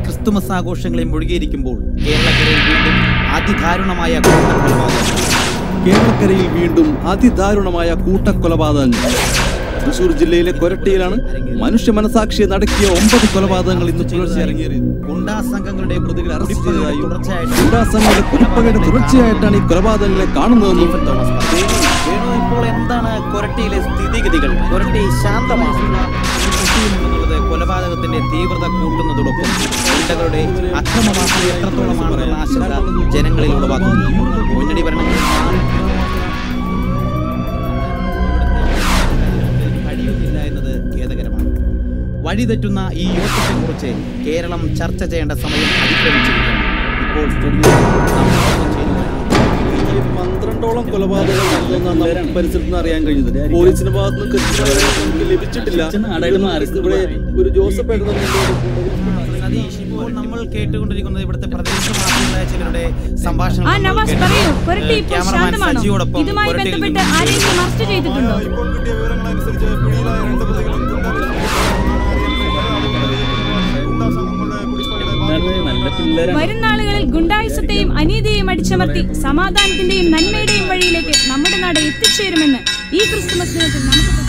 Christmas ആഘോഷങ്ങളിൽ മുഴുകിയിരിക്കുമ്പോൾ കേരളക്കരയിൽ വീണ്ടും അതിദാരുണമായ കൂട്ടക്കൊലപാതകം കേരളക്കരയിൽ വീണ്ടും അതിദാരുണമായ കൂട്ടക്കൊലപാതകങ്ങൾ തൃശൂർ ജില്ലയിലെ കൊരട്ടിയിലാണ് മനുഷ്യ മനസാക്ഷിയെ നടക്കിയ ഒമ്പത് കൊലപാതകങ്ങൾ ഇന്ന് പുലർച്ചെ അരങ്ങേറിയത് ഗുണ്ടാ സംഘങ്ങളുടെ പ്രതികളെ അറസ്റ്റ് കുടിപ്പകയുടെ ചെയ്തതായും തുടർച്ചയായിട്ട് ഗുണ്ടാസംഘങ്ങളുടെ കുടിപ്പകയുടെ തുടർച്ചയായിട്ടാണ് ഈ കൊലപാതകങ്ങളെ കാണുന്നതെന്നും സ്റ്റീഫൻ തോമസ് പറഞ്ഞു. വേണു, ഇപ്പോൾ എന്താണ് കൊരട്ടിയിലെ സ്ഥിതിഗതികൾ കൊരട്ടി ശാന്തമാണ് എന്നുള്ളത് കൊലപാതകത്തിന്റെ തീവ്രത കൂട്ടുന്നതോടൊപ്പം ഗുണ്ടകളുടെ അക്രമവാസന എത്രത്തോളമാണെന്നുള്ള ആശങ്ക ജനങ്ങളിൽ ഉളവാക്കുന്നു മുന്നണി ഭരണങ്ങളിൽ കഴിയുന്നില്ല എന്നത് ഖേദകരമാണ് വഴിതെറ്റുന്ന ഈ യുവത്വത്തെക്കുറിച്ച് കേരളം ചർച്ച ചെയ്യേണ്ട സമയം അതിക്രമിച്ചിരിക്കുന്നു ഇപ്പോൾ സ്റ്റുഡിയോയിൽ നാം ചർച്ച ചെയ്യുവാനാണ് പന്ത്രണ്ടോളം കൊലപാതകങ്ങൾ നടന്നെന്നാണ് നമുക്ക് പരിസരത്ത് നിന്ന് അറിയാൻ കഴിഞ്ഞത് പോലീസിന്റെ ഭാഗത്ത് നിന്ന് കൃത്യമായ വിവരം നമുക്ക് ലഭിച്ചിട്ടില്ല ഇവിടെ ഒരു ജോസഫ് ഏട്ടൻ സതീഷ് ഇപ്പോൾ നമ്മൾ കേട്ടുകൊണ്ടിരിക്കുന്നത് ഇവിടുത്തെ പ്രദേശവാസികളായ ചിലരുടെ സംഭാഷണം ആ നമ്മൾ നവാസ് കേട്ടു. പറയൂ പുരട്ടി ഏഹ് ഇപ്പോൾ ക്യാമറമാൻ ശാന്തമാണോ സജിയോടൊപ്പം ഇതുമായി പുരട്ടിയിൽ ബന്ധപ്പെട്ട് നിന്ന് ആരെങ്കിലും അറസ്റ്റ് ചെയ്തിട്ടുണ്ടോ ഇപ്പോൾ കിട്ടിയ വിവരങ്ങളനുസരിച്ച് പിടിയിലായ രണ്ട് പ്രതികളും ഗുണ്ടാസംഘങ്ങളുടെ കുടിപ്പകയുടെ വരും നാളുകളിൽ ഗുണ്ടായുസത്തെയും അനീതിയെയും അടിച്ചമർത്തി സമാധാനത്തിന്റെയും നന്മയുടെയും വഴിയിലേക്ക് നമ്മുടെ നാട് എത്തിച്ചേരുമെന്ന് ഈ ക്രിസ്തുമസ് ദിനത്തിൽ നമുക്ക് പ്രതീക്ഷിക്കാം.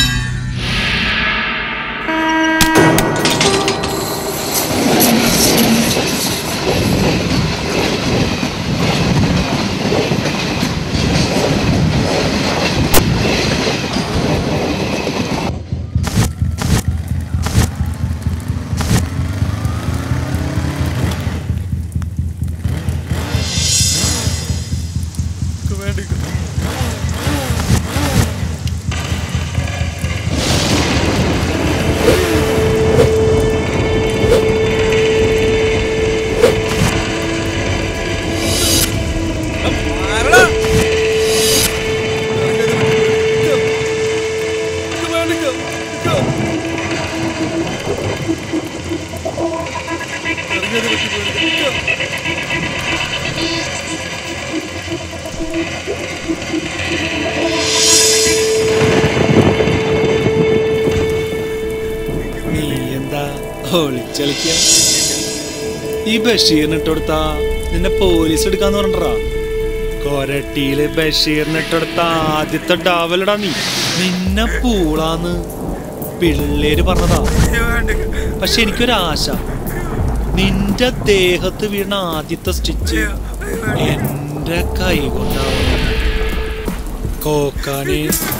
നീ എന്താ ഒളിച്ചളിക്ക ഈ ബഷീറിന് ഇട്ടുകൊടുത്താ നിന്നെ പോലീസ് എടുക്കാന്ന് പറഞ്ഞടാ കൊരട്ടിയില് ബഷീറിന് ഇട്ടുകൊടുത്ത ആദ്യത്തെ ഡാവലടാ നീ നിന്നെ പൂളാന്ന് പിള്ളേര് പറഞ്ഞതാ പക്ഷെ എനിക്കൊരാശ നിന്റെ ദേഹത്ത് വീണ ആദ്യത്തെ സ്റ്റിച്ച് എന്റെ കൈ കൊണ്ടാവണം കോക്കാനെ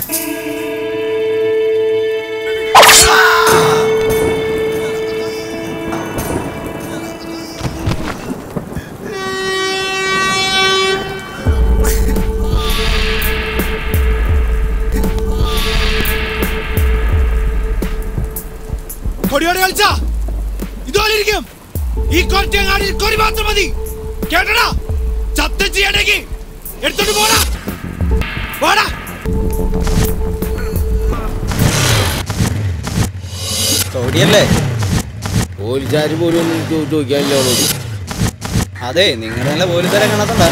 കൊടിയോടെ കളിച്ചാ ഇതുപോലെ ഇരിക്കും ഈ കൊരട്ടിയങ്ങാടി കൊടി മാത്രം മതി കേട്ടടാ സത്യം ചെയ്യണമെങ്കിൽ എടുത്തോണ്ട് പോടാ പോടാ സൗദിയല്ലേ പോലീസുകാർ പോലും ഒന്നും ചോ- ചോദിക്കാനില്ല അവളോട് അതെ നിങ്ങൾ നല്ല പോലീസുകാരെ കാണാത്തണ്ട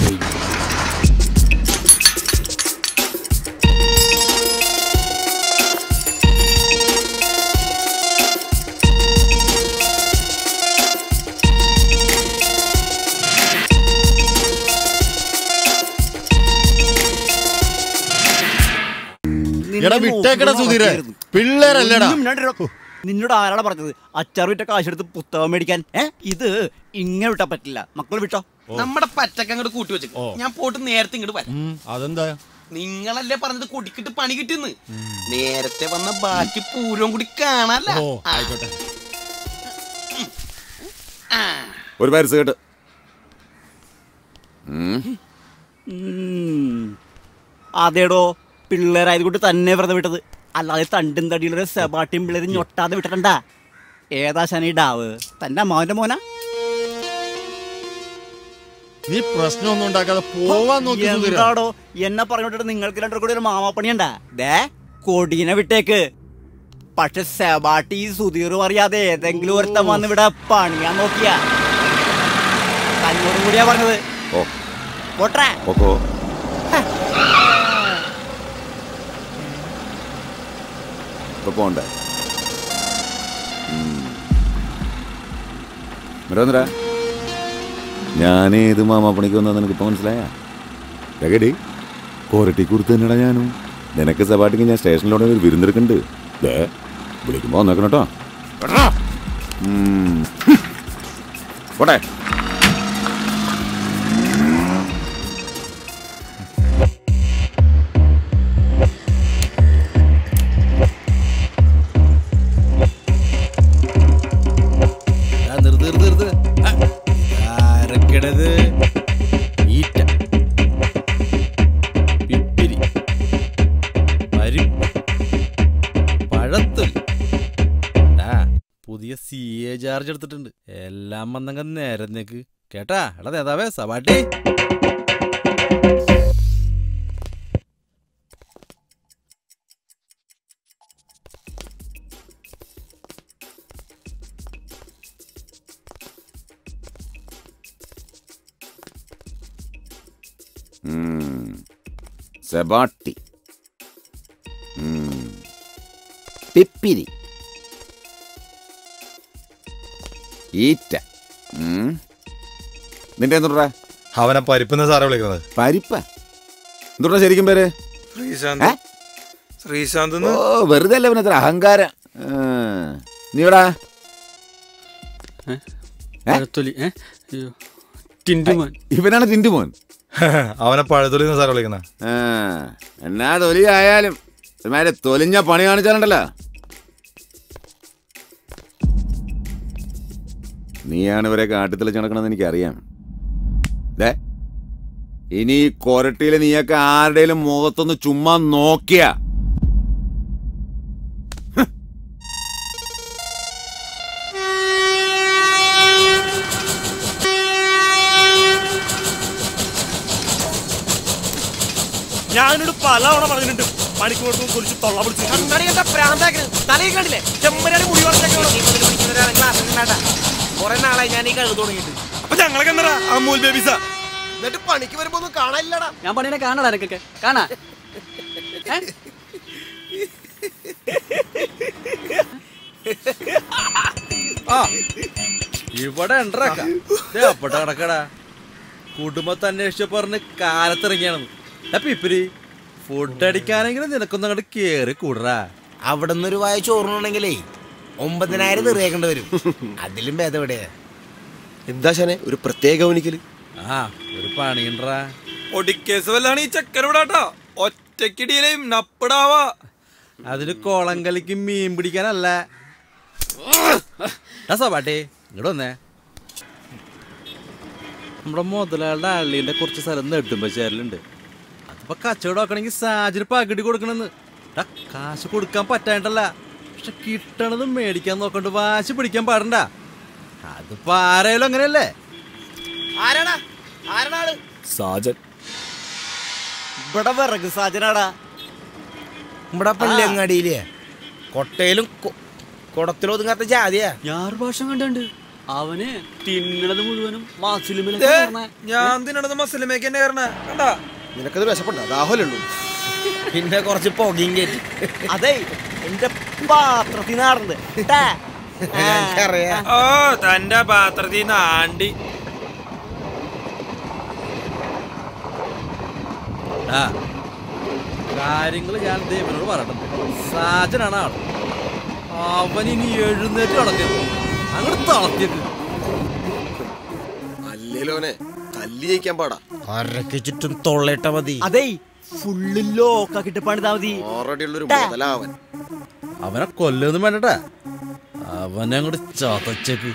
എടാ വിട്ടേക്കടാ സുധീരെ പിള്ളേരല്ലടാ നിന്നോട് ആരാടാ പറഞ്ഞത് അച്ചാർ വിറ്റ കാശെടുത്ത് പുസ്തകം മേടിക്കാൻ ഏ ഇത് ഇങ്ങനെ വിട്ടാ പറ്റില്ല മക്കൾ വിട്ടോ നമ്മുടെ പറ്റക്ക അങ്ങോട്ട് കൂട്ടി വെച്ചു ഞാൻ പോയിട്ട് നേരത്തെ ഇങ്ങോട്ട് വരാം അതെന്താ നിങ്ങളല്ലേ പറഞ്ഞത് കുടിക്കിട്ട് പണി കിട്ടിന്ന് നേരത്തെ വന്ന ബാക്കി പൂരവും കൂടി കാണാല്ല ഓ ആയിക്കോട്ടെ ഒരു പരിസ് കേട്ട് അതേടോ പിള്ളേരായതുകൊണ്ട് തന്നെ വെറുതെ വിട്ടത് അല്ലാതെ തണ്ടും തടിയുള്ള സെബാട്ടിയും പിള്ളേര് ഞൊട്ടാതെ വിട്ടിട്ടുണ്ടാ ഏതാ ശനി ഡാവ് തന്റെ അമ്മാവന്റെ മോനാ നീ പ്രശ്നമൊന്നും ഉണ്ടാക്കാതെ പോവാൻ നോക്കി സുധീര എന്താടോ എന്നെ പറഞ്ഞോട്ട് നിങ്ങൾക്ക് രണ്ടു കൂടി ഒരു മാമാപ്പണിയുണ്ടാ ദേ കൊടീനെ വിട്ടേക്ക് പക്ഷെ സെബാട്ടി സുധീറും അറിയാതെ ഏതെങ്കിലും ഒരുത്തം വന്ന് ഇവിടെ പണിയാൻ നോക്കിയാ തന്നോടും കൂടിയാ പറഞ്ഞത് ഓ പോട്ടെ ഓക്കോ ഇപ്പൊ പോണ്ടേ ഉം. വരാ ഞാൻ ഏത് മാമാപ്പണിക്ക് വന്നാ നിനക്ക് ഇപ്പൊ മനസ്സിലായ കേടി കോരട്ടി കൊടുത്ത് തന്നെടാ ഞാനും നിനക്ക് സപാട്ടിക്ക് ഞാൻ സ്റ്റേഷനിലോടെ ഒരു വിരുന്നെടുക്കുന്നുണ്ട് ദേ വിളിക്കുമ്പോ വന്നേക്കണം കേട്ടോ കേട്ടോ? ഉം. പോട്ടെ ആ, നിർത്ത് നിർത്ത് നിർത്ത് ആ, ആരൊക്കെടത് ഈറ്റ പിപ്പിരി പരിപ്പ് പഴത്തൊലി ആ പുതിയ സി എ ചാർജ് എടുത്തിട്ടുണ്ട് എല്ലാം വന്നങ്ങ് നേരന്നേക്ക് കേട്ടാ എടാ നേതാവേ സവാട്ടി ഉം. സെബാട്ടി ഉം. പിപ്പിരി ഈറ്റ ഉം. നിന്റെ എന്തുട്ടാ അവനെ പരിപ്പെന്ന് സാറെ വിളിക്കുന്നത് പരിപ്പ എന്തുട്ടാ ശരിക്കും പേര് ശ്രീശാന്ത് ഏ? ശ്രീശാന്ത് ഓ വെറുതെ അല്ല അവനത്ര അഹങ്കാരം ആ. നീടാ പഴത്തൊലി ഏ അയ്യോ ടിൻറ്റുമോൻ ഇവനാണ് ടിൻറ്റുമോൻ അവനെ പഴത്തൊലി സാറെ വിളിക്കുന്നത് ആ എന്നാ തൊലി ആയാലും ഒരുമാതിരി തൊലിഞ്ഞ പണി കാണിച്ചാലുണ്ടല്ലോ നീയാണ് ഇവരെ കാട്ടിത്തെളിച്ച് നടക്കണമെന്ന് എനിക്കറിയാം ദേ ഇനി ഈ കൊരട്ടിയിൽ നീയൊക്കെ ആരുടെയും മുഖത്തൊന്ന് ചുമ്മാ നോക്കിയ ഞാനോട് പല തവണ പറഞ്ഞിട്ടുണ്ട് പണിക്ക് കൊടുത്തു കുറിച്ച് തൊള്ള പിടിച്ച് തലയിൽ കണ്ടില്ലേ ചെമ്മരാടി മുടി കുറെ നാളായി ഞാൻ ഈ കഴുതു തുടങ്ങിയിട്ട് അപ്പൊ ഞങ്ങളൊക്കെ എന്താ അമൂൽ ബേബീസാ എന്നിട്ട് പണിക്ക് വരുമ്പോ ഒന്നും കാണാനില്ലടാ ഞാൻ പണിനെ കാണടാ എനിക്കൊക്കെ കാണാ ഏ? ആ ഇവിടെ ഉണ്ടറക്ക അപ്പട്ട കിടക്കടാ കുടുംബത്തെ അന്വേഷിച്ച പറഞ്ഞ് കാലത്തിറങ്ങിയാണെന്ന് അപ്പൊ ഇപ്പിരി ഫുഡ് അടിക്കാനെങ്കിലും നിനക്കൊന്നും അങ്ങോട്ട് കേറി കൂടറാ അവിടെ നിന്ന് ഒരു വായ ചോറിനുണ്ടെങ്കിലേ ഒമ്പതിനായിരം തെറിയേക്കേണ്ടി വരും അതിലും ഭേദം എവിടെയാ എന്താ ശനെ ഒരു പ്രത്യേക ഗവനിക്കല് ആ ഒരു പണിയുണ്ടറാ ഒടിക്കേസ് വല്ലാണ് ഈ ചക്കരവിടാട്ടോ ഒറ്റക്കിടിയിലേയും നപ്പിടാവാ അതിന് കോളങ്കലിക്ക് മീൻ പിടിക്കാനല്ല ആ സപാട്ടി ഇങ്ങോട്ട് വന്നേ നമ്മുടെ മുതലാളുടെ അള്ളിന്റെ കുറച്ച് സ്ഥലം നെടുമ്പച്ചേരലുണ്ട് അതിപ്പോ കച്ചവടം ആക്കണമെങ്കിൽ സാജിന് പകുതി കൊടുക്കണെന്ന് ടാ, കാശ് കൊടുക്കാൻ പറ്റാണ്ടല്ല പക്ഷെ കിട്ടണത് മേടിക്കാൻ നോക്കണ്ട് വാശി പിടിക്കാൻ പാടണ്ട അതിപ്പോ ആരായാലും അങ്ങനെയല്ലേ ആരാടാ ആരാടാ സാജൻ ഇവിടെ വിറക് സാജനാടാ നമ്മുടെ പള്ളിയങ്ങാടിയില്ലേ കൊട്ടയിലും കൊ- കുടത്തിലും ഒതുങ്ങാത്ത ജാതിയാ ഞാൻ ഭാഷ കണ്ടുണ്ട് അവന് തിന്നണത് മുഴുവനും മാസിലും ഞാൻ തിന്നണത് മസലമേക്ക് തന്നെ കയറണ കണ്ടാ നിനക്കത് വിശപ്പുണ്ടോ ദാഹമല്ലുള്ളൂ പിന്നെ കുറച്ച് പുകയും കയറ്റി അതെ എന്റെ പാത്രത്തിൽ നാറുണ്ട് ട്ടാ. ആ. ഞങ്ങൾക്കറിയാം ഓ തന്റെ പാത്രത്തിൽ നിന്ന് ആണ്ടി ആ കാര്യങ്ങൾ ഞാൻ ദേവനോട് പറയണം സാജനാണ് ആള് അവൻ ഇനി എഴുന്നേറ്റ് നടക്കരുത് അങ്ങോട്ട് തളർത്തിയേക്ക് അല്ലേലോനെ തല്ലി ജയിക്കാൻ പാടാ അരക്ക് ചുറ്റും തൊള്ളയിട്ട മതി അതെ ഫുള്ള് ലോക്കാക്കിട്ട് പണിതാ മതി ഓൾറെഡി ഉള്ളൊരു ടാ. മുതലാവൻ അവനെ കൊല്ലൊന്നും വേണ്ടട്ടാ അവനെ അങ്ങോട്ട് ചതച്ചേക്ക്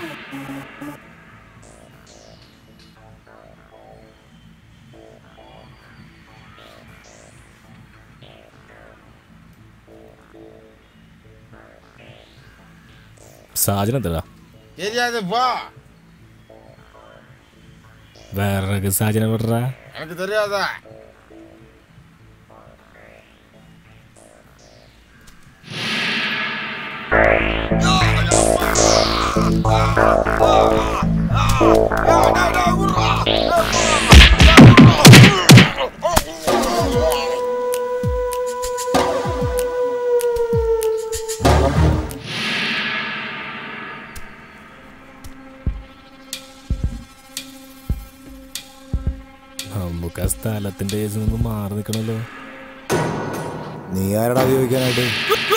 സാധനം എന്താ தெரியாது வா വേറെ സാധനം വിടറാ எனக்கு தெரியாதா നമുക്ക് ആ സ്ഥലത്തിന്റെ കേസ് നിന്ന് മാറി നിൽക്കണല്ലോ നീ ആരടാ ഉപയോഗിക്കാനായിട്ട്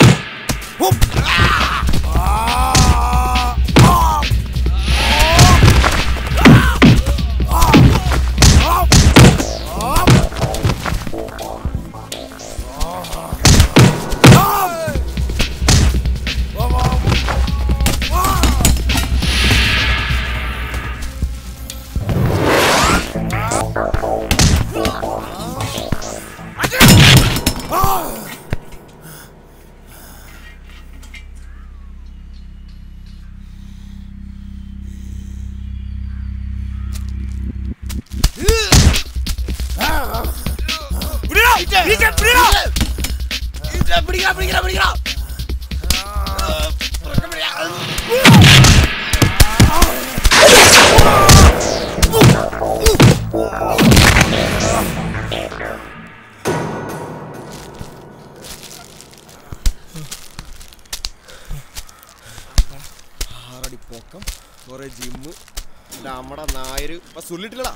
ആറടി പൊക്കം കുറെ ജിമ്മ് നമ്മുടെ നായര് ഇപ്പൊ സുല്ലിട്ടില്ലടാ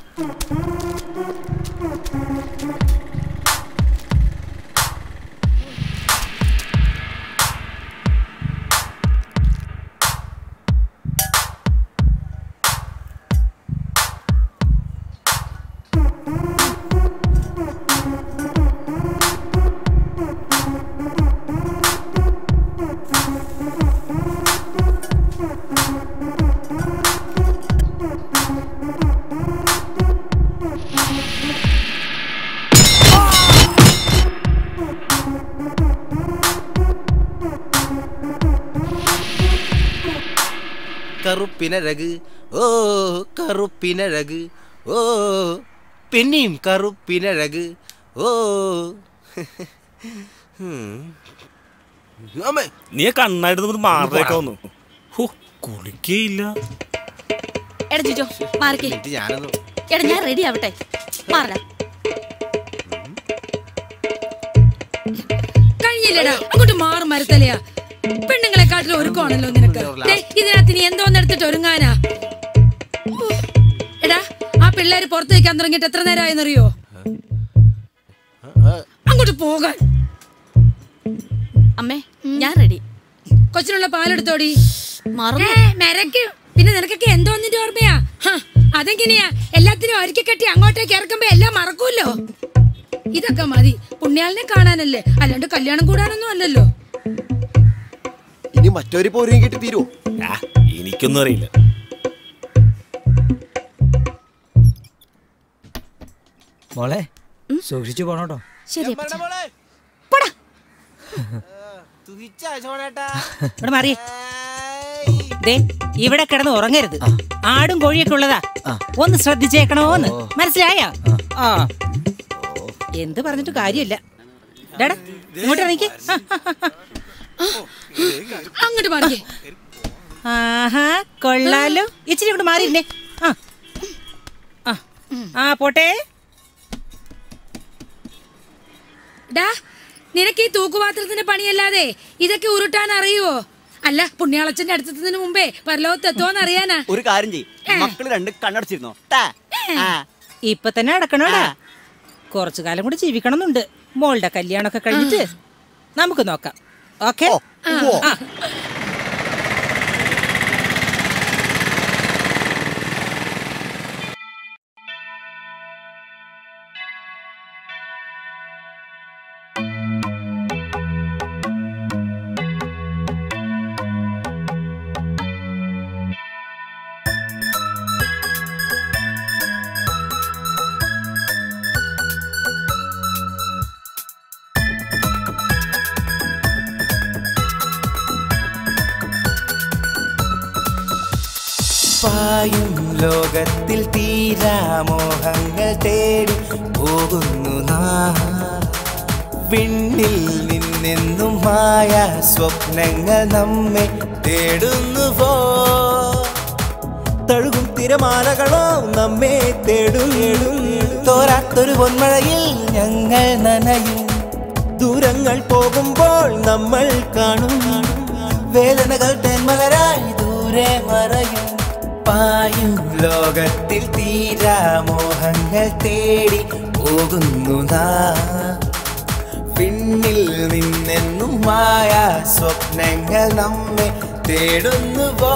കറുപ്പിനഴക് ഓ കറുപ്പിനഴക് ഓ പിന്നെയും കറുപ്പിനഴക് ഓ അമ്മേ നീ കണ്ണായിട്ട് മാറിയേക്കാ വന്നു ഹോ കുളിക്കേയില്ല എടാ ജിജോ മാറിക്കേ ഞാനൊന്ന് എടാ ഞാൻ റെഡി ആവട്ടെ മാറടാ കഴിഞ്ഞില്ലടാ അങ്ങോട്ട് മാറും മരത്തലയാ പെണ്ണുങ്ങളെ കാട്ടിലും ഒരുക്കമാണല്ലോ നിനക്ക് ദേ, ഇതിനകത്ത് നീ എന്തോന്ന് എടുത്തിട്ട് ഒരുങ്ങാനാ ഓ, എടാ ആ പിള്ളേര് പുറത്ത് വയ്ക്കാൻ തുടങ്ങിയിട്ട് എത്ര നേരമായെന്നറിയോ അങ്ങോട്ട് പോകാൻ അമ്മേ ഞാൻ റെഡി കൊച്ചിനുള്ള പാലെടുത്തോടി ഏ, മെരക്ക് പിന്നെ നിനക്കൊക്കെ എന്തോന്നിന്റെ ഓർമ്മയാ ഹ, അതെങ്ങനെയാ എല്ലാത്തിനും ഒരുക്കി കെട്ടി അങ്ങോട്ടേക്ക് ഇറക്കുമ്പോ എല്ലാം മറക്കൂല്ലോ ഇതൊക്കെ മതി പുണ്യാളിനെ കാണാനല്ലേ അല്ലാണ്ട് കല്യാണം കൂടാനൊന്നും അല്ലല്ലോ ഇനി മറ്റൊരു പോരും കിട്ടി തീരുവോ എനിക്കൊന്നും അറിയില്ല മോളെ സൂക്ഷിച്ചു പോണോട്ടോ ശരി ഇവിടെ മാറി ദേ ഇവിടെ കിടന്ന് ഉറങ്ങരുത് ആടും കോഴിയൊക്കെ ഉള്ളതാ ഒന്ന് ശ്രദ്ധിച്ചേക്കണോന്ന് മനസ്സിലായോ ആ എന്ത് പറഞ്ഞിട്ട് കാര്യമില്ല ഡാടാ ഇങ്ങോട്ട് ഇറങ്ങിക്ക് ആ, അങ്ങോട്ട് മാറിക്കേ ആഹാ കൊള്ളാലോ ഇച്ചിരി ഇങ്ങോട്ട് മാറിയിരുന്നേ ആ ആ. ആ പോട്ടെ ഡാ നിനക്ക് ഈ തൂക്കുപാത്രത്തിന്റെ പണിയല്ലാതെ ഇതൊക്കെ ഉരുട്ടാൻ അറിയുവോ അല്ല പുണ്യാളച്ചന്റെ അടുത്തെത്തുന്നതിന് മുമ്പേ പരലോകത്ത് എത്തുവോന്ന് അറിയാനാ ഒരു കാര്യം ചെയ്യ് മക്കള് രണ്ട് കണ്ണടച്ചിരുന്നോ ടാ. ആ. ഇപ്പൊ തന്നെ അടക്കണോടാ കുറച്ചു കാലം കൂടി ജീവിക്കണമെന്നുണ്ട് മോളുടെ കല്യാണമൊക്കെ കഴിഞ്ഞിട്ട് നമുക്ക് നോക്കാം ഓക്കെ പായും ലോകത്തിൽ തീരാമോഹങ്ങൾ തേടി പോകുന്നു നാം വിണ്ണിൽ നിന്നെന്നും മായ സ്വപ്നങ്ങൾ നമ്മെ തേടുന്നു പോ തഴുകും തിരമാലകളോ നമ്മെ തേടും തോരാത്തൊരു പൊന്മഴയിൽ ഞങ്ങൾ നനയും ദൂരങ്ങൾ പോകുമ്പോൾ നമ്മൾ കാണും വേദനകൾ തേന്മലരായി ദൂരെ മറയും പായും ലോകത്തിൽ തീരാമോഹങ്ങൾ തേടി പോകുന്നു നാം പിന്നിൽ നിന്നെന്നും മായ സ്വപ്നങ്ങൾ നമ്മെ തേടുന്നു പോ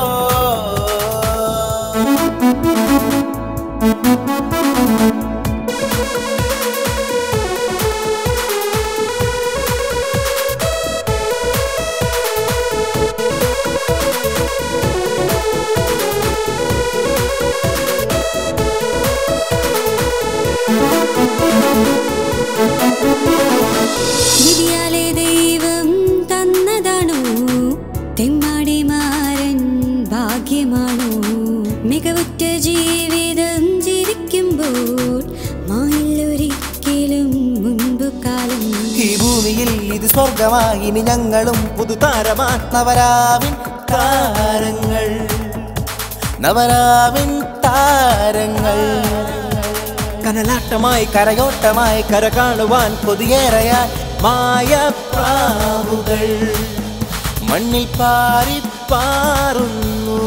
വിധിയാലെ ദൈവം തന്നതാണോ തെമ്മാടിമാരൻ ഭാഗ്യമാണോ മികവുറ്റ ജീവിതം ജീവിക്കുമ്പോൾ മായില്ലൊരിക്കലും മുൻപ് കാലം ഈ ഭൂമിയിൽ ഇത് സ്വർഗമായി ഇനി ഞങ്ങളും പുതുതാരമാ നവരാവിൻ താരങ്ങൾ നവരാവിൻ താരങ്ങൾ കനലാട്ടമായി കരയോട്ടമായി കര കാണുവാൻ കൊതിയേറയാൻ മായ പ്രാവുകൾ മണ്ണിൽ പാറി പാറുന്നു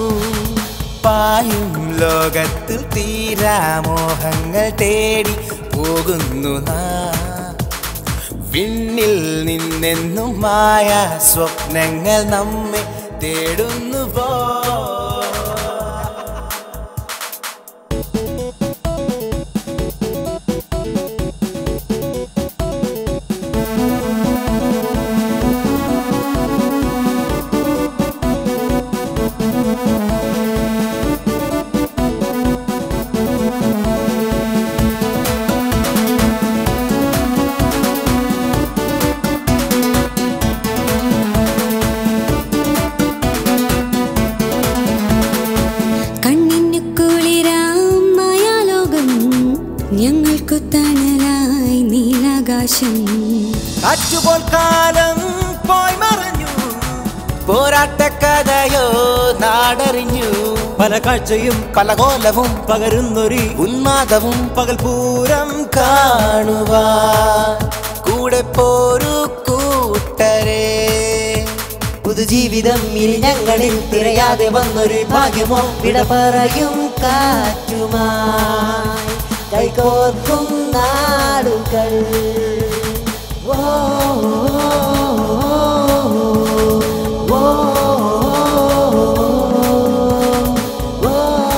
പായും ലോകത്തിൽ തീരാമോഹങ്ങൾ തേടി പോകുന്നു നാം വിണ്ണിൽ നിന്നെന്നും മായ സ്വപ്നങ്ങൾ നമ്മെ തേടുന്നു പോ കണ്ണിനു കുളിരാം മായാലോകം ഞങ്ങൾക്കു തണലായി നീലാകാശം കാറ്റുപോൽ കാലം പോയി മറഞ്ഞു പോരാട്ട കഥയോ നാടറിഞ്ഞു പല കാഴ്ചയും പല കോലവും പകരുന്നൊരു ഉന്മാദവും പകൽപൂരം കാണുവാൻ കൂടെ പോരു കൂട്ടരെ പുതുജീവിതം ഇനി ഞങ്ങളിൽ തിരയാതെ വന്നൊരു ഭാഗ്യമോ വിട പറയും കാറ്റുമായി കൈകോർക്കും നാടുകൾ ഓ, ഓ, ഓ,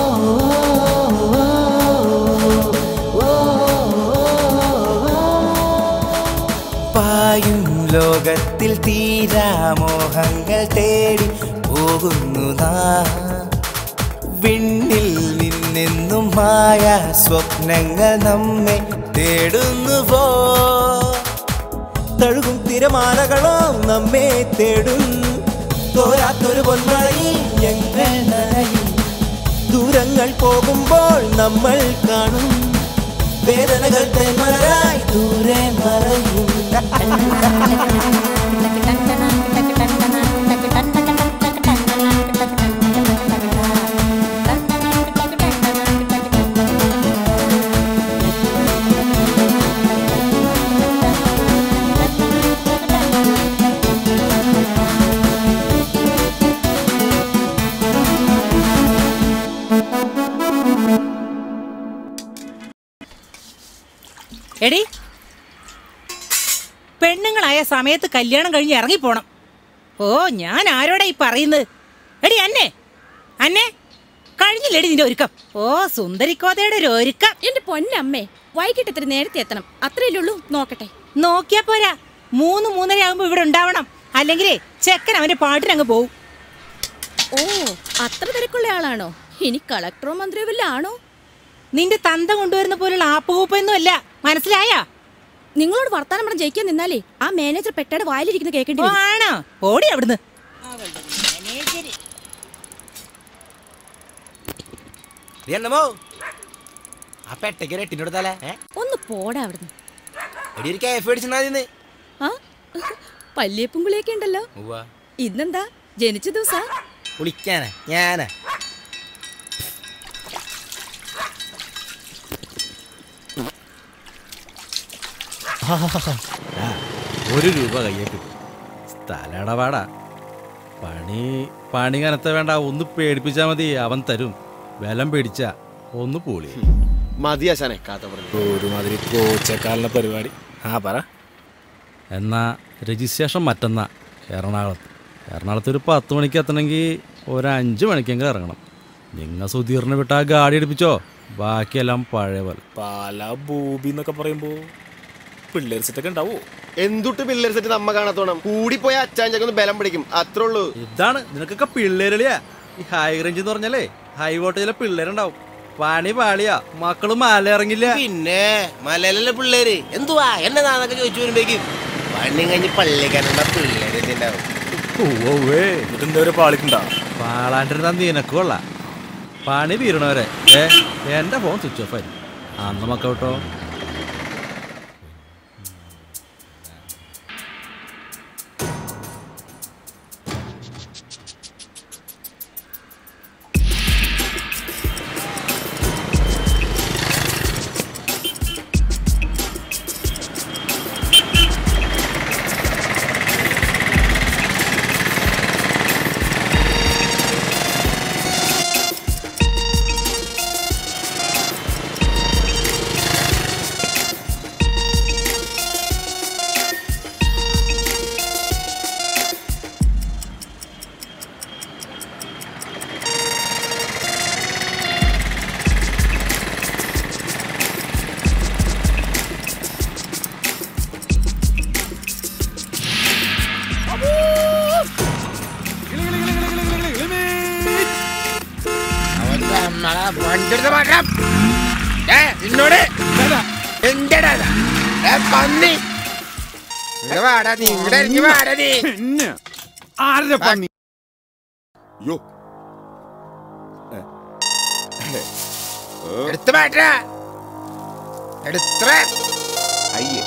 പായും ലോകത്തിൽ തീരാമോഹങ്ങൾ തേടി പോകുന്നു നാം വിണ്ണിൽ നിന്നെന്നും മായ സ്വപ്നങ്ങൾ നമ്മെ തേടുന്നു പോ തഴുകും തിരമാലകളോ നമ്മെ തേടും തോരാത്തൊരു പൊന്മഴയിൽ ഞങ്ങൾ നനയും ദൂരങ്ങൾ പോകുമ്പോൾ നമ്മൾ കാണും വേദനകൾ തെന്മലരായി ദൂരെ മറയും എടി പെണ്ണുങ്ങളായ സമയത്ത് കല്യാണം കഴിഞ്ഞ് ഇറങ്ങിപ്പോണം ഓ ഞാൻ ആരോടാ ഈ പറയുന്നത് എടി അന്നെ അന്നെ കഴിഞ്ഞില്ലേടി നിന്റെ ഒരുക്കം ഓ സുന്ദരിക്കോതയുടെ ഒരു ഒരുക്കം എന്റെ പൊന്നമ്മേ വൈകിട്ട് ഇത്തിരി നേരത്തെ എത്തണം അത്രയല്ലേ ഉള്ളൂ നോക്കട്ടെ നോക്കിയാ പോരാ മൂന്ന് മൂന്നര ആകുമ്പോ ഇവിടെ ഉണ്ടാവണം അല്ലെങ്കിലേ ചെക്കൻ അവന്റെ പാട്ടിനങ്ങ് പോവും ഓ അത്ര തിരക്കുള്ള ആളാണോ ഇനി കളക്ടറോ മന്ത്രിയോ വല്ല ആണോ നിന്റെ തന്ത കൊണ്ടുവരുന്ന പോലുള്ള ആപ്പുകൂപ്പൊന്നും അല്ല മനസ്സിലായാ നിങ്ങളോട് വർത്താനം പറഞ്ഞ് ജയിക്കാൻ നിന്നാലേ ആ മാനേജർ പെട്ടയുടെ വായിലിരിക്കുന്ന കേൾക്കേണ്ടി ഓ, വരും. ആണോ ഓടി അവിടുന്ന് എന്നമോ ആ പെട്ടയ്ക്ക് ഒരു എട്ടിനോടുത്താലേ ഒന്ന് പോടാ അവിടുന്ന് എടി ഒരു കേഫ് മേടിച്ചെന്നാ ആ പല്ലിയപ്പും കുളിയൊക്കെ ഉണ്ടല്ലോ ഇന്നെന്താ ജനിച്ച ദിവസാ കുളിക്കാനാ ഞാനാ ആ, ഒരു രൂപ കയ്യേക്ക് സ്ഥലടപാടാ പണി പണി കനത്ത വേണ്ട ഒന്ന് പേടിപ്പിച്ചാ മതി അവൻ തരും ബലം പേടിച്ച ഒന്ന് പൂളി മതി ആശാനെ കാത്ത പറഞ്ഞു ഒരുമാതിരി കോച്ചക്കാലിന്റെ പരിപാടി ആ പറ എന്നാ രജിസ്ട്രേഷൻ മറ്റന്നാ എറണാകുളത്ത് എറണാകുളത്ത് ഒരു പത്ത് മണിക്ക് എത്തണമെങ്കിൽ ഒരു അഞ്ച് മണിക്കെങ്കിലും ഇറങ്ങണം നിങ്ങൾ സുധീറിനെ വിട്ട് ആ ഗാഡി എടുപ്പിച്ചോ ബാക്കിയെല്ലാം പഴയ പോലെ പാല ബൂബി എന്നൊക്കെ പറയുമ്പോ പിള്ളേർ സെറ്റൊക്കെ ഉണ്ടാവോ എന്തുട്ട് പിള്ളേർ സെറ്റ് നമ്മ കാണത്തോണം കൂടിപ്പോയ അച്ചാഞ്ചൊക്കെ ബലം പിടിക്കും അത്രേ ഉള്ളൂ ഇതാണ് നിനക്കൊക്കെ പിള്ളേരളിയാ ഈ ഹൈ റേഞ്ച് എന്ന് പറഞ്ഞാലേ ഹൈ വോൾട്ടേജിലെ പിള്ളേരുണ്ടാവും പണി പാളിയാ മക്കള് മല ഇറങ്ങില്ല പിന്നെ മലയിലെ പിള്ളേര് എന്തുവാ എന്നതാന്നൊക്കെ ചോദിച്ചു വരുമ്പോഴേക്കും പണി കഴിഞ്ഞ് പള്ളിക്കാനുള്ള പിള്ളേര് ഉണ്ടാവും എന്നിട്ട് ഒരു പാളിക്കുണ്ടാ പാളാണ്ടിരുന്ന നിനക്ക് കൊള്ളാം പണി തീരണവരെ ഏ എന്റെ ഫോൺ സ്വിച്ച് ഓഫ് ആയിരുന്നു അന്ന് മക്കോട്ടോ എന്നോട് എന്റെടാ പന്നി ഇങ്ങട് വാടാ നീ ഇങ്ങടെ ഇറങ്ങി വാടാ നീ ആരുടെ പന്നി യോ എടുത്ത് മാറ്റാ എടുത്തേ അയ്യേ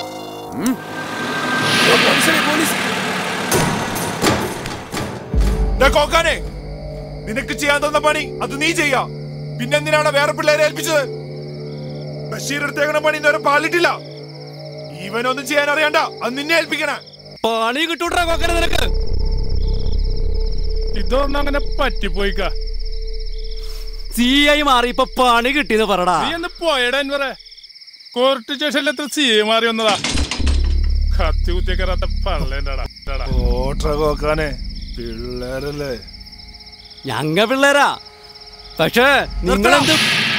കോക്കാനെ നിനക്ക് ചെയ്യാൻ തന്ന പണി അത് നീ ചെയ്യാ പിന്നെന്തിനാണ് വേറെ പിള്ളേരെ ഏൽപ്പിച്ചത് ബഷീർ എടുത്തേക്കണ പണി ഇതുവരെ പാലിട്ടില്ല ഇവനൊന്നും ചെയ്യാൻ അറിയണ്ട അത് നിന്നെ ഏൽപ്പിക്കണേ പണി കിട്ടൂട്ടാ കൊക്കനെ നിനക്ക് ഇതൊന്നും അങ്ങനെ പറ്റിപ്പോയിക്ക സി ഐ മാറി ഇപ്പൊ പണി കിട്ടിയെന്ന് പറടാ നീ ഒന്ന് പോയടാ പറ കോർട്ട് സ്റ്റേഷനിൽ എത്ര സി എ മാറി വന്നതാ കത്തി കുത്തിയൊക്കെ പള്ളേണ്ടാടാ ഓട്ര കോക്കാനെ പിള്ളേരല്ലേ ഞങ്ങ പിള്ളേരാ പക്ഷേ നിങ്ങളെന്ത്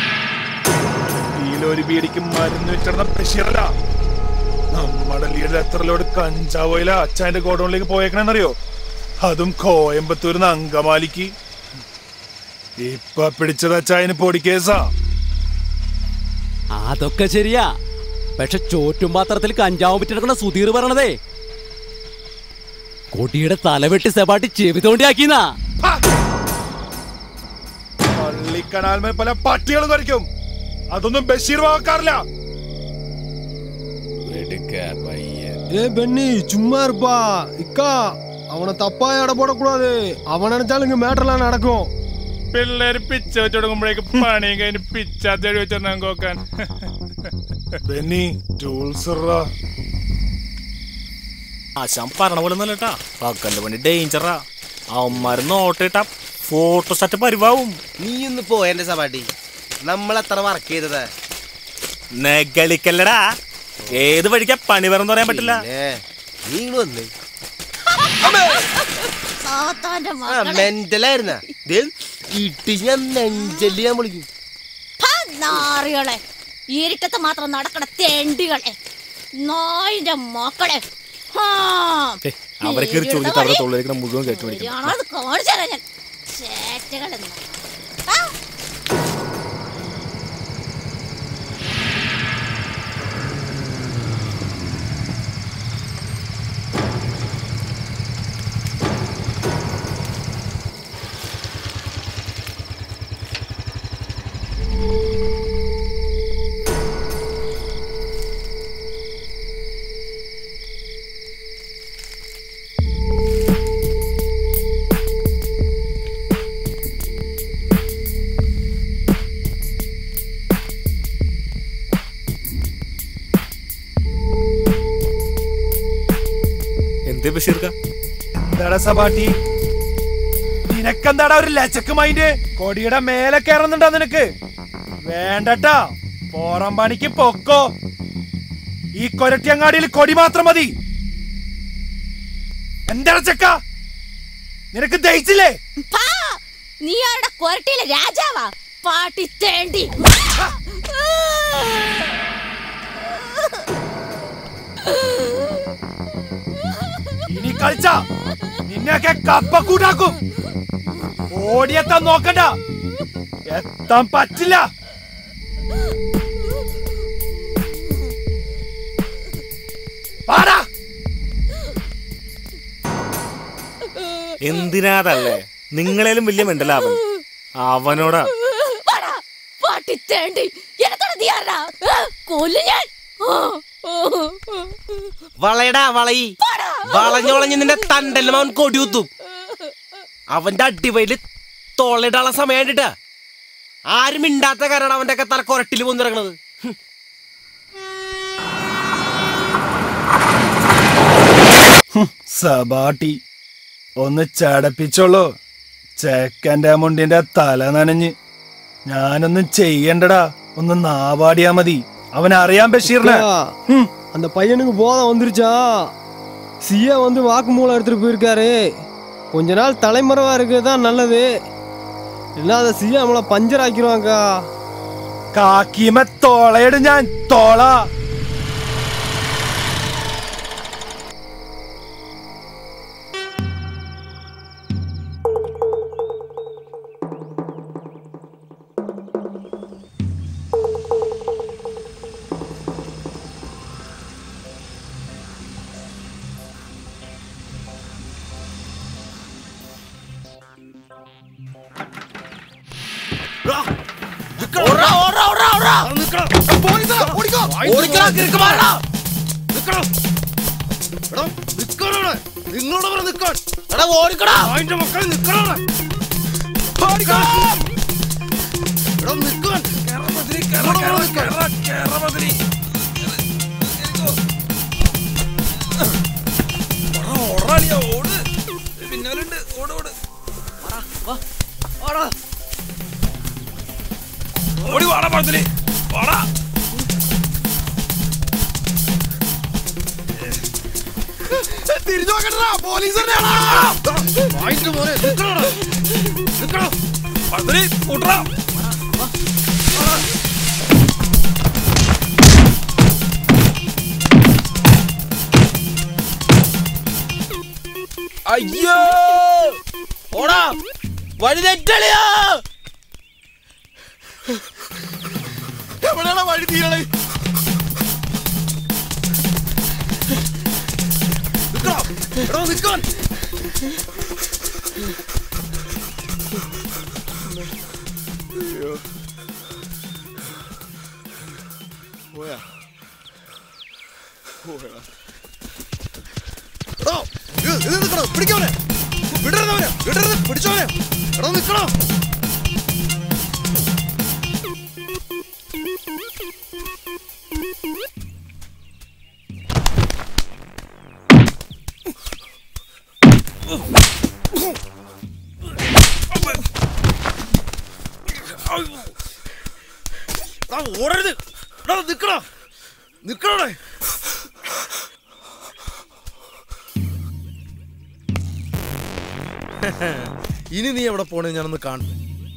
ഒരു ബീഡിക്ക് മരുന്ന് വെച്ചിടുന്ന ബഷീറല്ല നമ്മുടെ ലീഡർ എത്ര ലോഡ് കഞ്ചാവോയില അച്ഛന്റെ ഗോഡൌണിലേക്ക് പോയേക്കണെന്നറിയോ അതും കോയമ്പത്തൂരിന്ന് അങ്കമാലിക്ക് ഇപ്പൊ പിടിച്ചത് അച്ചായന് പൊടിക്കേസാ അതൊക്കെ ശരിയാ പക്ഷെ ചോറ്റും പാത്രത്തിൽ കഞ്ചാവ് പറ്റിടക്കണ സുധീർ പറയണതേ കൊടിയുടെ തലവെട്ടി സെബാട്ടി ചെവി തോണ്ടിയാക്കിന്നാ പള്ളിക്കനാൽമേ പല പട്ടികളും കറിക്കും അതൊന്നും ബഷീർ വാക്കാറില്ല ஏ பென்னி சும்மா இருப்பா இக்கா அவனை தப்பா எடை போடக்கூடாது அவன் நினைச்சாலும் இங்க மேட்டர்லாம் நடக்கும் പിള്ളേര് പിച്ച വെച്ച് കൊടുക്കുമ്പോഴേക്ക് പണിയും കഴിഞ്ഞ് പിച്ചാത്തേടി വെച്ചിരുന്ന കോക്കാൻ ബെന്നി ടൂൾസ് ആശാൻ പറഞ്ഞ പോലെ ഒന്നല്ലട്ടാ പക്കന്റെ പണി ഡേഞ്ചറാ അവന്മാര് നോട്ടിട്ട ഫോട്ടോ സെറ്റ് പരിവാവും നീ ഒന്ന് പോ എന്റെ സപാട്ടി നമ്മൾ എത്ര വർക്ക് ചെയ്തത് നെഗളിക്കല്ലടാ ഏത് വഴിക്കാ പണി വരെന്ന് പറയാൻ പറ്റില്ല നീ ഇങ്ങട് വന്നേ മെന്റലായിരുന്ന ഇട്ടി ഞാൻ നെഞ്ചല് ഞാൻ വിളിക്കും നാറികളെ ഇരുട്ടത്ത് മാത്രം നടക്കണ തെണ്ടികളെ നായിന്റെ മക്കളെ ഹാ. അവരൊക്കെ ഒരു ചോദ്യത്തെ അവരുടെ തൊള്ളിലേക്കിടെ മുഴുവൻ കേട്ടു പിടിക്കും ശരിയാണോ അത് കാണിച്ചു തരാം ഞാൻ ചേറ്റകളെന്ന് ആ എന്തേ ബഷീർക്ക എന്താടാ സബാട്ടി നിനക്കെന്താടാ ഒരു ലച്ചക്ക് മൈൻഡ് കൊടിയുടെ മേലെ കയറുന്നുണ്ടോ നിനക്ക് വേണ്ടട്ടാ പോറം പണിക്ക് പൊക്കോ ഈ കൊരട്ടിയങ്ങാടിയിൽ കൊടി മാത്രം മതി എന്താ ചെക്ക നിനക്ക് ദഹിച്ചില്ലേ പാ, നീ ആരുടെ കൊരട്ടിയിലെ രാജാവാ പാട്ടിത്തേണ്ടി ഇനി കളിച്ച നിന്നെയൊക്കെ കപ്പക്കൂട്ടാക്കും ഓടിയെത്താൻ നോക്കണ്ട എത്താൻ പറ്റില്ല പാടാ എന്തിനാതല്ലേ നിങ്ങളേലും വലിയ മെണ്ടലാവൻ അവനോടാ പാടാ, പാട്ടിത്തേണ്ടി എനക്കട നീ ആരാ കൊല്ലു ഞാൻ വളയടാ വളയി വളഞ്ഞൊളഞ്ഞ് നിന്റെ തണ്ടല്ല അവൻ കൊടിയുത്തും അവന്റെ അടിവയില് തോളയിടാനുള്ള സമയം കണ്ടിട്ടാ ആരും മിണ്ടാത്ത കാരണം അവന്റെ ഒക്കെ തല കൊരട്ടിൽ പോന്നിറങ്ങണത് സബാട്ടി ഒന്ന് ചടപ്പിച്ചോളൂ ചെക്കന്റെ മുണ്ടിന്റെ തല നനഞ്ഞ് ഞാനൊന്നും ചെയ്യണ്ടടാ ഒന്ന് നാവാടിയാ മതി അവൻ അറിയാൻ ബഷീറിനെ அக்கா, அந்த பையனுக்கு போதம் வந்துருச்சா சிஏ வந்து வாக்குமூலம் எடுத்துட்டு போயிருக்காரு கொஞ்ச நாள் தலைமறைவா இருக்கிறது தான் நல்லது இல்ல அதை சிஏ நம்மள பஞ்சர் ஆக்கிருவாங்கக்கா കാക്കിമ തോളയിട് ഞാൻ തോള നിങ്ങളോട് പറഞ്ഞ് നിക്കാൻ എടാ ഓടിക്കടാ അതിന്റെ മക്കൾ നിക്കണോ എടാ നിക്കാൻ പിന്നാലുണ്ട് ഓട് ഓട് ഓടി വാടാ പഴത്തില് വാടാ തിരിഞ്ഞു നോക്കണ്ടാ പോലീസ് അതിന്റെ മോനെ നിക്കണോ നിക്കണോ പഴത്തില് കൂട്ടറാ അയ്യോ ഓടാ വഴി തെറ്റളിയാ എവിടെയാണ് വഴി തീയണേ നിക്കണോ എടോ നിക്കാൻ പോയാ പോയാ എടോ ഇത് ഇത് നിക്കണോ പിടിക്കവനെ വിടരുന്നവനെ വിടരുത് പിടിച്ചവനെ എടോ നിക്കണോ എടാ, ഓടരുത് എടാ നിക്കണോ നിക്കണോടെ ഇനി നീ എവിടെ പോണേ ഞാനൊന്ന് കാണും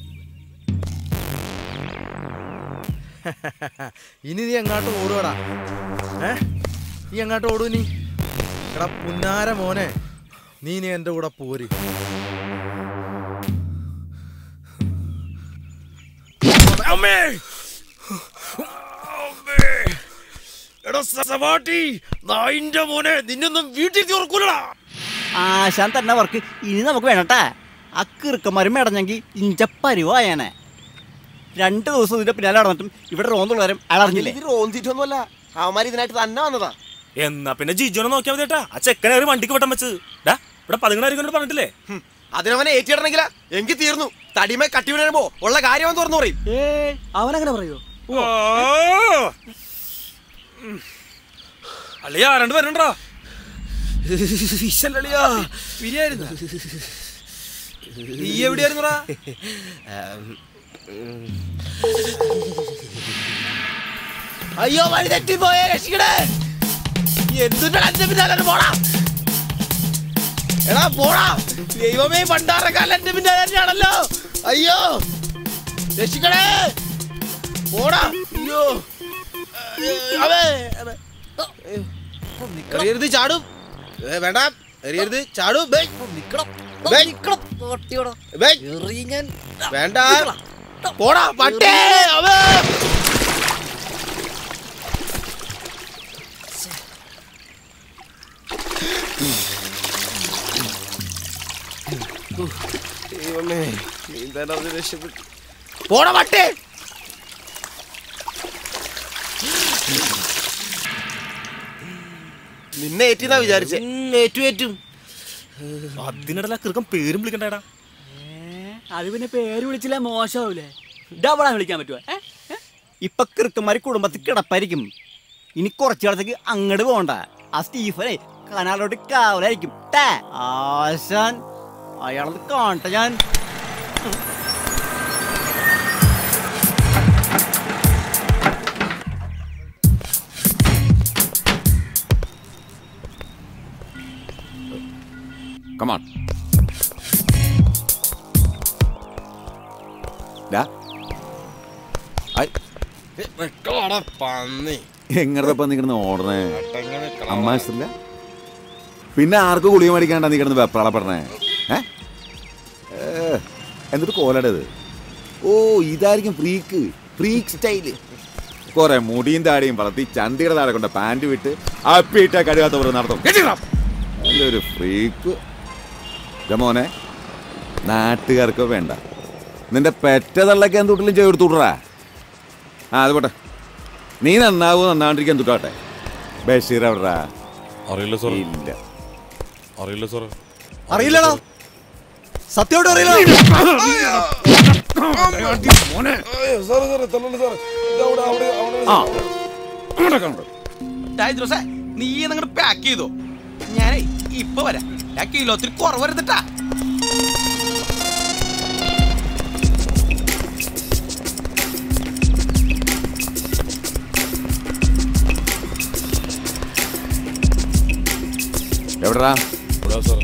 ഇനി നീ എങ്ങാട്ട് ഓടുകടാ ഏ നീ എങ്ങാട്ട് ഓടൂ നീ എടാ പുന്നാര മോനെ നീ നീ എൻ്റെ കൂടെ പോര് അമ്മേ അമ്മേ എടാ സവാട്ടി നായിന്റെ മോനെ നിന്നൊന്നും വീട്ടിൽ തുറക്കൂലടാ ആശാൻ തന്നെ വർക്ക് ഇനി നമുക്ക് വേണട്ടാ ആ കിറുക്കന്മാരും മേടഞ്ഞെങ്കിൽ ഇഞ്ച പരിവായാനെ രണ്ട് ദിവസം ഇതിന്റെ പിന്നാലെ നടന്നിട്ടും ഇവിടെ റോന്നുള്ളവരും അളറിഞ്ഞില്ലേ ഇത് റോന്തിട്ടൊന്നുമല്ല അവന്മാർ ഇതിനായിട്ട് തന്നെ വന്നതാ എന്നാ പിന്നെ ജിജോനെ നോക്കിയാൽ മതി കേട്ടാ ആ ചെക്കനെ ഒരു വണ്ടിക്ക് വെട്ടം വെച്ചത് ഡാ ഇവിടെ പതിനായിരം പറഞ്ഞിട്ടില്ലേ അതിനവനെ ഏറ്റിടണമെങ്കില എങ്കിൽ തീർന്നു തടിമേ കട്ടി വീഴുമ്പോ ഉള്ള കാര്യം അവൻ തുറന്നു പറയും അവനങ്ങനെ പറയോ അളിയാ രണ്ട് പേരുണ്ടാ ഈശ്വരളിയാ പിരിയായിരുന്നു നീ എവിടെയായിരുന്നുടാ അയ്യോ വഴി തെറ്റിപ്പോയേ രക്ഷിക്കണേ എന്തിനാ എന്റെ പിന്നാലെ പോടാ എടാ പോടാ ദൈവമേ പണ്ടാറക്കാലം എന്റെ പിന്നാലെ തന്നെയാണല്ലോ അയ്യോ രക്ഷിക്കണേ പോടാ അയ്യോ അവേ അവേ. എറിയരുത് ചാടും ഏ, വേണ്ട എറിയരുത് ചാടും ബേയ്. ബേയ്. ബേയ്. വേണ്ട പോടാ പട്ടേ അവേ ദൈവമേ നീ തന്നെ അത് രക്ഷപ്പെട്ടു പോടാ പട്ടേ നിന്നെ ഏറ്റിന്നാ വിചാരിച്ചേ ഏറ്റു ഏറ്റും അതിനിടല കൃക്കം പേരും വിളിക്കണ്ടേടാ അത് പിന്നെ പേര് വിളിച്ചില്ല മോശമാവൂലേ ഡബിളാ വിളിക്കാൻ പറ്റുമോ ഏ? ഇപ്പൊ കൃക്കന്മാര് കുടുംബത്തിൽ കിടപ്പായിരിക്കും ഇനി കുറച്ചു കാലത്തേക്ക് അങ്ങോട്ട് പോകണ്ട ആ സ്റ്റീഫനെ കനാലോട്ട് കാവലായിരിക്കും ടാ ആശാൻ അയാളത് കാണട്ടെ ഞാൻ കമാൺ പന്നി എങ്ങനത്തെ നീ കിടന്ന് ഓടണേ അമ്മ ഇഷ്ടമില്ല പിന്നെ ആർക്കും ഗുളിക മേടിക്കാണ്ടാ നീ കിടന്ന് വെപ്രാളപ്പെടണേ ഏ ഏ, എന്നിട്ട് കോലടത് ഓ ഇതായിരിക്കും ഫ്രീക്ക് ഫ്രീക്ക് സ്റ്റൈല് കുറെ മുടിയും താടിയും വളർത്തി ചന്തിയുടെ താഴെ കൊണ്ട് പാൻറ് വിട്ട് അപ്പിയിട്ട കഴിയാത്ത പോലെ നടത്തും കെട്ടിയിടാം. നല്ലൊരു ഫ്രീക്ക് ദേ മോനെ നാട്ടുകാർക്കോ വേണ്ട നിന്റെ പെറ്റ തള്ളക്ക് എന്തുട്ടിലും ചേർത്തുവിടറാ ആ അത് പോട്ടെ നീ നന്നാവോ നന്നാണ്ടിരിക്കാൻ തുട്ടാട്ടെ ബഷീർ എവിടാ അറിയില്ല സാർ ഇല്ല അറിയില്ല സാർ അറിയില്ലടാ സത്യമായിട്ട് അറിയില്ല ഡായിദ്രോസേ, നീ നിങ്ങടെ പാക്ക് ചെയ്തോ ഞാനേ ഇപ്പൊ വരാം ഞാൻ കിലോത്തിൽ കുറവ് വരുന്നിട്ടാ എവിടാ സാർ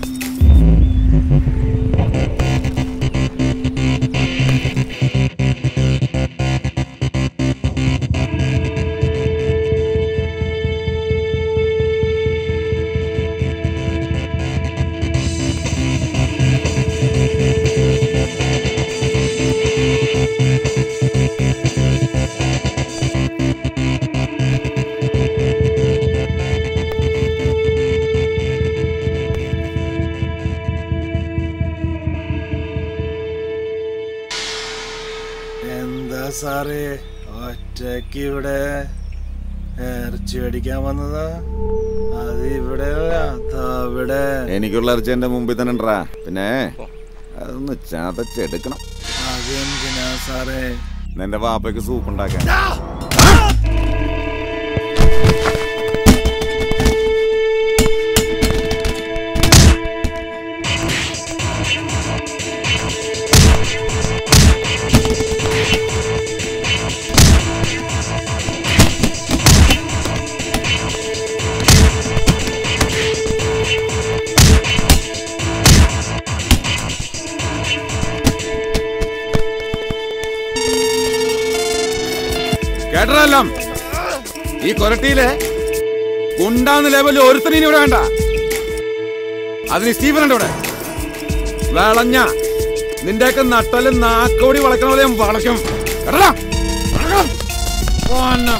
എന്താ സാറേ ഒറ്റയ്ക്ക് ഇവിടെ ഇറച്ചി മേടിക്കാൻ വന്നതാ അത് ഇവിടെ അവിടെ എനിക്കുള്ള ഇറച്ചി എന്റെ മുമ്പിൽ തന്നെ ഉണ്ടാ പിന്നെ അതൊന്ന് ചതച്ചെടുക്കണം അതെന്തിനാ സാറേ നിന്റെ വാപ്പയ്ക്ക് സൂപ്പ് ഉണ്ടാക്കാൻ കേട്ടതെല്ലാം ഈ കൊരട്ടിയിലെ ഗുണ്ടാന്ന് ലെവലിൽ ഒരുത്തനും ഇവിടെ വേണ്ട അതിന് സ്റ്റീഫൻ ഉണ്ട് ഇവിടെ വിളഞ്ഞ നിന്റെയൊക്കെ നട്ടലും നാക്കോടി വളക്കണ പോലെ ഞാൻ വളയ്ക്കും കേട്ടടാ? വളയ്ക്കണം. ഓന്ന.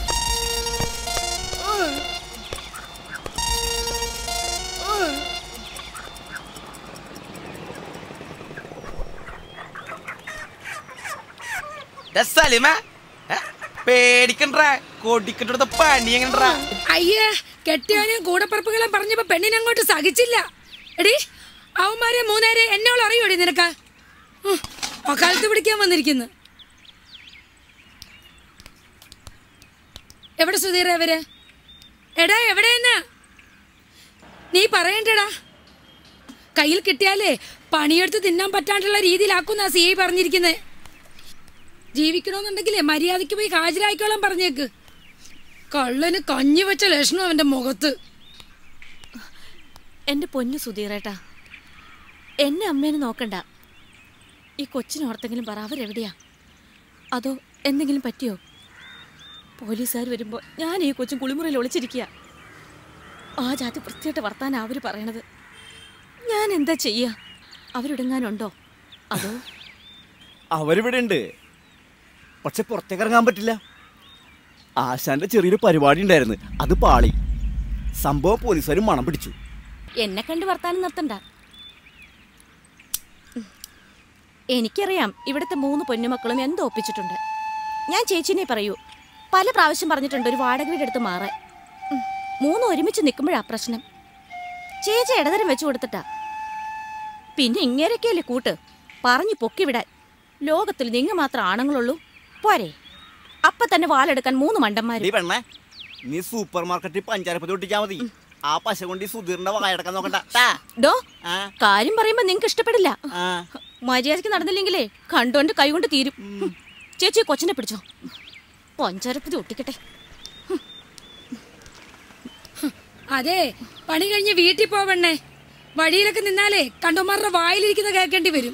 സലിമ പേടിക്കണ്ട കൊടിക്കട്ട പണി എങ്ങണ്ടാ അയ്യേ കെട്ടിയവനും കൂടപ്പറപ്പുകളും പറഞ്ഞപ്പോ പെണ്ണിനങ്ങോട്ട് സഹിച്ചില്ല എടി അവന്മാരെ മൂന്നേരെ എന്നോൾ അറിയോടി നിനക്ക് ഉം, വക്കാലത്ത് പിടിക്കാൻ വന്നിരിക്കുന്നു എവിടെ സുധീറ അവര് എടാ എവിടെയെന്നാ നീ പറയണ്ടടാ കയ്യിൽ കിട്ടിയാലേ പണിയെടുത്ത് തിന്നാൻ പറ്റാണ്ടുള്ള രീതിയിലാക്കുന്ന സി ഐ പറഞ്ഞിരിക്കുന്നത് ജീവിക്കണമെന്നുണ്ടെങ്കിലേ മര്യാദയ്ക്ക് പോയി ഹാജരായിക്കോളാൻ പറഞ്ഞേക്ക് കള്ളന് കഞ്ഞി വെച്ച ലക്ഷണം അവന്റെ മുഖത്ത് എന്റെ പൊന്നു സുധീറേട്ടാ എന്നെ അമ്മേനെ നോക്കണ്ട ഈ കൊച്ചിനോർത്തെങ്കിലും പറ അവരെവിടെയാ അതോ എന്തെങ്കിലും പറ്റിയോ പോലീസുകാർ വരുമ്പോൾ ഞാൻ ഈ കൊച്ചും കുളിമുറിയിൽ ഒളിച്ചിരിക്കുക ആ ജാതി വൃത്തിയായിട്ട് വർത്താനം അവർ പറയണത് ഞാൻ എന്താ ചെയ്യുക അവരിടുങ്ങാനുണ്ടോ അതോ അവരിവിടെ ഉണ്ട് പക്ഷെ പുറത്തേക്ക് ഇറങ്ങാൻ പറ്റില്ല ആശാന്റെ ചെറിയൊരു പരിപാടി ഉണ്ടായിരുന്നു അത് പാളി സംഭവം പോലീസുകാർ മണം പിടിച്ചു എന്നെ കണ്ട് വർത്താനം നിർത്തണ്ട ഉം. എനിക്കറിയാം ഇവിടുത്തെ മൂന്ന് പൊന്നുമക്കളും എന്തോ ഒപ്പിച്ചിട്ടുണ്ട് ഞാൻ ചേച്ചിനെ പറയൂ പല പ്രാവശ്യം പറഞ്ഞിട്ടുണ്ട് ഒരു വാടക വീടെടുത്ത് മാറാൻ ഉം. മൂന്നും ഒരുമിച്ച് നിൽക്കുമ്പോഴാ പ്രശ്നം ചേച്ചി ഇടതരം വെച്ചു കൊടുത്തിട്ടാ പിന്നെ ഇങ്ങനെയൊക്കെയല്ലേ കൂട്ട് പറഞ്ഞു പൊക്കി വിടാൻ ലോകത്തിൽ നിങ്ങ മാത്രം ആണുങ്ങളുള്ളൂ പോരെ അപ്പൊ തന്നെ വാലെടുക്കാൻ മൂന്ന് മണ്ടന്മാര് നീ പെണ്ണേ നീ സൂപ്പർ മാർക്കറ്റിൽ പഞ്ചാരപ്പതി ഒട്ടിച്ചാ മതി ആ പശ കൊണ്ട് ഈ സുധീറിന്റെ വായടക്കാൻ നോക്കണ്ട ട്ടാ. ഡോ കാര്യം പറയുമ്പോ നിങ്ങക്ക് ഇഷ്ടപ്പെടില്ല മര്യാദക്ക് നടന്നില്ലെങ്കിലേ കണ്ടോണ്ട് കൈ കൊണ്ട് തീരും ഹും. ചേച്ചി കൊച്ചിനെ പിടിച്ചോ പഞ്ചാരപ്പതി ഒട്ടിക്കട്ടെ അതെ പണി കഴിഞ്ഞ് വീട്ടിൽ പോവണ്ണേ വഴിയിലൊക്കെ നിന്നാലേ കണ്ടോമാരുടെ വായിലിരിക്കുന്ന കേൾക്കേണ്ടി വരും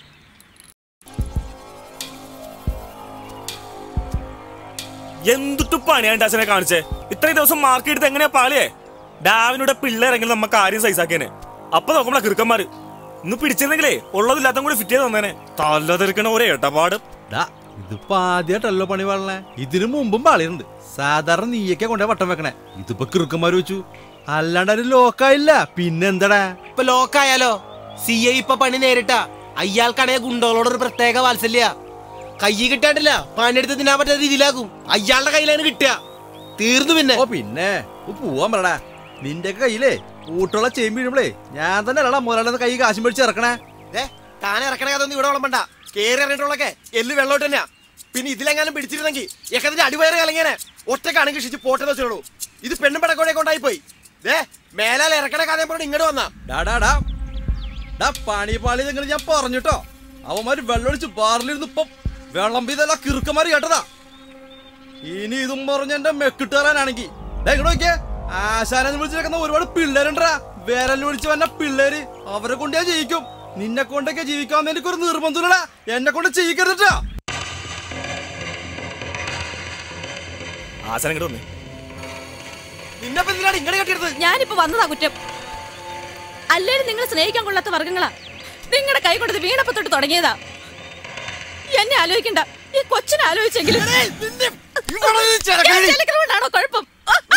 എന്തുട്ട് പണിയാണ് അച്ഛനെ കാണിച്ചേ ഇത്രയും ദിവസം മാർക്ക് എടുത്ത് എങ്ങനെയാ പാളിയേ ഡാവിനൂടെ പിള്ളേരെങ്കിലും നമ്മ കാര്യം സൈസാക്കിയേനെ അപ്പൊ നോക്കുമ്പോഴാ കിറുക്കന്മാര് ഇന്ന് പിടിച്ചിരുന്നെങ്കിലേ ഉള്ളതില്ലാത്ത കൂടി ഫിറ്റ് ചെയ്ത് തന്നേനെ തല്ല തെറിക്കണ ഒരേ ഏട്ടപ്പാട് ഇതിപ്പോ ആദ്യമായിട്ടല്ലോ പണി വളണേ ഇതിനു മുമ്പും പാളിയുണ്ട് സാധാരണ നീയൊക്കെ കൊണ്ടേ വട്ടം വെക്കണേ ഇതിപ്പോ കിറുക്കന്മാര് വെച്ചു അല്ലാണ്ട് അത് ലോക്കായില്ല പിന്നെന്തടാ ഇപ്പൊ ലോക്കായാലോ സി ഐ ഇപ്പൊ പണി നേരിട്ടാ അയാൾക്കാണെ ഗുണ്ടകളോട് ഒരു പ്രത്യേക വാത്സല്യ കൈ കിട്ടാണ്ടില്ല പണിയെടുത്ത് തിന്നാൻ പറ്റാത്ത രീതിയിലാക്കും അയാളുടെ കയ്യിലാണ് കിട്ടുക തീർന്നു പിന്നെ ഓ പിന്നെ ഇത് പോവാൻ പറടാ നിന്റെ കയ്യിലേ കൂട്ടുള്ള ചേമ്പി വീഴുമ്പളേ ഞാൻ തന്നെ അല്ലടാ മുതലാളിന്ന് കൈ കാശും മേടിച്ച് ഇറക്കണേ താൻ ഇറക്കണ അതൊന്നും ഇവിടെ വിളമ്പണ്ട കേറി ഇറങ്ങിയിട്ടുള്ളൊക്കെ എല്ല് വെള്ളോട്ട് തന്നെയാ പിന്നെ ഇതിലെങ്ങാനും പിടിച്ചിരുന്നെങ്കിൽ ഏക്കത്തിന്റെ അടിവയറ് കലങ്ങിയനെ ഒറ്റക്കാണെങ്കിൽ ഷിച്ച് പോട്ടെന്ന് വെച്ചോളൂ ഇത് പെണ്ണും പടക്കോടെ കൊണ്ടായി പോയി ദേ മേലാൽ ഇറക്കണ കഥ പറഞ്ഞ് ഇങ്ങോട്ട് വന്നാ ഡാ ഡാ ഡാ ഡാ പണി പാളി നിങ്ങൾ ഞാൻ പറഞ്ഞിട്ടോ അവന്മാര് വെള്ളമൊഴിച്ച് ബാറിലിരുന്ന് ഇപ്പം വിളമ്പിതല്ല കിറുക്കന്മാര് കേട്ടതാ ഇനി ഇതും പറഞ്ഞ എന്റെ മെക്കിട്ടേറാനാണെങ്കി ഇങ്ങോട്ട് നോക്കിയേ ആശാനെന്ന് വിളിച്ചിരിക്കുന്ന ഒരുപാട് പിള്ളേരുണ്ടാ വിരൽ വിളിച്ച് വന്ന പിള്ളേര് അവരെ കൊണ്ട് ഞാൻ ജയിക്കും നിന്നെ കൊണ്ടൊക്കെ ജീവിക്കാമെന്ന് എനിക്കൊരു നിർബന്ധമില്ലടാ എന്നെ കൊണ്ട് ചെയ്യിക്കരുതട്ടാ ആശാൻ ഇങ്ങോട്ട് വന്നേ നിന്നെപ്പോ എന്തിനാണ് ഇങ്ങനെ കെട്ടിയെടുത്തത് ഞാനിപ്പോ വന്നതാ കുറ്റം അല്ലേലും നിങ്ങൾ സ്നേഹിക്കാൻ കൊള്ളാത്ത വർഗങ്ങളാ നിങ്ങളുടെ കൈ കൊടുത്ത് വീണപ്പോ തൊട്ട് തുടങ്ങിയതാ എന്നെ ആലോചിക്കണ്ട ഈ കൊച്ചിനെ ആലോചിച്ചെങ്കിലും ഞാൻ ചിലക്കുന്നതുകൊണ്ടാണോ കുഴപ്പം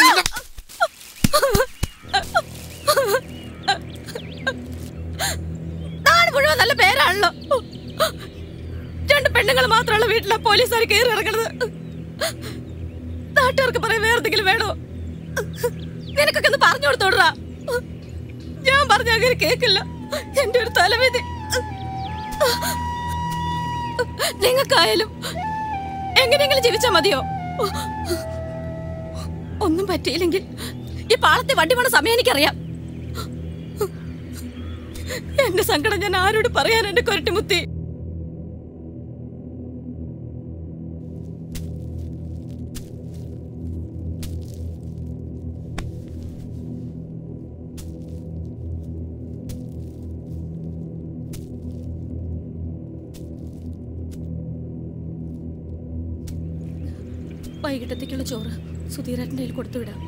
നാട് മുഴുവൻ നല്ല പേരാണല്ലോ രണ്ട് പെണ്ണുങ്ങൾ മാത്രമുള്ള വീട്ടിലെ പോലീസുകാർ കയറി ഇറങ്ങണത് നാട്ടുകാർക്ക് പറയാൻ വേറെ എന്തെങ്കിലും വേണോ നിനക്കൊക്കെ ഒന്ന് പറഞ്ഞു കൊടുത്തോടാ ഞാൻ പറഞ്ഞ അങ്ങനെ കേക്കില്ല എന്റെ ഒരു തലവേദി നിങ്ങൾക്കായാലും എങ്ങനെയെങ്കിലും ജീവിച്ചാ മതിയോ ഒന്നും പറ്റിയില്ലെങ്കിൽ ഈ പാളത്തെ വണ്ടി പോണ സമയം എനിക്കറിയാം എന്റെ സങ്കടം ഞാൻ ആരോട് പറയാൻ എന്റെ കൊരട്ടിമുത്തി വൈകിട്ടത്തേക്കുള്ള ചോറ് സുധീരേട്ടൻ്റെ കയ്യിൽ കൊടുത്തു വിടാം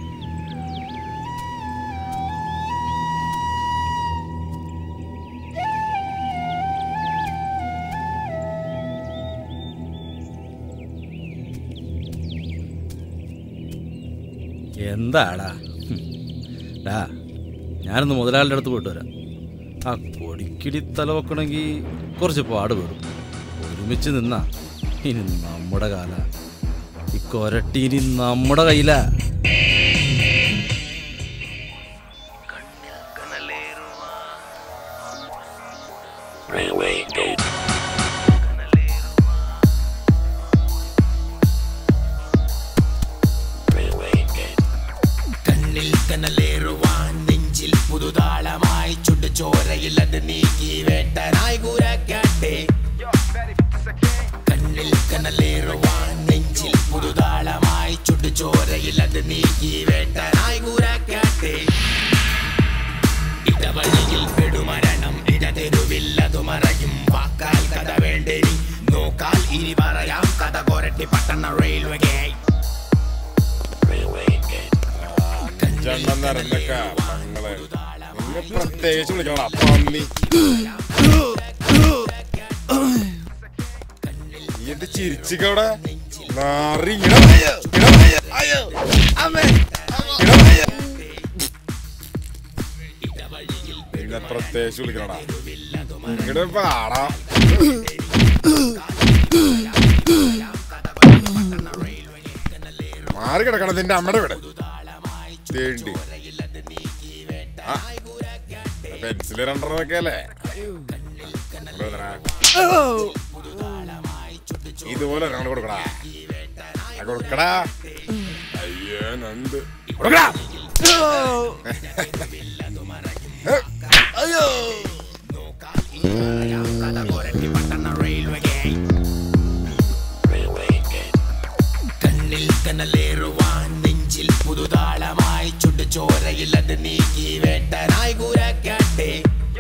എന്താടാ ഹും. ഡാ ഞാനൊന്ന് മുതലാളിയുടെ അടുത്ത് പോയിട്ട് വരാം ആ കൊടിക്കിടി തല വെക്കണമെങ്കിൽ കുറച്ച് പാട് പെടും ഒരുമിച്ച് നിന്നാ ഇനി നമ്മുടെ കാല ഈ കൊരട്ടി ഇനി നമ്മുടെ കയ്യിലാ കണ്ണിൽ കനലേറുവാൻ നെഞ്ചിൽ പുതുതാളമായി ചുടുചോരയിൽ അത് നീക്കി വേട്ടനായി കൂരക്കാട്ടെ കണ്ണിൽ കണ്ണിൽ കനലേറുവാൻ നെഞ്ചിൽ പുതുതാളമായി ചുട്ടുചോരയിൽ അത് നീക്കി വേട്ടനായി കൂരാക്കാട്ടെ ഇടവഴിയിൽ പെടുമരണം ഇടതെരുവിൽ അത് മറയും വാക്കാൽ കഥ വേണ്ടേനി നോക്കാൽ ഇനി പറയാം കഥ കൊരട്ടി പട്ടണ റെയിൽവേ ഗേറ്റ് അഞ്ചെണ്ണം നിറഞ്ഞക്ക മങ്ങളെ നിന്നെ പ്രത്യേകിച്ച് വിളിക്കണം പന്നി നീ എന്ത് ചിരിച്ചിക്കവിടെ നാറി ഇങ്ങടെ നിന്നെ പ്രത്യേകിച്ച് വിളിക്കണടാ ഇങ്ങടെ പാടാ മാറി കിടക്കണം നിന്റെ അമ്മയുടെ വീട് തേണ്ടി പെൻസിൽ രണ്ടെണ്ണമൊക്കെ അല്ലേ ഇതുപോലെ ഒരെണ്ണം കൊടുക്കടാ ആ, കൊടുക്കടാ അയ്യോ നണ്ട് കൊടുക്കടാ അയ്യോ കണ്ണിൽ കനലേറുവാൻ നെഞ്ചിൽ പുതുതാളമായി ചുട്ടുചോരയിൽ അത് നീക്കി വേട്ടനായി കൂരാക്കാട്ടെ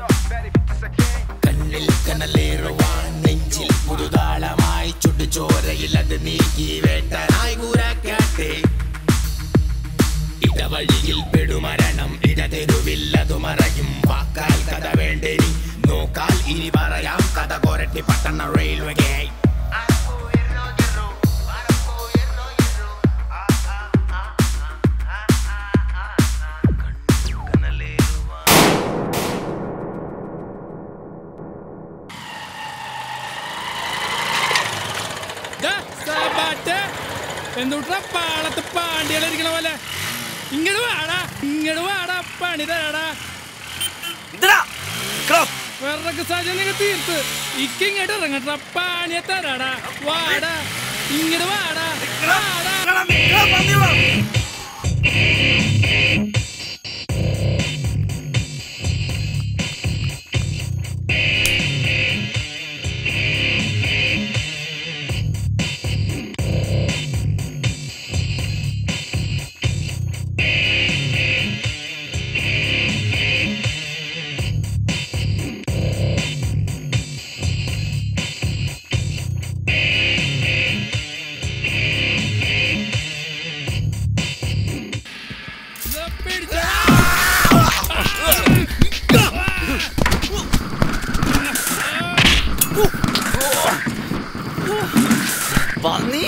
കണ്ണിൽ കനലേറുവാൻ നെഞ്ചിൽ പുതുതാളമായി ചുട്ടുചോരയിൽ അത് നീക്കി വേട്ടനായി കൂരാക്കാട്ടെ ഇടവഴിയിൽ പെടുമരണം ഇടതെരുവിൽ അത് മറയും വാക്കാൽ കഥ വേണ്ടേനി നോക്കാൽ ഇനി പറയാം കഥ കൊരട്ടി പട്ടണ റെയിൽവേ ഗേറ്റ് എന്തുട്ടാ പാളത്ത് പാണ്ടികളിരിക്കണ പോലെ ഇങ്ങോട്ട് വാടാ ഇങ്ങോട്ട് വാടാ പണി തരാടാ വിറക്ക് സാഹചര്യം തീർത്ത് ഇക്ക് ഇങ്ങോട്ട് ഇറങ്ങട്ടാ പാണിയെ തരാടാ വാടാ ഇങ്ങോട്ട് വാടാ വാടാ പന്നി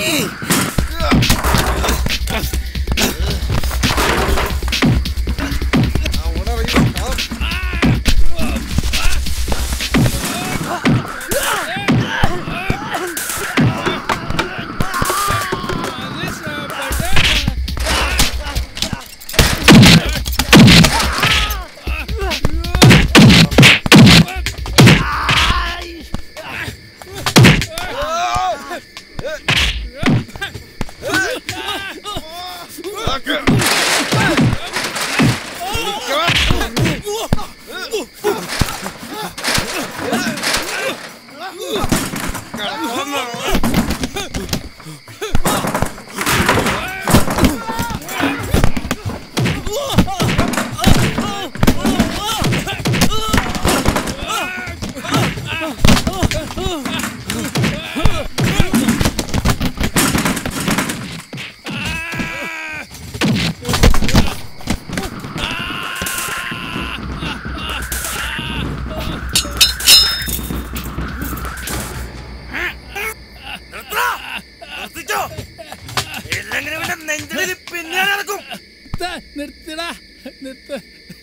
പിന്നെ നടക്കും നിർത്തിടാ നിർത്ത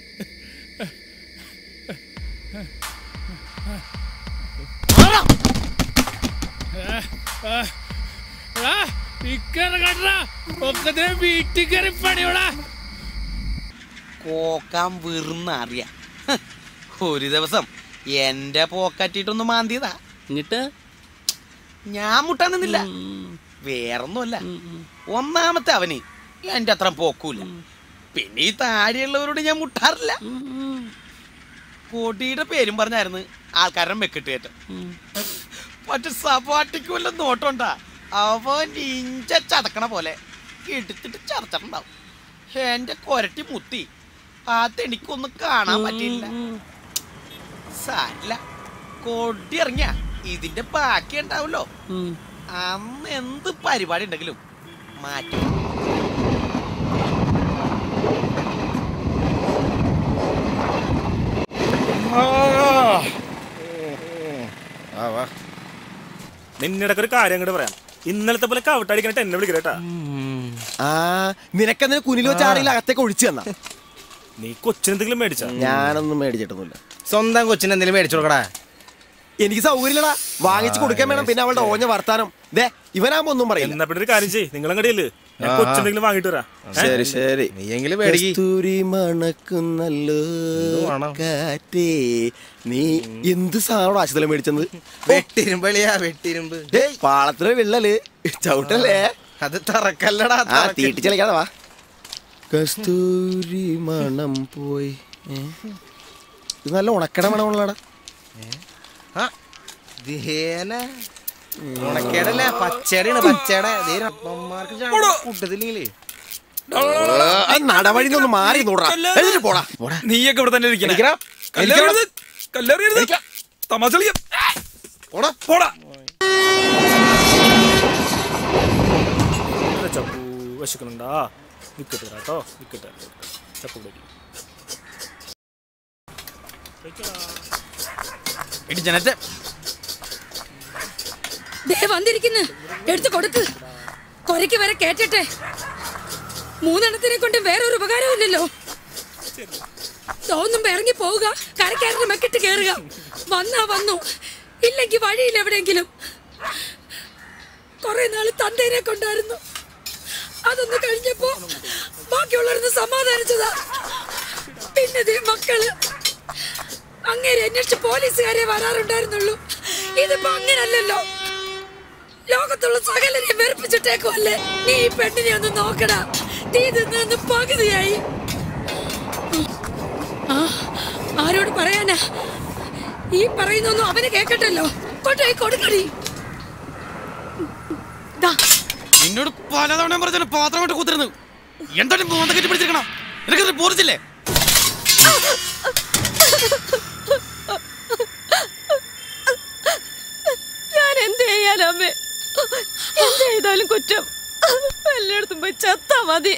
ഒക്കത്തിനെ വീട്ടിൽ കയറി പണിയോടാ കോക്കാൻ വെറുന്ന അറിയ ഒരു ദിവസം എന്റെ പോക്കറ്റിട്ടൊന്ന് മാന്തിയതാ എന്നിട്ട് ഞാൻ മുട്ടാൻ നിന്നില്ല വേറൊന്നുമല്ല ഒന്നാമത്തെ അവന് എന്റെ അത്ര പോക്കൂല പിന്നെ ഈ താഴെയുള്ളവരോട് ഞാൻ മുട്ടാറില്ല പൊടിയുടെ പേരും പറഞ്ഞായിരുന്നു ആൾക്കാരുടെ മെക്കിട്ട് കയറ്റം മറ്റേ സപാട്ടിക്ക് വല്ല നോട്ടമുണ്ടാ അവൻ ഇഞ്ച ചതക്കണ പോലെ എടുത്തിട്ട് ചതച്ചിട്ടുണ്ടാവും എന്റെ കൊരട്ടി മുത്തി അതെനിക്കൊന്നും കാണാൻ പറ്റില്ല സാരില്ല കൊടി ഇറങ്ങിയ ഇതിന്റെ ബാക്കി ഉണ്ടാവല്ലോ അന്ന് എന്ത് പരിപാടി ഉണ്ടെങ്കിലും മാറ്റി നിന്നിടക്ക് ഒരു കാര്യം അങ്ങോട്ട് പറയാം ഇന്നലത്തെ പോലെ കവിട്ടടിക്കണിട്ട് എന്നെ വിളിക്കട്ടാ ആ നിനക്കതിന് കുനിൽ വെച്ച് ആരെങ്കിലും അകത്തേക്ക് ഒഴിച്ചു തന്നാ നീ കൊച്ചിനെന്തെങ്കിലും മേടിച്ച ഞാനൊന്നും മേടിച്ചിട്ടൊന്നുമില്ല സ്വന്തം കൊച്ചിന് എന്തെങ്കിലും മേടിച്ചു കൊടുക്കടാ എനിക്ക് സൗകര്യമില്ലടാ വാങ്ങിച്ചു കൊടുക്കാൻ വേണം പിന്നെ അവളുടെ ഓഞ്ഞ വർത്താനം ദേ ഇവനാകുമ്പോ ഒന്നും പറയില്ല എന്നാ പിന്നെ ഒരു കാര്യം ചെയ്യ് നിങ്ങൾ അങ്ങടിയല്ലേ ഞാൻ ആഹാ. കൊച്ചെന്തെങ്കിലും വാങ്ങിട്ട് വരാം ഏ? ശരി ശരി നീയെങ്കിലും മേടിക്ക്. കസ്തൂരി മണക്കുന്നല്ലോ കാറ്റേ നീ എന്ത് സാധനം ആശുപത്രി മേടിച്ചത് വെട്ടിരുമ്പളിയാ വെട്ടിരുമ്പ് ഡേയ്, പാളത്തിലെ വിള്ളല് ചവിട്ടല്ലേ അത് തറക്കല്ലടാ ആ തീട്ടി ചളിക്കാതെ വാ കസ്തൂരി മണം പോയി ഏ? ഇത് നല്ല ഉണക്കട മണമുള്ളടാ ഉണക്കേടല്ല പച്ചടിയാണ് പച്ചയുടെ കൂട്ടത്തില്ലെങ്കിലേ നടവഴി ഒന്ന് മാറി നോടാ എഴുതിട്ട് പോടാ നീയൊക്കെ ഇവിടെ തന്നെ ഇരിക്കണേ ഇരിക്കടാ. കല്ലെറിയരുത് കല്ലെറിയരുത് തമാശ കളിക്കാം പോടാ പോടാ ഇത്ര ചപ്പു വിശക്കണുണ്ടാ നിക്കട്ടെ കേട്ടോ നിക്കട്ടെ ചപ്പു പിടിക്ക്. എടി ജനത്തെ ദേ വന്നിരിക്കുന്നു എടുത്തു കൊടുക്ക് കൊരയ്ക്ക് വരെ കേറ്റട്ടെ മൂന്നെണ്ണത്തിനെ കൊണ്ട് വേറൊരു ഉപകാരമില്ലല്ലോ തോന്നുമ്പോ ഇറങ്ങി പോവുക കരക്കയറിന് മെക്കിട്ട് കയറുക വന്നാ വന്നു ഇല്ലെങ്കിൽ വഴിയില്ല എവിടെയെങ്കിലും കുറെ നാള് തന്തേനെ കൊണ്ടായിരുന്നു അതൊന്ന് കഴിഞ്ഞപ്പോ ബാക്കിയുള്ളവരൊന്ന് സമാധാനിച്ചതാ പിന്നെ ദേ മക്കള് അങ്ങേരെ അന്വേഷിച്ച് പോലീസുകാരെ വരാറുണ്ടായിരുന്നുള്ളൂ ഇതിപ്പോ അങ്ങനല്ലല്ലോ ലോകത്തുള്ള സകലരെ വെറുപ്പിച്ചിട്ടേക്കുമല്ലേ നീ ഈ പെണ്ണിനെ ഒന്ന് നോക്കടാ തീ നിന്ന് പകുതിയായി ആ ആരോട് പറയാനാ ഈ പറയുന്നൊന്നും അവന് കേക്കട്ടല്ലോ കൊണ്ടുപോയി കൊടുക്കടി ദാ, നിന്നോട് പലതവണ പറഞ്ഞ പാത്രം കൊണ്ട് കുത്തിരുന്നു എന്താണ് മോന്ത കെട്ടി പിടിച്ചിരിക്കണം നിനക്കത് പോറിച്ചില്ലേ ഞാൻ എന്ത് ചെയ്യാനമ്മേ എന്ത് ചെയ്താലും കുറ്റം എല്ലായിടത്തും പോയി ചത്താ മതി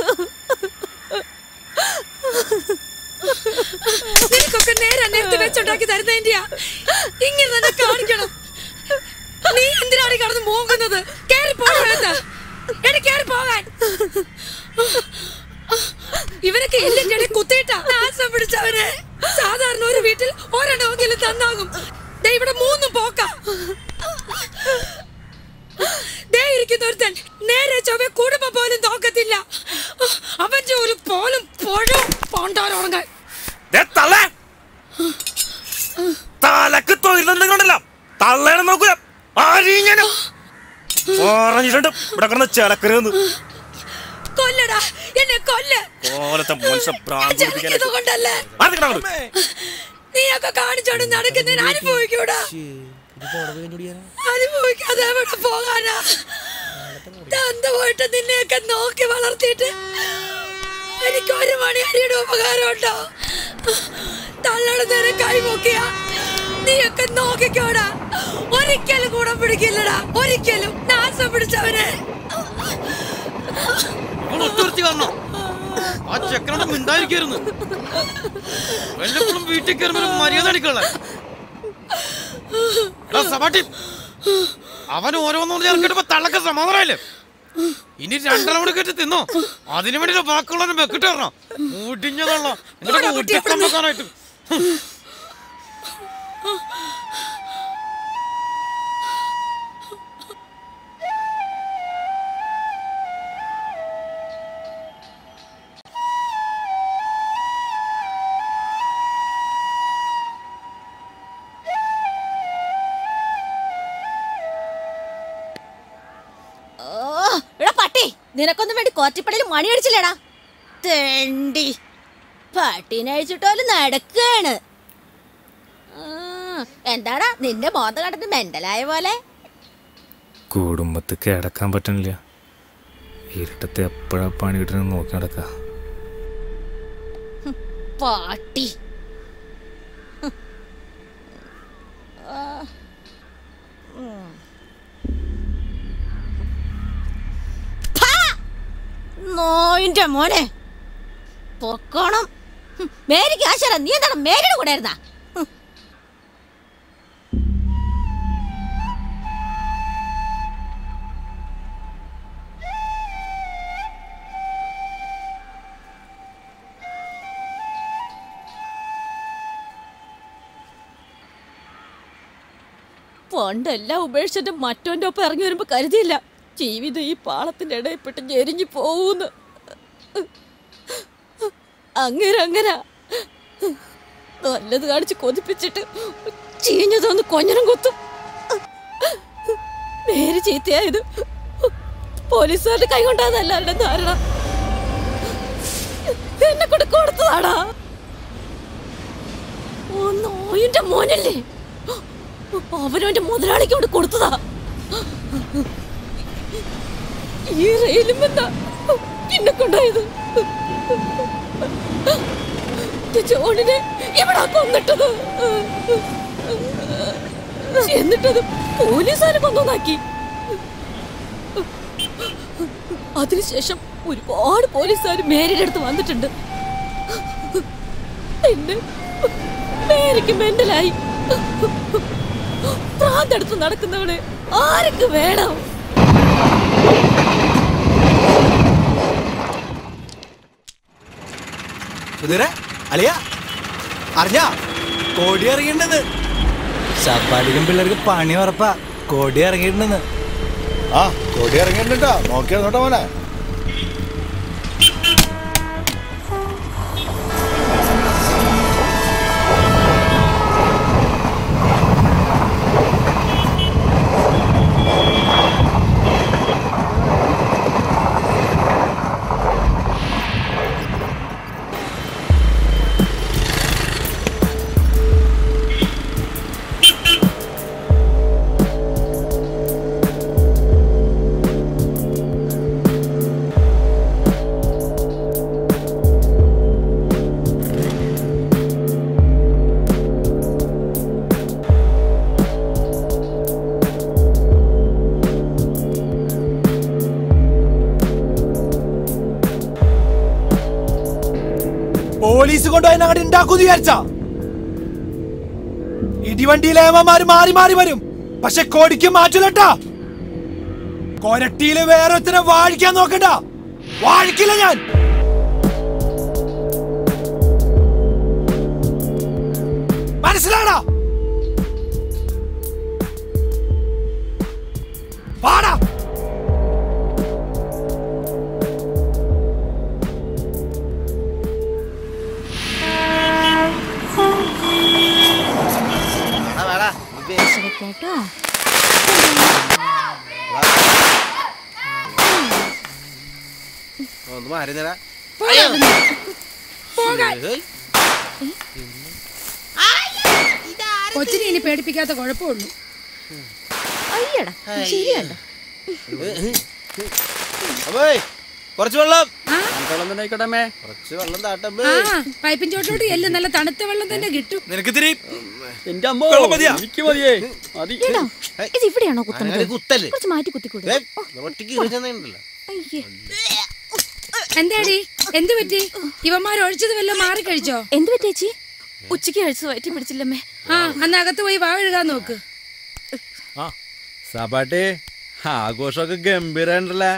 നിനക്കൊക്കെ നേരെ നേരത്തെ വെച്ചുണ്ടാക്കി തരുന്നതിന്റെയാ ഇങ്ങനെ തന്നെ കാണിക്കണം നീ എന്തിനാണ് ഈ കടന്ന് മൂങ്ങുന്നത് കേറി പോകാത്ത എടി കേറി പോകാൻ ഇവരൊക്കെ എല്ലിന്റെ ഇടയിൽ കുത്തിയിട്ടാ നാശം പിടിച്ചവരെ സാധാരണ ഒരു വീട്ടിൽ ഒരെണ്ണമെങ്കിലും തന്നാകും ദേ ഇവിടെ മൂന്നും പോക്ക ദേ ഇരിക്കുന്നൊരുത്തൻ നേരെ ചൊവ്വെ കുടുംബം പോലും നോക്കത്തില്ല അവന്റെ ഒരു പോലും പുഴവും പോണ്ടാരോണങ്ങാൻ ദേ തള്ളേ തലക്ക് തൊഴിലുണ്ടെങ്കിലോ തള്ളേനെ നോക്കൂല ആരീങ്ങനും പറഞ്ഞിട്ടുണ്ട് ഇവിടെ കിടന്ന് ചിലക്കരുന്ന് കൊല്ലടാ എന്നെ കൊല്ല് പോലത്തെ മനുഷ്യ ഭ്രാന്ത് പിടിപ്പിക്കാനായിട്ട്. ഇതുകൊണ്ടല്ലേ ആ, നിക്കടാ അങ്ങോട്ട്. നീയൊക്കെ കാണിച്ചോണ്ട് നടക്കുന്നതിന് അനുഭവിക്കൂടാ അനുഭവിക്കാതെ എവിടെ പോകാനാ തന്ത പോയിട്ട് നിന്നെയൊക്കെ നോക്കി വളർത്തിയിട്ട് എനിക്ക് ഒരു മണി അരിയുടെ ഉപകാരം ഉണ്ടോ തള്ളയുടെ നേരെ കൈമുക്കിയ നീയൊക്കെ നോക്കിക്കോടാ ഒരിക്കലും ഗുണം പിടിക്കില്ലടാ ഒരിക്കലും നാശം പിടിച്ചവനെ അവൾ ഒത്തുവരുത്തി കാണണം ആ ചെക്കനോട് മിണ്ടായിരിക്കായിരുന്നു വല്ലപ്പോഴും വീട്ടിൽ കയറുമ്പോൾ മര്യാദ അടിക്കണേ സപാട്ടി അവൻ ഓരോന്നും ചേർക്കിട്ടപ്പോ തള്ളക്ക് സമാധാനമല്ലേ ഇനി രണ്ടെണ്ണം കൂടി കെട്ടി തിന്നോ അതിനു വേണ്ടി ബാക്കിയുള്ളവരെ വെക്കിട്ട് തരണം മുടിഞ്ഞതുള്ള എന്നിട്ട് ഊട്ടിക്കമ്പക്കാനായിട്ട് ഓ, എടാ പട്ടി നിനക്കൊന്നും വേണ്ടി കോറ്റിപ്പടയിൽ മണി അടിച്ചില്ലേടാ തെണ്ടി പട്ടീനെ അഴിച്ചിട്ടോല് നടക്കാണ് ആ എന്താടാ നിന്റെ മോന്ത കണ്ടിട്ട് മെന്റലായ പോലെ കുടുംബത്ത് കിടക്കാൻ പറ്റണില്ല ഇരുട്ടത്തെ എപ്പോഴാ പണി കിട്ടണെന്ന് നോക്കി നടക്ക പാട്ടി ആ. ഉം. ഫാ! നോയിന്റെ മോനെ പൊക്കോണം ഹും, മേരിക്ക് ആശാര നീ എന്താണ് മേരിയുടെ കൂടെ ആയിരുന്നാ പണ്ടെല്ലാം ഉപേക്ഷിച്ചിട്ട് മറ്റോന്റെ ഒപ്പം ഇറങ്ങി വരുമ്പോ കരുതിയില്ല ജീവിതം ഈ പാളത്തിന്റെ ഇടയിൽപ്പെട്ട് ഞെരിഞ്ഞു പോവുന്ന് അങ്ങനെ അങ്ങനെ നല്ലത് കാണിച്ച് കൊതിപ്പിച്ചിട്ട് ചീഞ്ഞതൊന്ന് കൊഞ്ഞനം കൊത്തും നേരെ ചീത്തയായത് പോലീസുകാരുടെ കൈ കൊണ്ടാന്ന് എല്ലാവരുടെയും ധാരണ എന്നെ കൊണ്ട് കൊടുത്തതാടാ ഓ നോയിന്റെ മോനല്ലേ അവനവന്റെ മുതലാളിക്ക് കൊണ്ട് കൊടുത്തതാ ഈ റെയിലും എന്താ എന്നെ കൊണ്ടായത് ജോണിനെ എവിടാ കൊന്നിട്ടത് എന്നിട്ടത് പോലീസുകാരെ കൊന്നോന്നാക്കി അതിനുശേഷം ഒരുപാട് പോലീസുകാർ മേരിയുടെ അടുത്ത് വന്നിട്ടുണ്ട് എന്നെ മേരിക്ക് മെന്റലായി ഭ്രാന്തെടുത്ത് നടക്കുന്നവളെ ആരൊക്കെ വേണം സുധീരെ അളിയ അറിഞ്ഞാ കോടി ഇറങ്ങിണ്ടെന്ന് ചപ്പാടിക്കും പിള്ളേർക്ക് പണി ഉറപ്പാ കോടി ഇറങ്ങിയിട്ടുണ്ടെന്ന് ആ കോടി ഇറങ്ങിയിട്ടുണ്ടോ നോക്കിയാ നോട്ടോ മോനെ പോലീസ് കൊണ്ടുപോയി അങ്ങോട്ട് ഉണ്ടാക്കൂന്ന് വിചാരിച്ച ഇടിവണ്ടിയിലെ ഏമന്മാര് മാറി മാറി വരും പക്ഷെ കോടിക്ക് മാറ്റില്ലട്ടാ കൊരട്ടിയില് വേറെ ഒരുത്തനെ വാഴിക്കാൻ നോക്കണ്ട വാഴിക്കില്ല ഞാൻ മനസ്സിലാടാ പാടാ കേട്ടോ ഒന്ന് മാറി നേരാ പോകാൻ കൊച്ചിനെ ഇനി പേടിപ്പിക്കാത്ത കുഴപ്പമുള്ളൂ അയ്യടാ ശരിയല്ല അപ്പോയ് കുറച്ച് വെള്ളം വെള്ളം തന്നെ ആയിക്കോട്ടെ കുറച്ച് വെള്ളം താട്ടമ്പ് ആ പൈപ്പിൻ ചോട്ടോട്ട് എല്ലാം നല്ല തണുത്ത വെള്ളം തന്നെ കിട്ടും നിനക്ക് തിരി എന്റെ അമ്മോ വെള്ളം മതിയാ? എനിക്ക് മതിയേ മതി ഏടാ, ഇത് ഇവിടെയാണോ കുത്തുന്നത് അങ്ങനെ കുത്തല്ലേ? കുറച്ച് മാറ്റി കുത്തിക്കൂടെ ഒറ്റയ്ക്ക് ഇരുന്നുണ്ടല്ലോ അയ്യേ. എന്താടി എന്ത് പറ്റി ഇവന്മാർ ഒഴിച്ചത് വല്ലതും മാറി കഴിച്ചോ എന്ത് പറ്റേച്ചി ഉച്ചയ്ക്ക് കഴിച്ചു വയറ്റി പിടിച്ചില്ലമ്മേ ആ അന്ന് അകത്ത് പോയി വാ എഴുകാൻ നോക്ക് സപാട്ടെ ആഘോഷമൊക്കെ ഗംഭീരണ്ടല്ലേ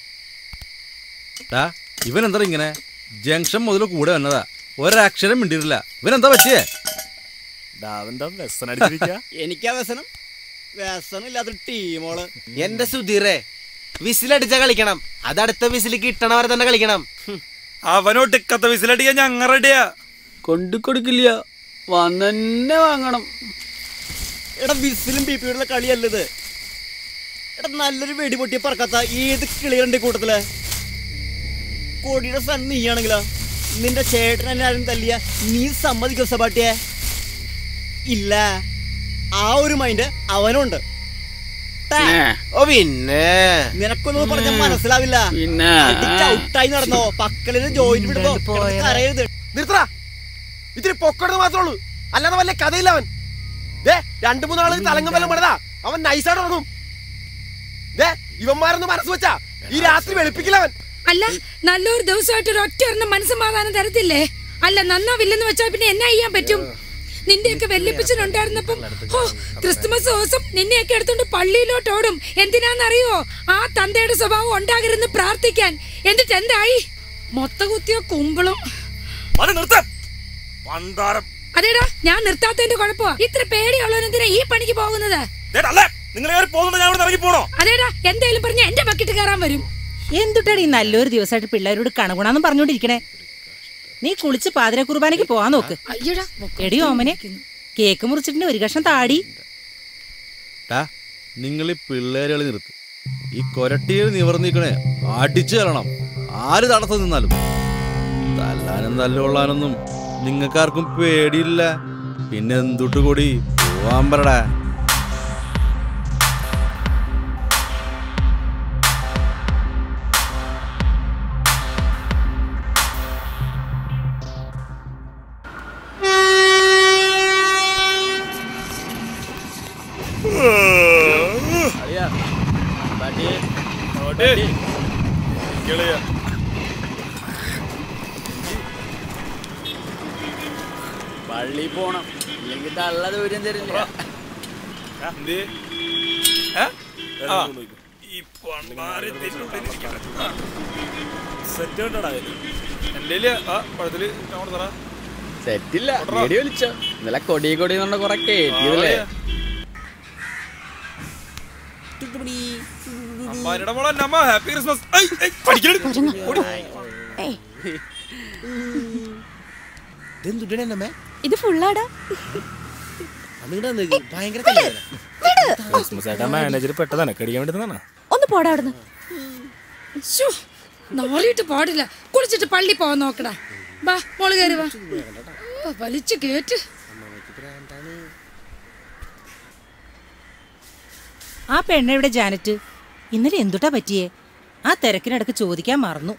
ടാ ഇവൻ എന്താ ഇങ്ങനെ ജംഗ്ഷൻ മുതൽ കൂടെ വന്നതാ ഒരക്ഷരം മിണ്ടിയിട്ടില്ല ഇവൻ എന്താ പറ്റിയേ ഡാവെന്താ വ്യസനം അടിച്ചിരിക്കാ എനിക്കാ വ്യസനം വ്യസനം ഇല്ലാത്തൊരു ടീമോള് എന്റെ സുധീറെ വിസിലടിച്ച കളിക്കണം അത് അടുത്ത വിസിൽ കിട്ടണവരെ തന്നെ കളിക്കണം അവനൊട്ടിക്കത്ത വിസിലടിക്കാൻ ഞങ്ങ റെഡിയാ കൊണ്ടു കൊടുക്കില്ല വന്നെ വാങ്ങണം എടാ വിസിലും ബി പിയുടെ കളിയല്ലത് എടാ നല്ലൊരു വെടി പൊട്ടിയ പറക്കാത്ത ഏത് കിളിയുണ്ട് ഈ കൂട്ടത്തില് കോടിയുടെ സൺ നീയാണെങ്കിലോ നിന്റെ ചേട്ടൻ എന്നെ ആരും തല്ലിയ നീ സമ്മതിക്കോ സബാട്ടിയെ ഇല്ല ആ ഒരു മൈൻഡ് അവനുണ്ട് ട്ടാ. ഓ പിന്നെ നിനക്കൊന്നും പറഞ്ഞ മനസ്സിലാവില്ല പിന്നെ. അടിച്ച് ഔട്ടായി നടന്നോ പക്കളിന് ജോയിന്റ് വിടുമ്പോ കിടന്ന് കരയരുത് നിർത്തടാ ഇത്തിരി പൊക്കടുത്ത് മാത്രമേ ഉള്ളൂ അല്ലാതെ വല്ല കഥയില്ല അവൻ ദേ രണ്ടു മൂന്നാള് തലങ്ങും വല്ലം പണിതാ അവൻ നൈസായിട്ട് ഉറങ്ങും ദേ ഇവന്മാരൊന്ന് മനസ്സ് വെച്ചാ ഈ രാത്രി വെളുപ്പിക്കില്ല അവൻ അല്ല നല്ലൊരു ദിവസമായിട്ട് ഒരു ഒറ്റ ഒരെണ്ണം മനസ്സമാധാനം തരത്തില്ലേ അല്ല നന്നാവില്ലെന്ന് വെച്ചാൽ പിന്നെ എന്നാ ചെയ്യാൻ പറ്റും നിന്റെയൊക്കെ വെല്ലിപ്പിച്ചിട്ടുണ്ടായിരുന്നപ്പം ഓ ക്രിസ്തുമസ് ദിവസം നിന്നെയൊക്കെ എടുത്തോണ്ട് പള്ളിയിലോട്ട് ഓടും എന്തിനാന്നറിയോ ആ തന്തയുടെ സ്വഭാവം ഉണ്ടാകരുതെന്ന് പ്രാർത്ഥിക്കാൻ എന്നിട്ട് എന്തായി മൊത്ത കുത്തിയ കുമ്പിളും അത് നിർത്താം പണ്ടാരം അതേടാ ഞാൻ നിർത്താത്തതിന്റെ കുഴപ്പമാ ഇത്ര പേടിയുള്ളവനെന്തിനാ ഈ പണിക്ക് പോകുന്നത് അല്ലേ നിങ്ങൾ കയറി പോകുന്നുണ്ട് ഞാൻ ഇവിടെ ഇറങ്ങി പോണോ അതേടാ എന്തായാലും പറഞ്ഞ എന്റെ ബക്കറ്റ് കയറാൻ വരും എന്തുട്ടാണ് ഈ നല്ലൊരു ദിവസമായിട്ട് പിള്ളേരോട് കണകുണാന്ന് പറഞ്ഞോണ്ടിരിക്കണേ നീ കുളിച്ച് പാതിര കുർബാനയ്ക്ക് പോവാൻ നോക്ക് അയ്യടാ എടി ഓമനെ കേക്ക് മുറിച്ചിട്ടുണ്ട് ഒരു കഷ്ണം താടി ടാ നിങ്ങൾ ഈ പിള്ളേരുകളി നിർത്ത് ഈ കൊരട്ടിയിൽ നിവർന്നിക്കണേ അടിച്ചു തരണം ആര് തടസ്സം നിന്നാലും തല്ലാനും തല്ലുകൊള്ളാനൊന്നും നിങ്ങൾക്കാർക്കും പേടിയില്ല പിന്നെ എന്തുട്ട് കൂടി പോവാൻ പറടാ പള്ളി പോണം ഇല്ലെങ്കിൽ തള്ള ദൂരം തരില്ല ഈ പണ്ടാരി തിന്നുള്ളിലിരിക്കണ. സെറ്റ് കണ്ടടാ എന്റെ കയ്യില് ആ പഴത്തില് അങ്ങോട്ട് തറ സെറ്റില്ല വീഡിയോ വിളിച്ചോ ഇന്നലെ കൊടി കൊടി എന്നുള്ള കുറെ കേട്ടിയതല്ലേ അമ്മാരിയുടെ മോളെ അമ്മ ഹാപ്പി ക്രിസ്മസ് ഐ, ഐ, പഠിക്കണടി. ഓടി. ഇത് ഫുള്ളാടാ ഭയങ്കര ക്രിസ്മസ് ആയിട്ട് മാനേജർ പെട്ടതാണ് കടിക്കാൻ വേണ്ടി ഒന്ന് പോടാ അവിടുന്ന് ശ്ശോ, നാളിട്ട് പാടില്ല കുളിച്ചിട്ട് പള്ളി പോവാൻ നോക്കടാ വാ മോള് കയറി വാ ഓ, വലിച്ചു കേറ്റ് ആ പെണ്ണെവിടെ ജാനറ്റ് ഇന്നലെ എന്തുട്ടാ പറ്റിയേ ആ തിരക്കിനിടക്ക് ചോദിക്കാൻ മറന്നു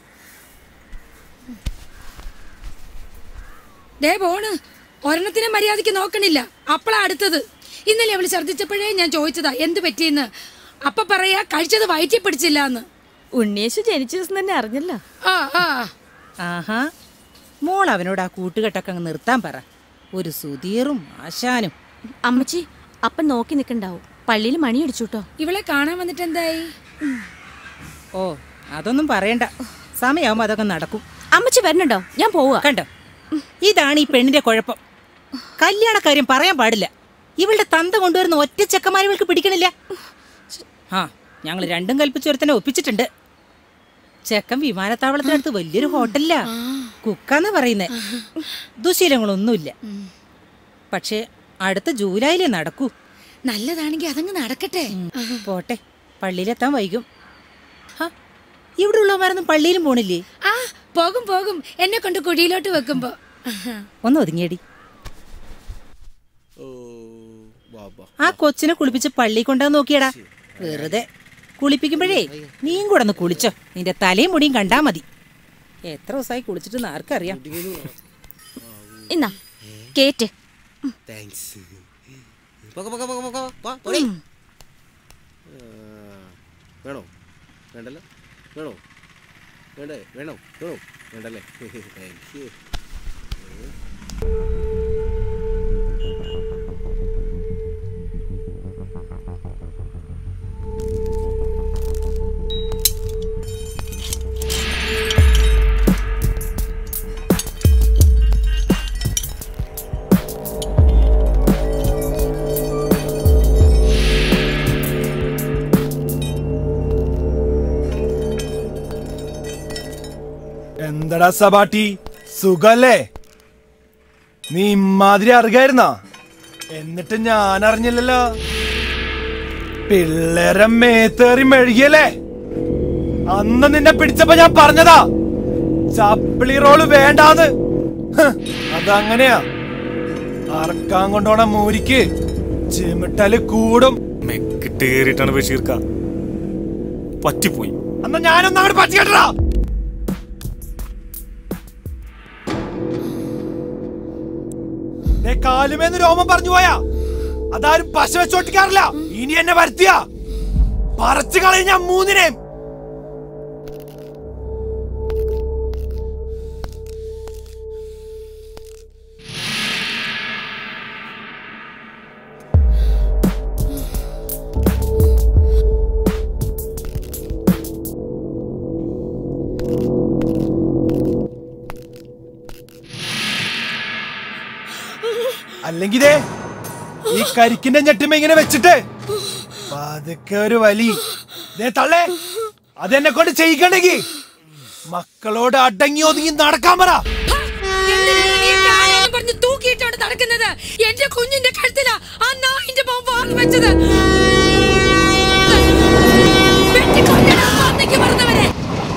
ദേ പോണ് ഒരെണ്ണത്തിനെ മര്യാദയ്ക്ക് നോക്കണില്ല അപ്പളാ അടുത്തത് ഇന്നലെ അവള് ഛർദ്ദിച്ചപ്പോഴേ ഞാൻ ചോദിച്ചതാ എന്ത് പറ്റിയെന്ന് അപ്പൊ പറയാ കഴിച്ചത് വയറ്റി പിടിച്ചില്ല എന്ന് ഉണ്ണിയേശു ജനിച്ച ദിവസം തന്നെ അറിഞ്ഞല്ലോ ആ ആ ആഹാ മോൾ അവനോട് ആ കൂട്ടുകെട്ടൊക്കെ അങ്ങ് നിർത്താൻ പറ ഒരു സുധീറും ആശാനും അമ്മച്ചി അപ്പൻ നോക്കി നിൽക്കണ്ടാവും പള്ളിയിൽ മണി അടിച്ചു കേട്ടോ ഇവളെ കാണാൻ വന്നിട്ട് എന്തായി ഓ അതൊന്നും പറയണ്ട സമയമാകുമ്പോ അതൊക്കെ നടക്കും അമ്മച്ചി വരണുണ്ടോ ഞാൻ പോവുക കണ്ടോ ഇതാണ് ഈ പെണ്ണിന്റെ കുഴപ്പം കല്യാണക്കാര്യം പറയാൻ പാടില്ല ഇവളുടെ തന്ത കൊണ്ടുവരുന്ന ഒറ്റ ചെക്കന്മാരെ ഇവൾക്ക് പിടിക്കണില്ല ആ ഞങ്ങൾ രണ്ടും കൽപ്പിച്ചൊരുത്തന്നെ ഒപ്പിച്ചിട്ടുണ്ട് ചെക്കൻ വിമാനത്താവളത്തിനടുത്ത് വലിയൊരു ഹോട്ടലിലാ കുക്കാന്ന് പറയുന്നേ ദുശീലങ്ങളൊന്നുമില്ല പക്ഷേ അടുത്ത ജൂലൈയിലേ നടക്കൂ നല്ലതാണെങ്കിൽ അതങ്ങ് നടക്കട്ടെ പോട്ടെ പള്ളിയിലെത്താൻ വൈകും ഹാ, ഇവിടെ ഉള്ളവന്മാരൊന്നും പള്ളിയിലും പോണില്ലേ ആ പോകും പോകും എന്നെ കൊണ്ട് കുഴിയിലോട്ട് വെക്കുമ്പോ ഒന്ന് ഒതുങ്ങിയടി ആ കൊച്ചിനെ കുളിപ്പിച്ച് പള്ളി കൊണ്ടാ നോക്കിയടാ വെറുതെ കുളിപ്പിക്കുമ്പോഴേ നീയും കൂടെ ഒന്ന് കുളിച്ചോ നിന്റെ തലയും മുടിയും കണ്ടാ മതി എത്ര ദിവസമായി കുളിച്ചിട്ട് ആർക്കറിയാം ഇന്നാ കേറ്റ് താങ്ക്സ് പോക പോക പോക പോക വാ പോടി വേണോ വേണ്ടല്ലോ വേണോ വേണ്ടേ വേണോ വേണോ വേണ്ടല്ലേ താങ്ക് യു എന്തടാ സബാട്ടി സുഖല്ലേ നീ ഇമ്മാതിരി അറിയായിരുന്നാ എന്നിട്ട് ഞാൻ അറിഞ്ഞില്ലല്ലോ പിള്ളേരെ മേത്തേറി മെഴുകിയല്ലേ അന്ന് നിന്നെ പിടിച്ചപ്പോ ഞാൻ പറഞ്ഞതാ ചപ്പിളി റോള് വേണ്ടാന്ന് ഹ്, അതങ്ങനെയാ അറക്കാൻ കൊണ്ടോണ മൂരിക്ക് ചിമിട്ടല് കൂടും മെക്കിട്ടേറിയിട്ടാണ് ബഷീർക്ക പറ്റിപ്പോയി എന്നാ ഞാനൊന്നും അങ്ങോട്ട് പറ്റി കേട്ടടാ കാലുമേന്ന് രോമം പറഞ്ഞു പോയാ അതാരും പശ വെച്ചോട്ടിക്കാറില്ല ഇനി എന്നെ വരുത്തിയ പറിച്ചു കളയും ഞാൻ മൂന്നിനെയും അല്ലെങ്കിൽ ദേ, ഈ കരിക്കിന്റെ ഞെട്ടുമ്പ ഇങ്ങനെ വെച്ചിട്ട് പതുക്കെ ഒരു വലി ദേ തള്ളേ അതെന്നെ കൊണ്ട് ചെയ്യിക്കണ്ടെങ്കി മക്കളോട് അടങ്ങി ഒതുങ്ങി നടക്കാൻ പറ എന്തിനാണ് നീ കാലെന്ന് പറഞ്ഞ് തൂക്കിയിട്ടാണ് നടക്കുന്നത് എന്റെ കുഞ്ഞിന്റെ കഴുത്തിലാ ആ നായിന്റെ മോൻ വാങ്ങി വെച്ചത് വെട്ടിക്കൊല്ലണം, പന്നിക്ക് പറഞ്ഞവരെ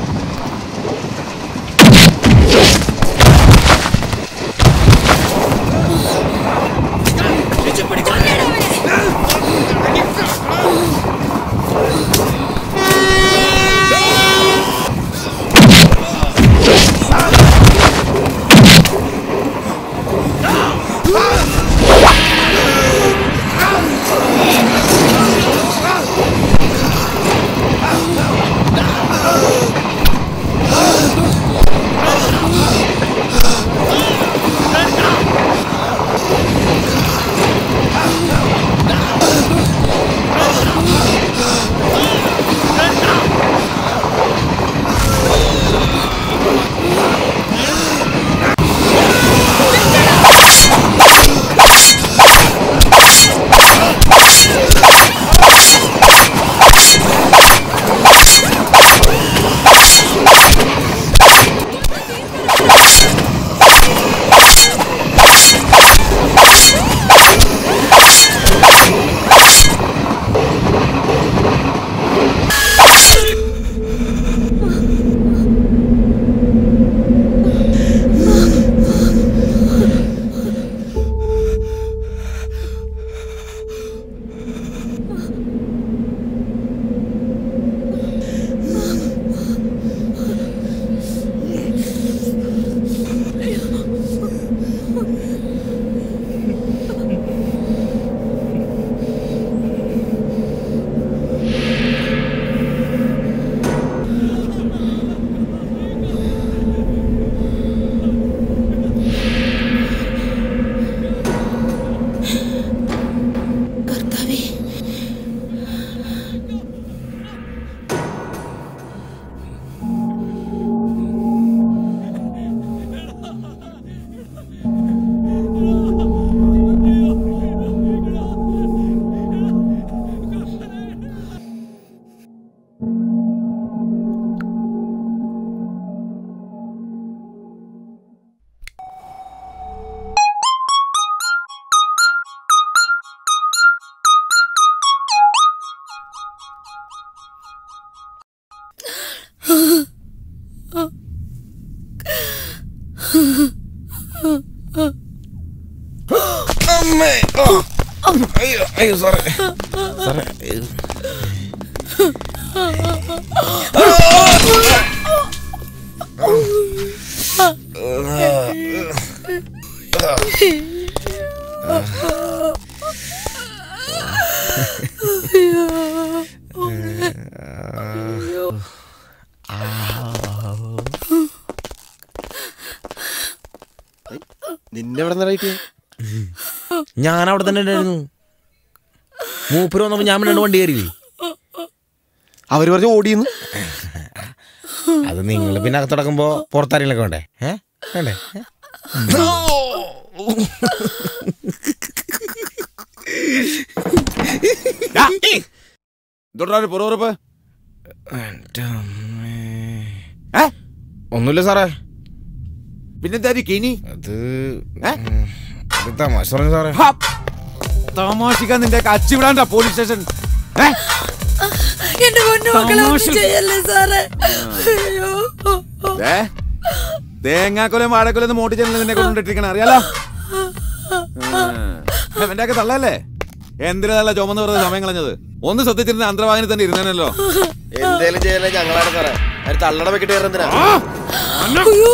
അമ്മേ ഓ. അയ്യോ അയ്യോ സാറേ സാറേ അയ്യോ. നിന്നെ എവിടെ നിറയിട്ട് ഞാൻ അവിടെ തന്നെ ഉണ്ടായിരുന്നു മൂപ്പര് വന്നപ്പോ ഞാൻ പിന്നെ വണ്ടി കയറിയില്ലേ അവര് പറഞ്ഞു ഓടിയെന്ന് അത് നിങ്ങൾ പിന്നെ അകത്തടക്കുമ്പോ പുറത്താരെങ്കിലൊക്കെ വേണ്ടേ ഏ വേണ്ടേ ഏ? എന്തുകൊണ്ടാണ് പുറവുറപ്പ് എൻ്റെ അമ്മേ. ഒന്നുമില്ല സാറേ പിന്നെന്താ കിനി അത് അത് തമാശ പറഞ്ഞു സാറേ തമാശിക്കാൻ നിന്റെ അച്ചി വിടാണ്ട പോലീസ് സ്റ്റേഷൻ എന്റെ പൊന്നു മക്കളെ ഒന്നും തമാശ. ചെയ്യല്ലേ സാറേ അയ്യോ തേങ്ങാക്കൊലം വാഴക്കൊലം മോട്ടി ചെല്ലുന്ന നിന്നെ കൊണ്ടിട്ടിരിക്കണ അറിയാലോ അവന്റെ ഒക്കെ തള്ളല്ലേ എന്തിനാ നല്ല ചുമന്ന് വെറുതെ സമയം കളഞ്ഞത് ഒന്ന് ശ്രദ്ധിച്ചിരുന്ന അന്തർവാഹിനി തന്നെ ഇരുന്നേനല്ലോ എന്തേലും ചെയ്യല്ലേ ഞങ്ങളാണ് സാറേ അതിന് തള്ളട വെക്കിട്ട് കയറുന്നതിനാ അയ്യോ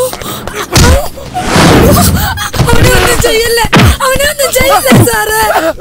അവനെ ഒന്നും ചെയ്യല്ലേ അവനെ ഒന്നും ചെയ്യല്ലേ സാറേ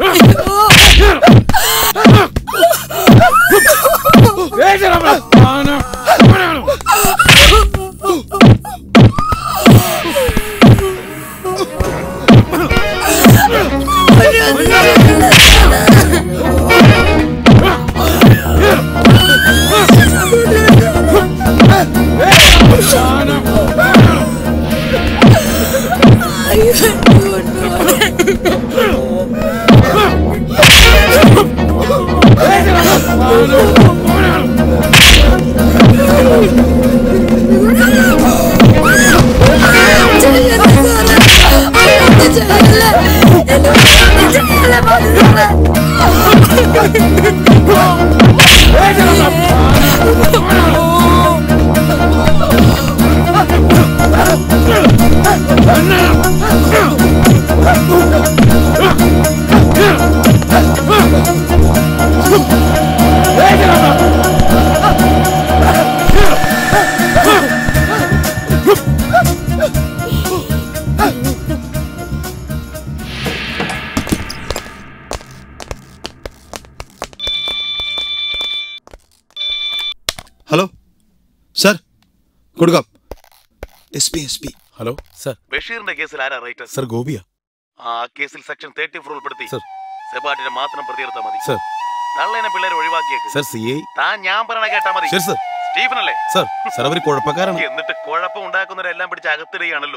ഹലോ സാർ കൊടുക്കാം S P S P hello sir ബഷീറിന്റെ കേസിൽ ആരാ റൈറ്റർ സർ ഗോപിയ ആ കേസിൽ സെക്ഷൻ തേർട്ടി ഫോർ ഉൾപ്പെടുത്തി സർ. സെബാട്ടിനെ മാത്രം പ്രതിയെടുത്താ മതി സർ തള്ളേനെ പിള്ളേരെ ഒഴിവാക്കിയേക്ക് സർ സി ഐ താൻ ഞാൻ പറയണ കേട്ടാ മതി ശരി സർ സ്റ്റീഫൻ അല്ലേ സർ സർ അവർ കുഴപ്പക്കാരാണ് എന്നിട്ട് കുഴപ്പം ഉണ്ടാക്കുന്നവരെല്ലാം പിടിച്ച് അകത്തിടുകയാണല്ലോ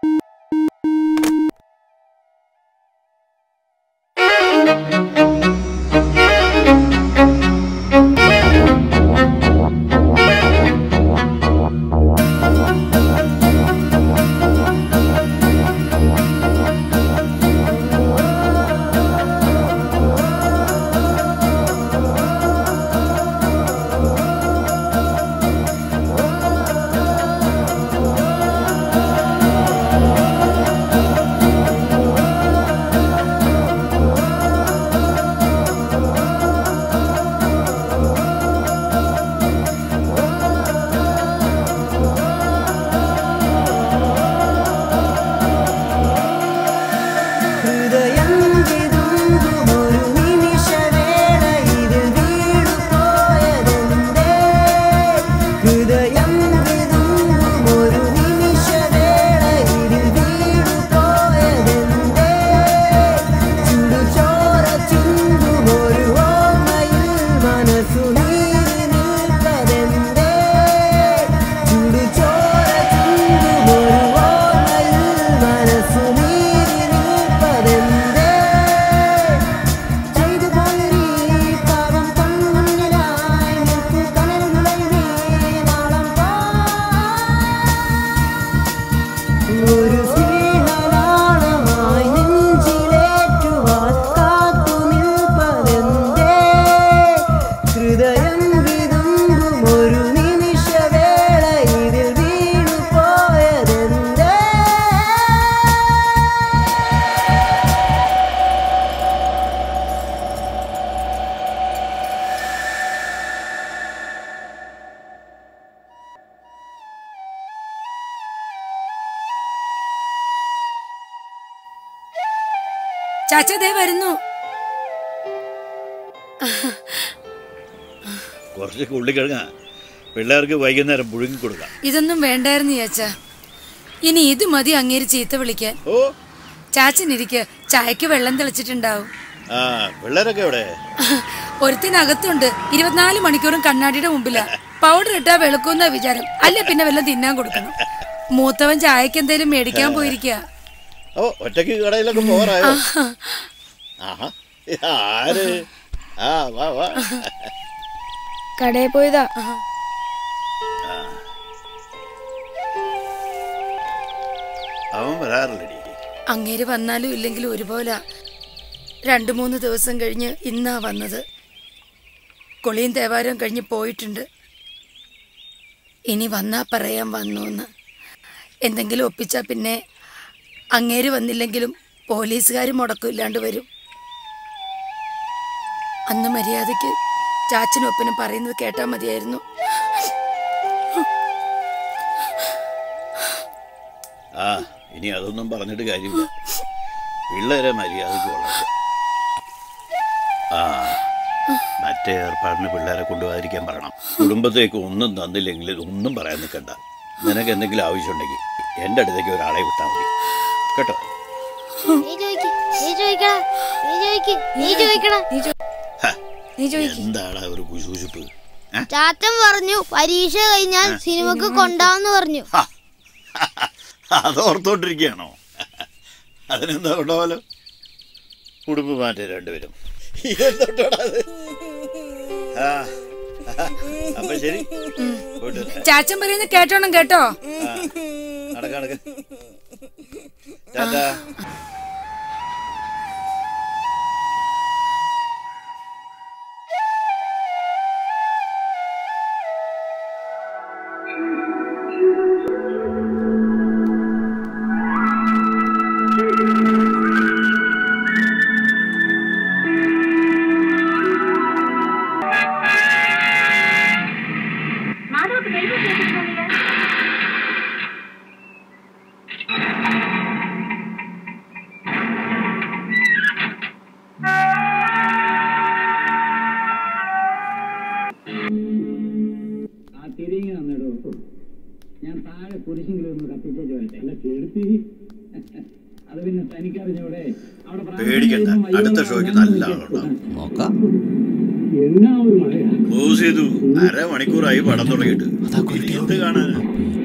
ഹൃദയം വിതുമ്പുമൊരു നിമിഷവേള ഇതിൽ വീണുപോയതെന്തേ? ഹൃദയം വിതുമ്പുമൊരു നിമിഷവേള ഇതിൽ വീണുപോയതെന്തേ? ചുടുചോര ചിന്തുമൊരു ഓർമ്മയിൽ മനസ്സു നീറി നിൽപ്പതെന്തേ? ചുടുചോര ചിന്തുമൊരു ഓർമ്മയിൽ മനസ്സു നീറി നിൽപ്പതെന്തേ? ചെയ്തു പോയൊരീ പാവം കൺമുന്നിലായി നിൽക്കു കനൽ നുഴഞ്ഞേ നാളം ഒരു സ്നേഹനാളമായി നെഞ്ചിലേറ്റുവാൻ കാത്തു നിൽപ്പതെന്തേ ഹൃദയം വിതുമ്പും ഒരു നിമിഷവേള ഇതിൽ വീണു പോയതെന്തേ ചാച്ച ദേ വരുന്നു കുറച്ച് ഉള്ളിക്കിഴങ്ങ പിള്ളേർക്ക് വൈകുന്നേരം പുഴുങ്ങി കൊടുക്കാം ഇതൊന്നും വേണ്ടായിരുന്നു ചാച്ച ഇനി ഇത് മതി അങ്ങേര് ചീത്ത വിളിക്കാൻ ചാച്ചനിരിക്ക് ചായക്ക് വെള്ളം തെളിച്ചിട്ടുണ്ടാവും ആ പിള്ളേരൊക്കെ എവിടെ ഒരുത്തിനകത്തുണ്ട് ഇരുപത്തിനാല് മണിക്കൂറും കണ്ണാടിയുടെ മുമ്പിലാ പൗഡർ ഇട്ടാ വെളുക്കുന്ന വിചാരം അല്ല പിന്നെ വല്ലതും തിന്നാൻ കൊടുക്കണം മൂത്തവൻ ചായക്ക് എന്തേലും മേടിക്കാൻ പോയിരിക്കുക ഓ ഒറ്റയ്ക്ക് കടയിലൊക്കെ പോറായോ ആഹാ ആര് ആ വാ വാ കടയിൽ പോയതാ അവൻ വരാറില്ലടി അങ്ങേര് വന്നാലും ഇല്ലെങ്കിലും ഒരുപോലെ രണ്ടു മൂന്ന് ദിവസം കഴിഞ്ഞ് ഇന്നാ വന്നത് കുളിയും തേവാരവും കഴിഞ്ഞ് പോയിട്ടുണ്ട് ഇനി വന്നാ പറയാൻ വന്നൂന്ന് എന്തെങ്കിലും ഒപ്പിച്ചാ പിന്നെ അങ്ങേര് വന്നില്ലെങ്കിലും പോലീസുകാർ മുടക്കമില്ലാണ്ട് വരും അന്ന് മര്യാദയ്ക്ക് ചാച്ചനും ഒപ്പനും പറയുന്നത് കേട്ടാ മതിയായിരുന്നു ആ ഇനി അതൊന്നും പറഞ്ഞിട്ട് കാര്യമില്ല പിള്ളേരെ മര്യാദയ്ക്ക് വളർത്തുക ആ മറ്റേ ഏർപ്പാടിന് പിള്ളേരെ കൊണ്ടുപോകാതിരിക്കാൻ പറയണം കുടുംബത്തേക്ക് ഒന്നും തന്നില്ലെങ്കിൽ ഒന്നും പറയാൻ നിൽക്കണ്ട നിനക്ക് എന്തെങ്കിലും ആവശ്യമുണ്ടെങ്കിൽ എൻ്റെ അടുത്തേക്ക് ഒരാളെ വിട്ടാൽ മതി കേട്ടോ നീ ചോദിക്ക് നീ ചോദിക്കടാ നീ ചോദിക്ക് നീ ചോദിക്കടാ ഹ, നീ ചോദിക്ക് എന്താണ് ഒരു കുശൂശിപ്പ് ഏ? ചാത്തൻ പറഞ്ഞു പരീക്ഷ കഴിഞ്ഞാൽ സിനിമക്ക് കൊണ്ടാന്ന് പറഞ്ഞു അത് ഓർത്തോണ്ടിരിക്കുകയാണോ അതിനെന്താ കൊണ്ടുപോകാലോ ഉടുപ്പ് മാറ്റേ രണ്ടുപേരും ഇതെന്തോട്ടാടാ അത്? ആ, അപ്പൊ ശരി പോയിട്ട് വരാം. ചാച്ചൻ പറയുന്നത് കേട്ടോണം കേട്ടോ ആ, നടക്ക് നടക്ക് ടാറ്റാ ആ തിരിങ്ങി വന്നിടൂ ഞാൻ താഴെ കുരിശെങ്കിലും ഒന്ന് കത്തിച്ചേച്ച് വരട്ടെ അല്ല കെടുത്തി അത് പിന്നെ തനിക്കറിഞ്ഞൂടെ അവിടെ പേടിക്കണ്ട അടുത്ത ഷോയ്ക്ക് നല്ല ആളുണ്ടാവും നോക്കാം എന്നാ ഒരു മഴയാ ക്ലോസ് ചെയ്തു അരമണിക്കൂറായി പടം തുടങ്ങിയിട്ട് ഇനി എന്ത് കാണാനാ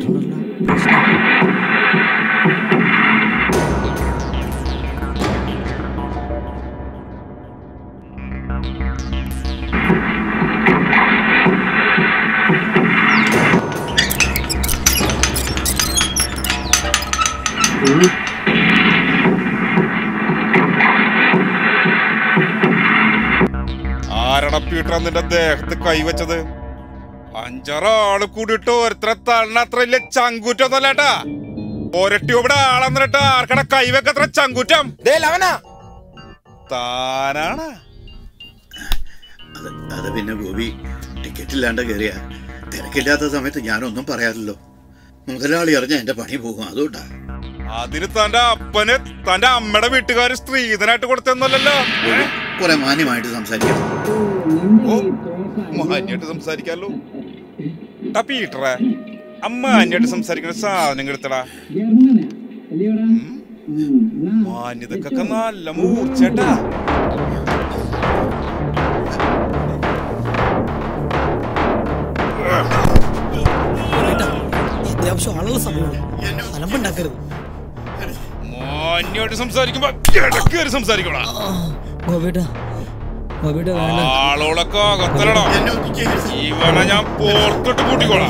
ആരട പീട്ടർ നിന്റെ ദേഹത്ത് കൈവച്ചത് അഞ്ചാറ് ആള് കൂടിയിട്ട് ഒരുത്തരെ തള്ളത്ര ഇല്ല ചങ്കൂറ്റൊന്നല്ലേട്ടാ ഒരട്ടി ഇവിടെ ആളെന്നിട്ട് ആർക്കട കൈവെക്കത്ര ചങ്കൂറ്റം താനാണ് അത് അത് പിന്നെ ഗോപി ടിക്കറ്റ് ഇല്ലാണ്ട് കയറിയ തിരക്കില്ലാത്ത സമയത്ത് ഞാനൊന്നും പറയാറില്ലല്ലോ മുതലാളി അറിഞ്ഞ എന്റെ പണി പോകും അതുകൊണ്ടാ അതിന് തന്റെ അപ്പന് തന്റെ അമ്മയുടെ വീട്ടുകാര് സ്ത്രീധനായിട്ട് കൊടുത്തൊന്നുമല്ലല്ലോ കുറെ മാന്യമായിട്ട് സംസാരിക്കണം ഓ മാന്യായിട്ട് സംസാരിക്കാലോ ടാ പീട്ടറെ അമ്മ മാന്യായിട്ട് സംസാരിക്കുന്ന സാധനം എടുത്തടാ മാന്യതക്കൊക്കെ നല്ല മൂർച്ചേട്ടാ അത്യാവശ്യം ആളുള്ള സമയമാണ് അലമ്പുണ്ടാക്കരുത് മാന്യമായിട്ട് സംസാരിക്കുമ്പോ ഇടയ്ക്ക് കയറി സംസാരിക്കണോ ഗോപിയേട്ട ഗോപിയേട്ട വേണ്ട ആളോളൊക്കെ അകത്തലടാ ഇവനെ ഞാൻ പുറത്തോട്ട് കൂട്ടിക്കോളാം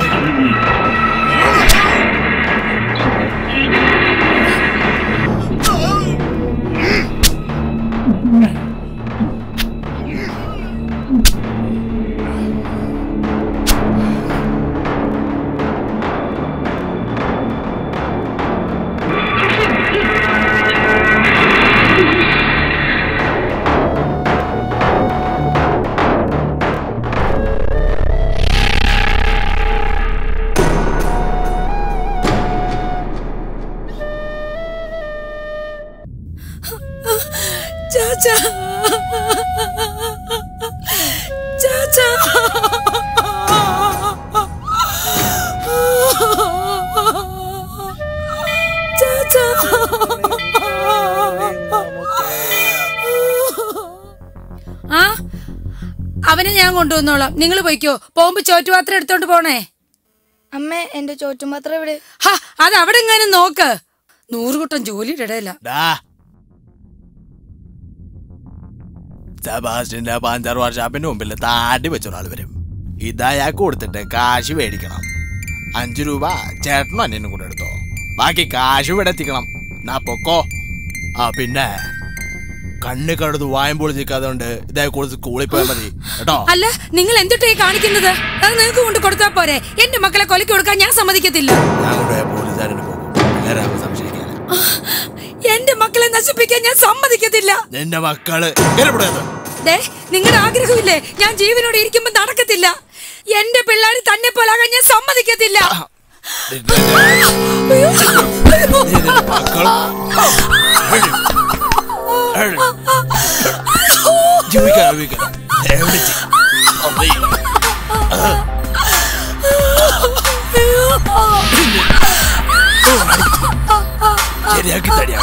ചാച്ചാ ചാച്ചാ ചാച്ചാ ആ അവനെ ഞാൻ കൊണ്ടുവന്നോളാം നിങ്ങൾ പോയിക്കോ പോകുമ്പോ ചോറ്റുപാത്രം എടുത്തോണ്ട് പോണേ അമ്മേ എന്റെ ചോറ്റുപാത്രം എവിടെ ഹാ അത് അവിടെ എങ്ങാനും നോക്ക് നൂറുകൂട്ടം ജോലിയുടെ ഇടയില സെബാസ്റ്റിന്റെ പഞ്ചർ വർഷാപ്പിന്റെ മുമ്പിൽ താടി വെച്ചൊരാൾ വരും ഇതയാ കൊടുത്തിട്ട് കാശ് മേടിക്കണം അഞ്ചു രൂപ ചേട്ടനും അന്യനും കൂടെ എടുത്തോ ബാക്കി കാശ് ഇവിടെ എത്തിക്കണം നാ പൊക്കോ ആ പിന്നെ കണ്ണ് കടുത്ത് വായുമ്പോൾ നിൽക്കാതുകൊണ്ട് ഇതേ കൊടുത്ത് സ്കൂളിൽ പോയാൽ മതി കേട്ടോ അല്ല നിങ്ങൾ എന്തിട്ടേ കാണിക്കുന്നത് അത് നിങ്ങൾക്ക് കൊണ്ട് കൊടുത്താ പോരെ എന്റെ മക്കളെ കൊലക്ക് കൊടുക്കാൻ ഞാൻ സമ്മതിക്കത്തില്ല ഞാൻ കൊണ്ടുപോയ പോലീസുകാരന് പോകും വേറെ ആരും സംശയിക്കാൻ എന്റെ മക്കളെ നശിപ്പിക്കാൻ ഞാൻ സമ്മതിക്കത്തില്ല നിന്റെ മക്കള് കേറിപ്പോടാ ഇത്. ദേ നിങ്ങളുടെ ആഗ്രഹമില്ലേ ഞാൻ ജീവനോടെ ഇരിക്കുമ്പോ നടക്കത്തില്ല എന്റെ പിള്ളേർ തന്നെ പോലാകാൻ ഞാൻ സമ്മതിക്കത്തില്ല ജീവിക്കാൻ ജീവിക്കാൻ എവിടെ ശരിയാക്കി തടിയാ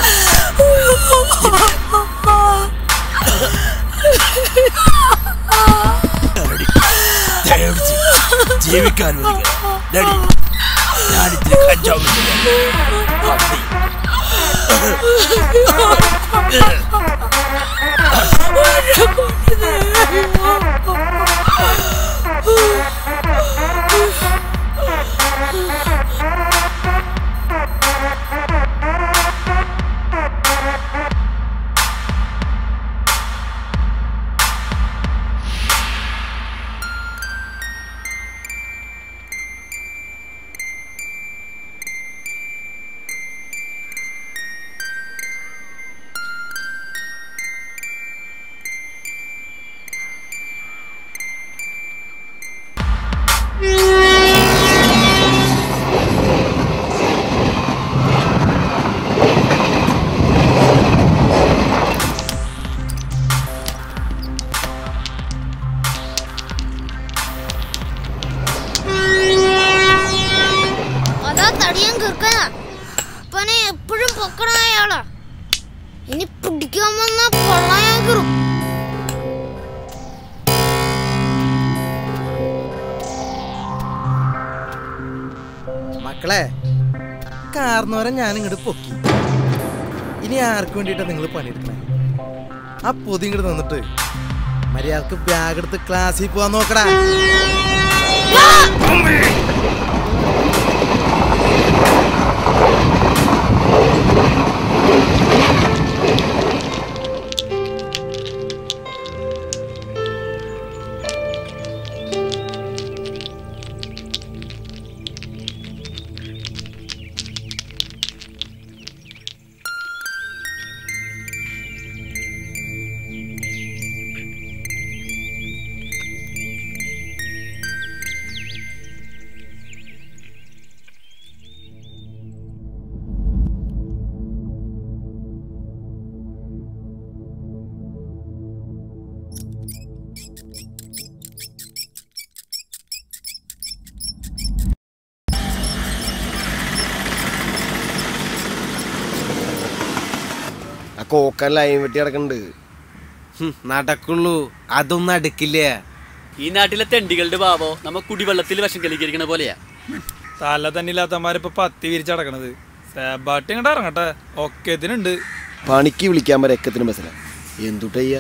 ജീവിക്കാൻ ഡാഡി ഞാനിത്തിരി കഞ്ചാവ് അതാ തടിയാൻ കിർക്കനാ അപ്പനെ എപ്പോഴും പൊക്കണ അയാളാ ഇനി പിടിക്കാൻ വന്ന പൊള്ളയാൻ കീറും മക്കളെ കാർന്നോരെ ഞാൻ ഇങ്ങോട്ട് പൊക്കി ഇനി ആർക്ക് വേണ്ടിയിട്ടാ നിങ്ങൾ പണിയെടുക്കണേ ആ പൊതി ഇങ്ങോട്ട് നിന്നിട്ട് മര്യാദക്ക് ബാഗ് എടുത്ത് ക്ലാസ്സിൽ പോവാൻ നോക്കടാ ആ കോക്കൻ ലൈൻ വെട്ടി കിടക്കണ്ട് നടക്കുള്ളൂ അതൊന്നും അടുക്കില്ല ഈ നാട്ടിലെ തെണ്ടികളുടെ ഭാവോ നമ്മ കുടിവെള്ളത്തിൽ വശം കലിക്കരിക്കണ പോലെയാ തല തന്നില്ലാത്തമാരിപ്പൊ പത്തി വിരിച്ചടക്കണത് സേബാട്ടി ഇങ്ങോട്ട് ഇറങ്ങട്ടെ ഒക്കെ ഇതിനുണ്ട് പണിക്ക് വിളിക്കാൻ വരെ എക്കത്തിന് ബസ്സിലാണ് എന്തുട്ടയ്യ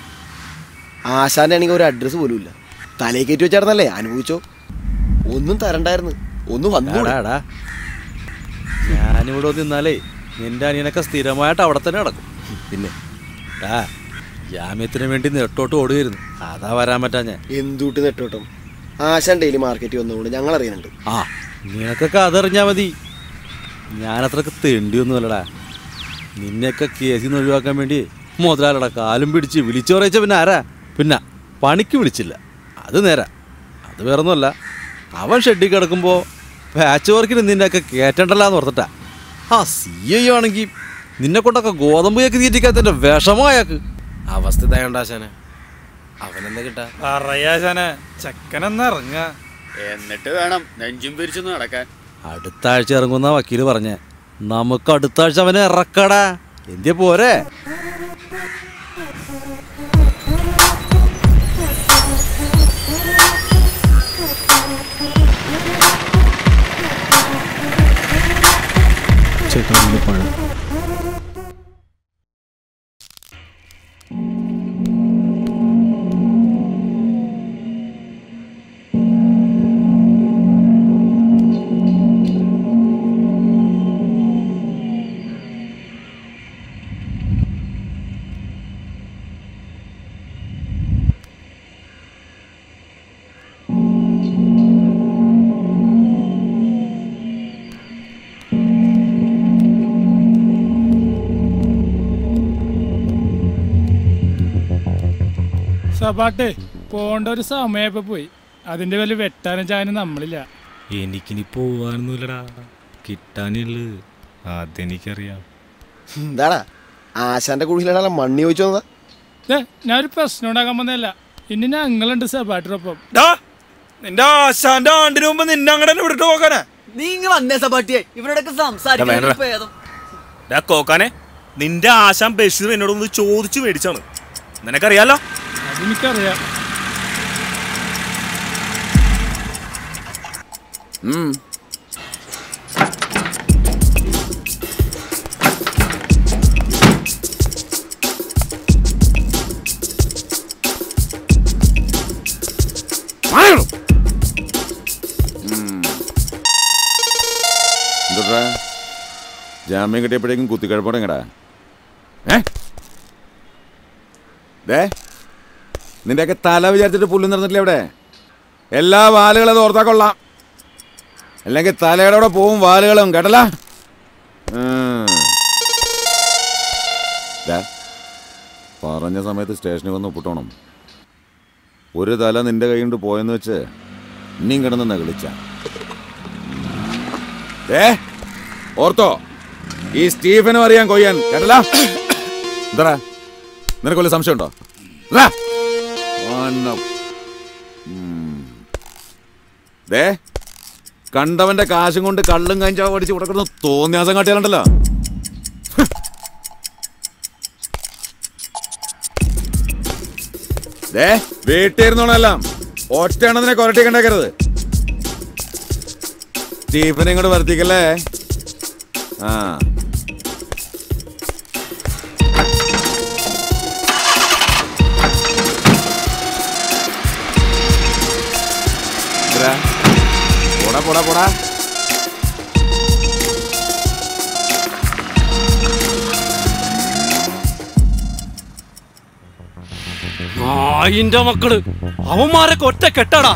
ആശാന്റെ ആണെങ്കിൽ ഒരു അഡ്രസ്സ് പോലും ഇല്ല തലേ കയറ്റി വെച്ചായിരുന്നല്ലേ അനുഭവിച്ചോ ഒന്നും തരണ്ടായിരുന്നു ഒന്നും വന്നു എടാ, എടാ. ഞാനിവിടെ നിന്നാലേ നിന്റെ അനിയനൊക്കെ സ്ഥിരമായിട്ട് അവിടെ തന്നെ നടക്കും പിന്നെ ടാ ജാമ്യത്തിന് വേണ്ടി നെട്ടോട്ട് ഓടുകയായിരുന്നു അതാ വരാൻ പറ്റാ ഞാൻ എന്തുട്ട് നെട്ടോട്ടം ആശാൻ ഡെയിലി മാർക്കറ്റിൽ വന്നുകൊണ്ട് ഞങ്ങൾ അറിയുന്നുണ്ട് ആ നിനക്കൊക്കെ അതറിഞ്ഞാ മതി ഞാനത്രക്ക് തെണ്ടിയൊന്നുമല്ലടാ നിന്നെയൊക്കെ കേസിൽ നിന്ന് ഒഴിവാക്കാൻ വേണ്ടി മുതലാളിയുടെ കാലും പിടിച്ച് വിളിച്ചു പറയിച്ച പിന്നെ ആരാ പിന്നെ പണിക്ക് വിളിച്ചില്ല അത് നേരാ അത് വേറൊന്നുമല്ല അവൻ ഷെഡിൽ കിടക്കുമ്പോൾ പാച്ച് വർക്കിന് നിന്നെയൊക്കെ കയറ്റണ്ടല്ലാന്ന് ഓർത്തിട്ടാ ആ സി ഐ ആണെങ്കിൽ നിന്നെ കൊണ്ടൊക്കെ ഗോതമ്പ് കേക്ക് തീറ്റിക്കാത്തതിന്റെ വിഷമമായാക്ക് അവസ്ഥ ഇതായോണ്ട് ആശാനെ അവനെന്താ കിട്ടാ പറയാശാനെ ചെക്കനെന്ന് ഇറങ്ങ എന്നിട്ട് വേണം നെഞ്ചും പിരിച്ചൊന്ന് നടക്കാൻ അടുത്ത ആഴ്ച ഇറങ്ങുന്ന വക്കീല് പറഞ്ഞേ നമുക്ക് അടുത്ത ആഴ്ച അവനെ ഇറക്കടാ എന്തിയ പോരെ ചേട്ടൻ്റെ പഴം സപാട്ടെ പോണ്ട ഒരു സമയപ്പോ പോയി അതിന്റെ വലിയ വെട്ടാനും ചാനും നമ്മളില്ല എനിക്കിനി പോവാനൊന്നുമില്ലടാ കിട്ടാനുള്ളു അതെനിക്കറിയാം എന്താടാ ആശാന്റെ കുഴിയിലാണ് മണ്ണി ചോദിച്ചു വന്നതാ ദേ, ഞാൻ ഒരു പ്രശ്നം ഉണ്ടാക്കാൻ വന്നതല്ല ഇനി ഞങ്ങളുണ്ട് സപാട്ടിനൊപ്പം നിന്റെ ആശാന്റെ ആണ്ടിന് മുമ്പ് നിന്നെ അങ്ങനെ തന്നെ വിട്ടിട്ട് പോകാനാ നീങ്ങ വന്നേ സപാട്ടിയെ ഇവരോടൊക്കെ സംസാരിക്കാൻ ഭേദം ഡാ കോക്കാനെ നിന്റെ ആശാൻ ബഷീർ എന്നോടൊന്ന് ചോദിച്ചു മേടിച്ചാണ് നിനക്കറിയാലോ അതെനിക്കറിയാം ഉം. മാറണം. ഉം. എന്തുട്രാ ജാമ്യം കിട്ടിയപ്പോഴേക്കും കുത്തിക്കഴപ്പോടെങ്ങടാ ഏ ദേ നിന്റെയൊക്കെ തല വിചാരിച്ചിട്ട് പുല്ല് നിറഞ്ഞിട്ടില്ല അവിടെ എല്ലാ വാലുകളും അത് ഓർത്താ കൊള്ളാം അല്ലെങ്കിൽ തലയുടെ കൂടെ പോവും വാലുകളും കേട്ടല്ല പറഞ്ഞ സമയത്ത് സ്റ്റേഷനിൽ വന്ന് ഒപ്പിട്ടോണം ഒരു തല നിന്റെ കൈ കൊണ്ട് പോയെന്ന് വെച്ച് ഇനിയും കിടന്ന് നകളിച്ച ഏ ഓർത്തോ ഈ സ്റ്റീഫനും അറിയാൻ കൊയ്യാൻ കേട്ടല്ല എന്താ നിനക്ക് വല്ല സംശയമുണ്ടോ ദാ. ഒന്നും. ഉം. ദേ കണ്ടവന്റെ കാശും കൊണ്ട് കള്ളും കഞ്ചാവ് അടിച്ച് ഇവിടെ കിടന്ന് തോന്നിയാസം കാട്ടിയാലുണ്ടല്ലോ ദേ വീട്ടിലിരുന്നോണെല്ലാം ഒറ്റയാണെന്നിനെ കൊരട്ടിക്കണ്ടേക്കരുത് സ്റ്റീഫനെ ഇങ്ങോട്ട് വർത്തിക്കല്ലേ ആ ഇതെടാ, പോടാ പോടാ പോടാ നായിന്റെ മക്കള് അവന്മാരൊക്കെ ഒറ്റ കെട്ടടാ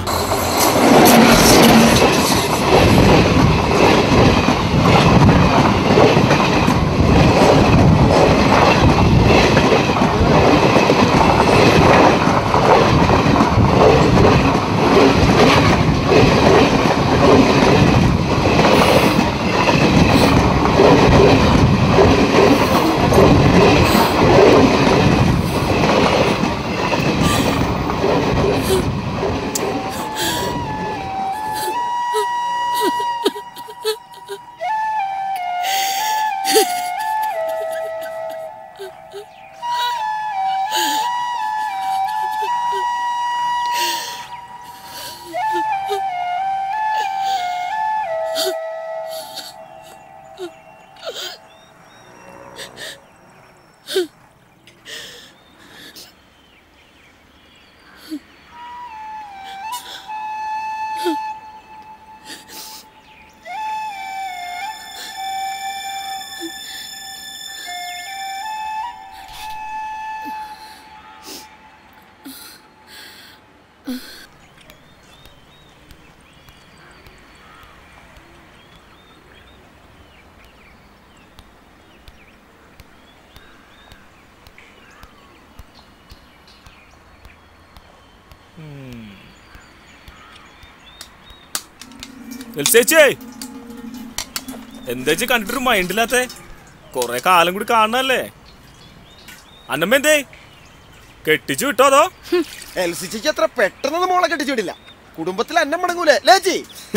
ചേച്ചേ എന്താ കണ്ടിട്ടൊരു മൈൻഡില്ലാത്ത കൊറേ കാലം കൂടി കാണണല്ലേ അന്നമ്മ എന്തേ കെട്ടിച്ചു വിട്ടോ അതോ എൽസിച്ചിക്ക് അത്ര പെട്ടെന്ന് മോളെ കെട്ടിച്ചു വിടില്ല കുടുംബത്തിൽ അന്നം മടങ്ങൂലേ ലേച്ചി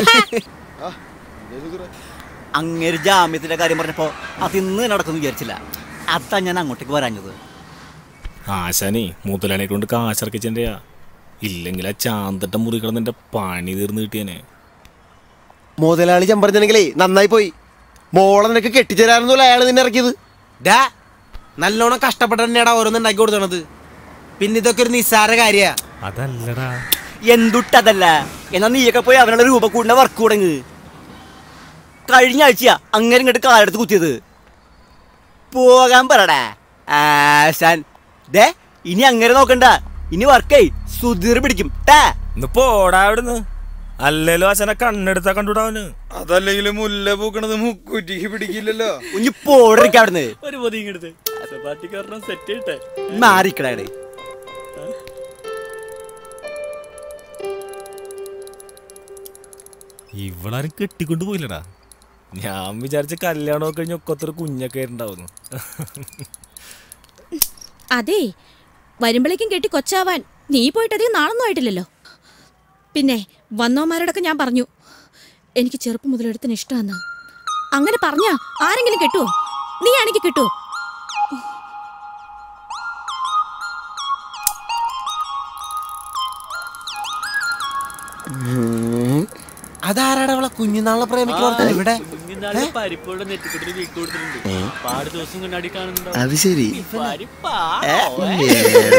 അങ്ങേര് ജാമ്യത്തിന്റെ കാര്യം പറഞ്ഞപ്പോ അതിന്ന് നടക്കുന്നു വിചാരിച്ചില്ല അതാ ഞാൻ അങ്ങോട്ടേക്ക് വരാഞ്ഞത് ആശാനെ മുതലാനെ കൊണ്ട് കാശിറക്കിച്ചെൻ്റെയാ ഇല്ലെങ്കിൽ ആ ചാന്തട്ട മുറി കിടന്ന് പണി തീർന്ന് കിട്ടിയനെ മുതലാളി ചമ്പറഞ്ഞെങ്കിലേ നന്നായി പോയി മോളെ നിനക്ക് കെട്ടിച്ചേരാനൊന്നുമല്ല അയാൾ നിന്നെ ഇറക്കിയത് ഡാ നല്ലോണം കഷ്ടപ്പെട്ട് തന്നെയാടാ ഓരോന്ന് ഉണ്ടാക്കി കൊടുക്കണത് പിന്നെ ഇതൊക്കെ ഒരു നിസ്സാര കാര്യാ അതല്ലടാ എന്തുട്ടതല്ല എന്നാ നീയൊക്കെ പോയി അവനുള്ള രൂപ കൂടുന്ന വർക്ക് തുടങ്ങ് കഴിഞ്ഞ ആഴ്ചയാ അങ്ങനെ ഇങ്ങോട്ട് കാലെടുത്ത് കുത്തിയത് പോകാൻ പറടാ ആശാൻ ദേ ഇനി അങ്ങനെ നോക്കണ്ട ഇനി വർക്കേ സുധീർ പിടിക്കും ടാ ഇന്ന് പോടാ അവിടുന്ന് അല്ലേലോ ആശാനെ കണ്ണെടുത്താ കണ്ടുവിടാവന് അതല്ലെങ്കിൽ മുല്ല പൂക്കണത് മുക്കുറ്റിക്ക് പിടിക്കില്ലല്ലോ ഇനി പോടിരിക്ക അവിടുന്ന് ഒരു പൊതിങ്ങെടുത്ത് പാട്ടിക്കാരനെ സെറ്റ് ചെയ്യട്ടെ മാറിക്കടേ ഇവളാരും കെട്ടിക്കൊണ്ട് പോയില്ലടാ ഞാൻ വിചാരിച്ച കല്യാണമൊക്കെ കഴിഞ്ഞ് ഒക്കത്തൊരു കുഞ്ഞൊക്കെ ഉണ്ടാവുന്നു അതെ വരുമ്പോഴേക്കും കെട്ടി കൊച്ചാവാൻ നീ പോയിട്ട് അധികം നാളൊന്നും ആയിട്ടില്ലല്ലോ പിന്നെ വന്നോമാരോടൊക്കെ ഞാൻ പറഞ്ഞു എനിക്ക് ചെറുപ്പം മുതൽ എടുത്തിന് ഇഷ്ടമെന്ന് അങ്ങനെ പറഞ്ഞാ ആരെങ്കിലും കെട്ടുവോ നീ ആണെങ്കിൽ കിട്ടുവോ അതാരാടാ അവളെ കുഞ്ഞുനാളെ പ്രേമിക്കുന്നോർത്തല്ലേ ഇവിടെ കുഞ്ഞിനാളിൽ പരിപ്പോടെ നെറ്റിക്കെട്ടിന് വീക്ക് കൊടുത്തിട്ടുണ്ട് പാട് ദിവസം കണ്ണാടി കാണുന്നുണ്ടോ അത് ശരി. പരിപ്പാടോ, ഏ?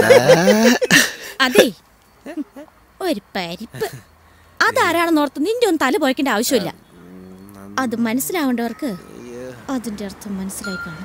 അതെ ഒരു പരിപ്പ് അതാരാണെന്നോർത്ത് നിന്റെ ഒന്നും തല പോയിക്കേണ്ട ആവശ്യമില്ല അത് മനസ്സിലാവേണ്ടവർക്ക് അതിന്റെ അർത്ഥം മനസ്സിലായി കാണും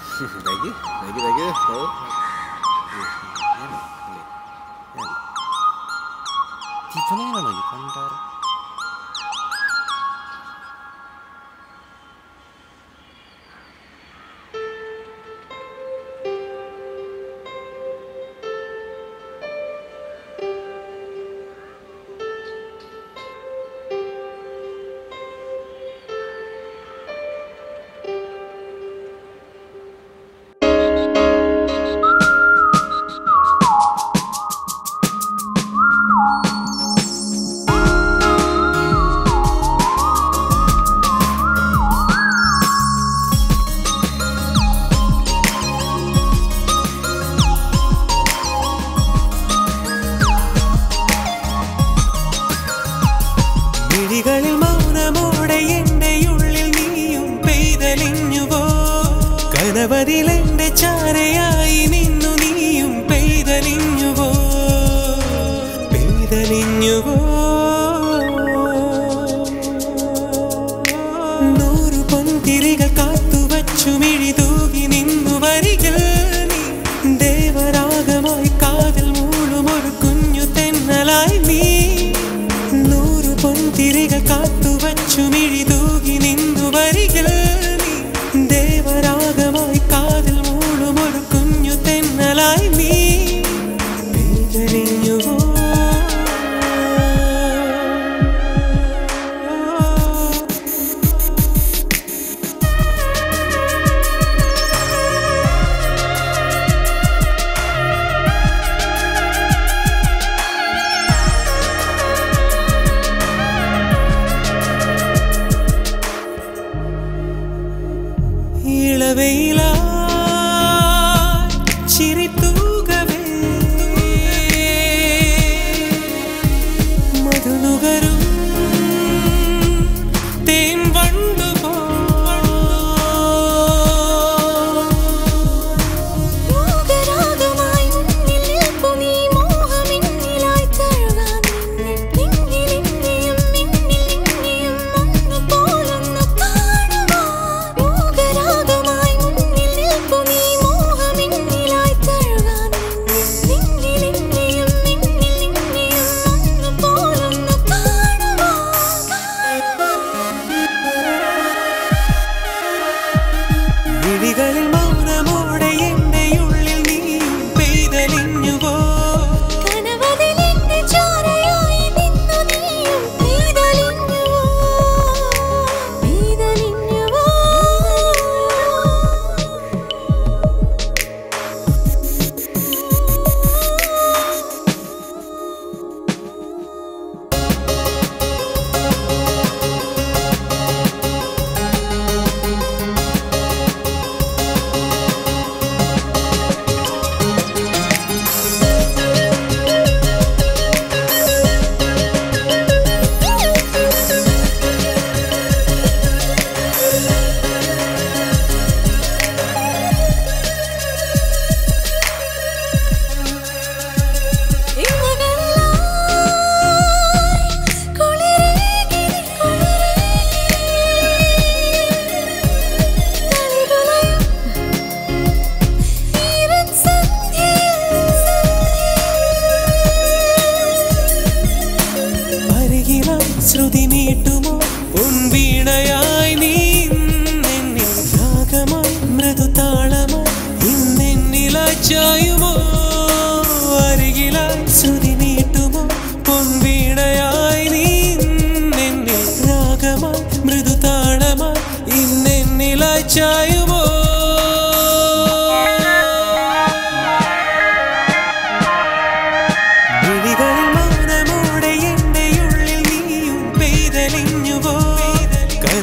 മിഴികളിൽ മൗനമോടെ എന്റെ ഉള്ളിൽ നീയും പെയ്തലിഞ്ഞുവോ കനവതിലെന്റെ ചാരയായി നിന്നു നീയും പെയ്തലിഞ്ഞുവോ പെയ്തലിഞ്ഞുവോ നൂറു പൊന്തിരികൾ കാത്തുവച്ചു മിഴി തൂകി നിന്നു വരികൾ നീ ദേവരാഗമായി കാതിൽ മൂളും ഒരു കുഞ്ഞു തെന്നലായി നീ നൂറു പൊന്തിരികൾ കാത്തുവച്ചു മിഴി തൂകി നിന്നു വരികൾ നീ ദേവരാഗമായി കാതിൽ മൂളും ഒരു കുഞ്ഞു തെന്നലായി നീ പെയ്തലിഞ്ഞുവോ ഇളവയിലാ ചിരി തൂകവേ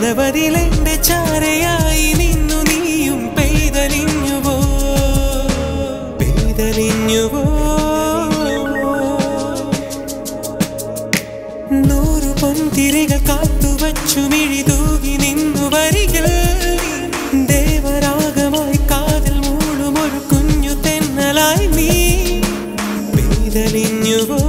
നിരവധിലെന്റെ ചാരയായി നിന്നു നീയും പെയ്തലിഞ്ഞുവോ പെയ്തലിഞ്ഞുവോ നൂറു പൊൻതിരികൾ കാത്തുവച്ചു മിഴിതൂകി നിന്നു വരികൾ ദേവരാഗമായി കാതിൽ മൂളും ഒരു കുഞ്ഞു തെന്നലായി നീ പെയ്തലിഞ്ഞുവോ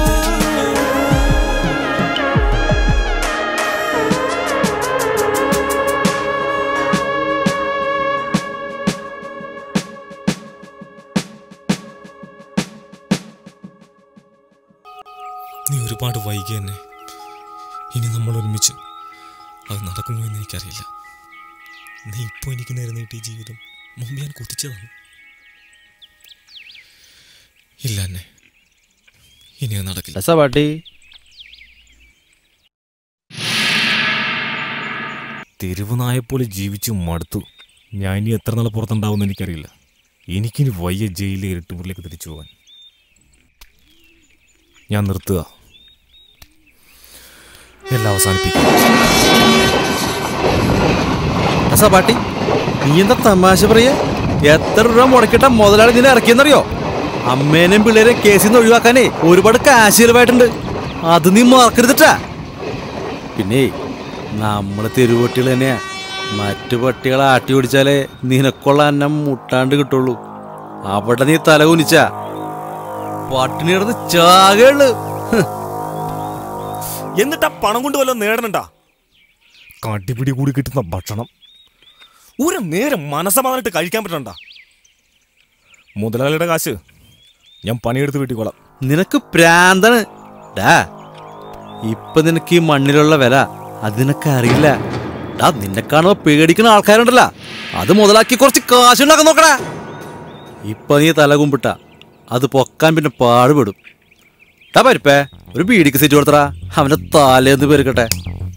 നീ ഒരുപാട് വൈകി തന്നെ ഇനി നമ്മൾ ഒരുമിച്ച് അത് നടക്കുമോ എന്ന് എനിക്കറിയില്ല നീ ഇപ്പോൾ എനിക്ക് നേരെ നീട്ടിയ ജീവിതം മുമ്പ് ഞാൻ കൊതിച്ചതാണ് ഇല്ല എന്നെ ഇനി അത് നടക്കില്ല സവാട്ടി തെരുവ് നായെപ്പോലെ ജീവിച്ചു മടുത്തു ഞാൻ ഇനി എത്ര നാൾ പുറത്തുണ്ടാവുമെന്ന് എനിക്കറിയില്ല എനിക്കിനി വയ്യ ജയിലിലെ ഇരുട്ടുമുറിലേക്ക് തിരിച്ചു പോകാൻ ഞാൻ നിർത്തുക എല്ലാം അവസാനിപ്പിക്കും സവാട്ടി നീ എന്താ തമാശ പറയ എത്ര രൂപ മുടക്കിട്ട മുതലാളി നിന്നെ ഇറക്കിയെന്നറിയോ അമ്മേനെയും പിള്ളേരെയും കേസിൽ നിന്ന് ഒഴിവാക്കാനേ ഒരുപാട് കാശ് ചെലവായിട്ടുണ്ട് അത് നീ മറക്കരുതിട്ടാ പിന്നെ നമ്മളെ തെരുവട്ടികൾ തന്നെയാ മറ്റു പട്ടികളെ ആട്ടി ഓടിച്ചാലേ നിനക്കുള്ള അന്നം മുട്ടാണ്ട് കിട്ടുള്ളൂ അവിടെ നീ തല കുനിച്ച പട്ടിണി കിടന്ന് ചാകേള് എന്നിട്ട് ആ പണം കൊണ്ട് വല്ലതും നേടണണ്ടാ കടിപിടി കൂടി കിട്ടുന്ന ഭക്ഷണം ഒരു നേരം മനസ്സമാധാനമായിട്ട് കഴിക്കാൻ പറ്റണ്ട മുതലാളിയുടെ കാശ് ഞാൻ പണിയെടുത്ത് വീട്ടിക്കോളാം നിനക്ക് പ്രാന്താണ് ഡാ ഇപ്പൊ നിനക്ക് ഈ മണ്ണിലുള്ള വില അത് നിനക്ക് അറിയില്ല ഡാ നിന്നെ കാണുമ്പോ പേടിക്കുന്ന ആൾക്കാരുണ്ടല്ലോ അത് മുതലാക്കി കുറച്ച് കാശുണ്ടാക്കാൻ നോക്കടാ ഇപ്പൊ നീ തല കുമ്പിട്ട അത് പൊക്കാൻ പിന്നെ പാടുപെടും ഡാ പരിപ്പേ ഒരു ബീഡിക്ക് സെറ്റ് കൊടുത്തടാ അവന്റെ തലേന്ന് പെരുക്കട്ടെ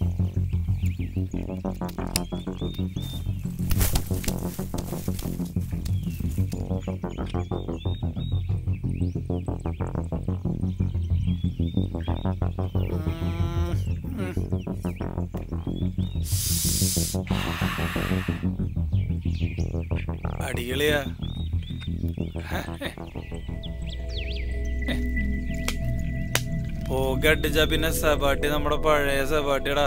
അടികളിയാ പോകടിച്ച പിന്നെ സബാട്ടി നമ്മുടെ പഴയ സബാട്ടിയടാ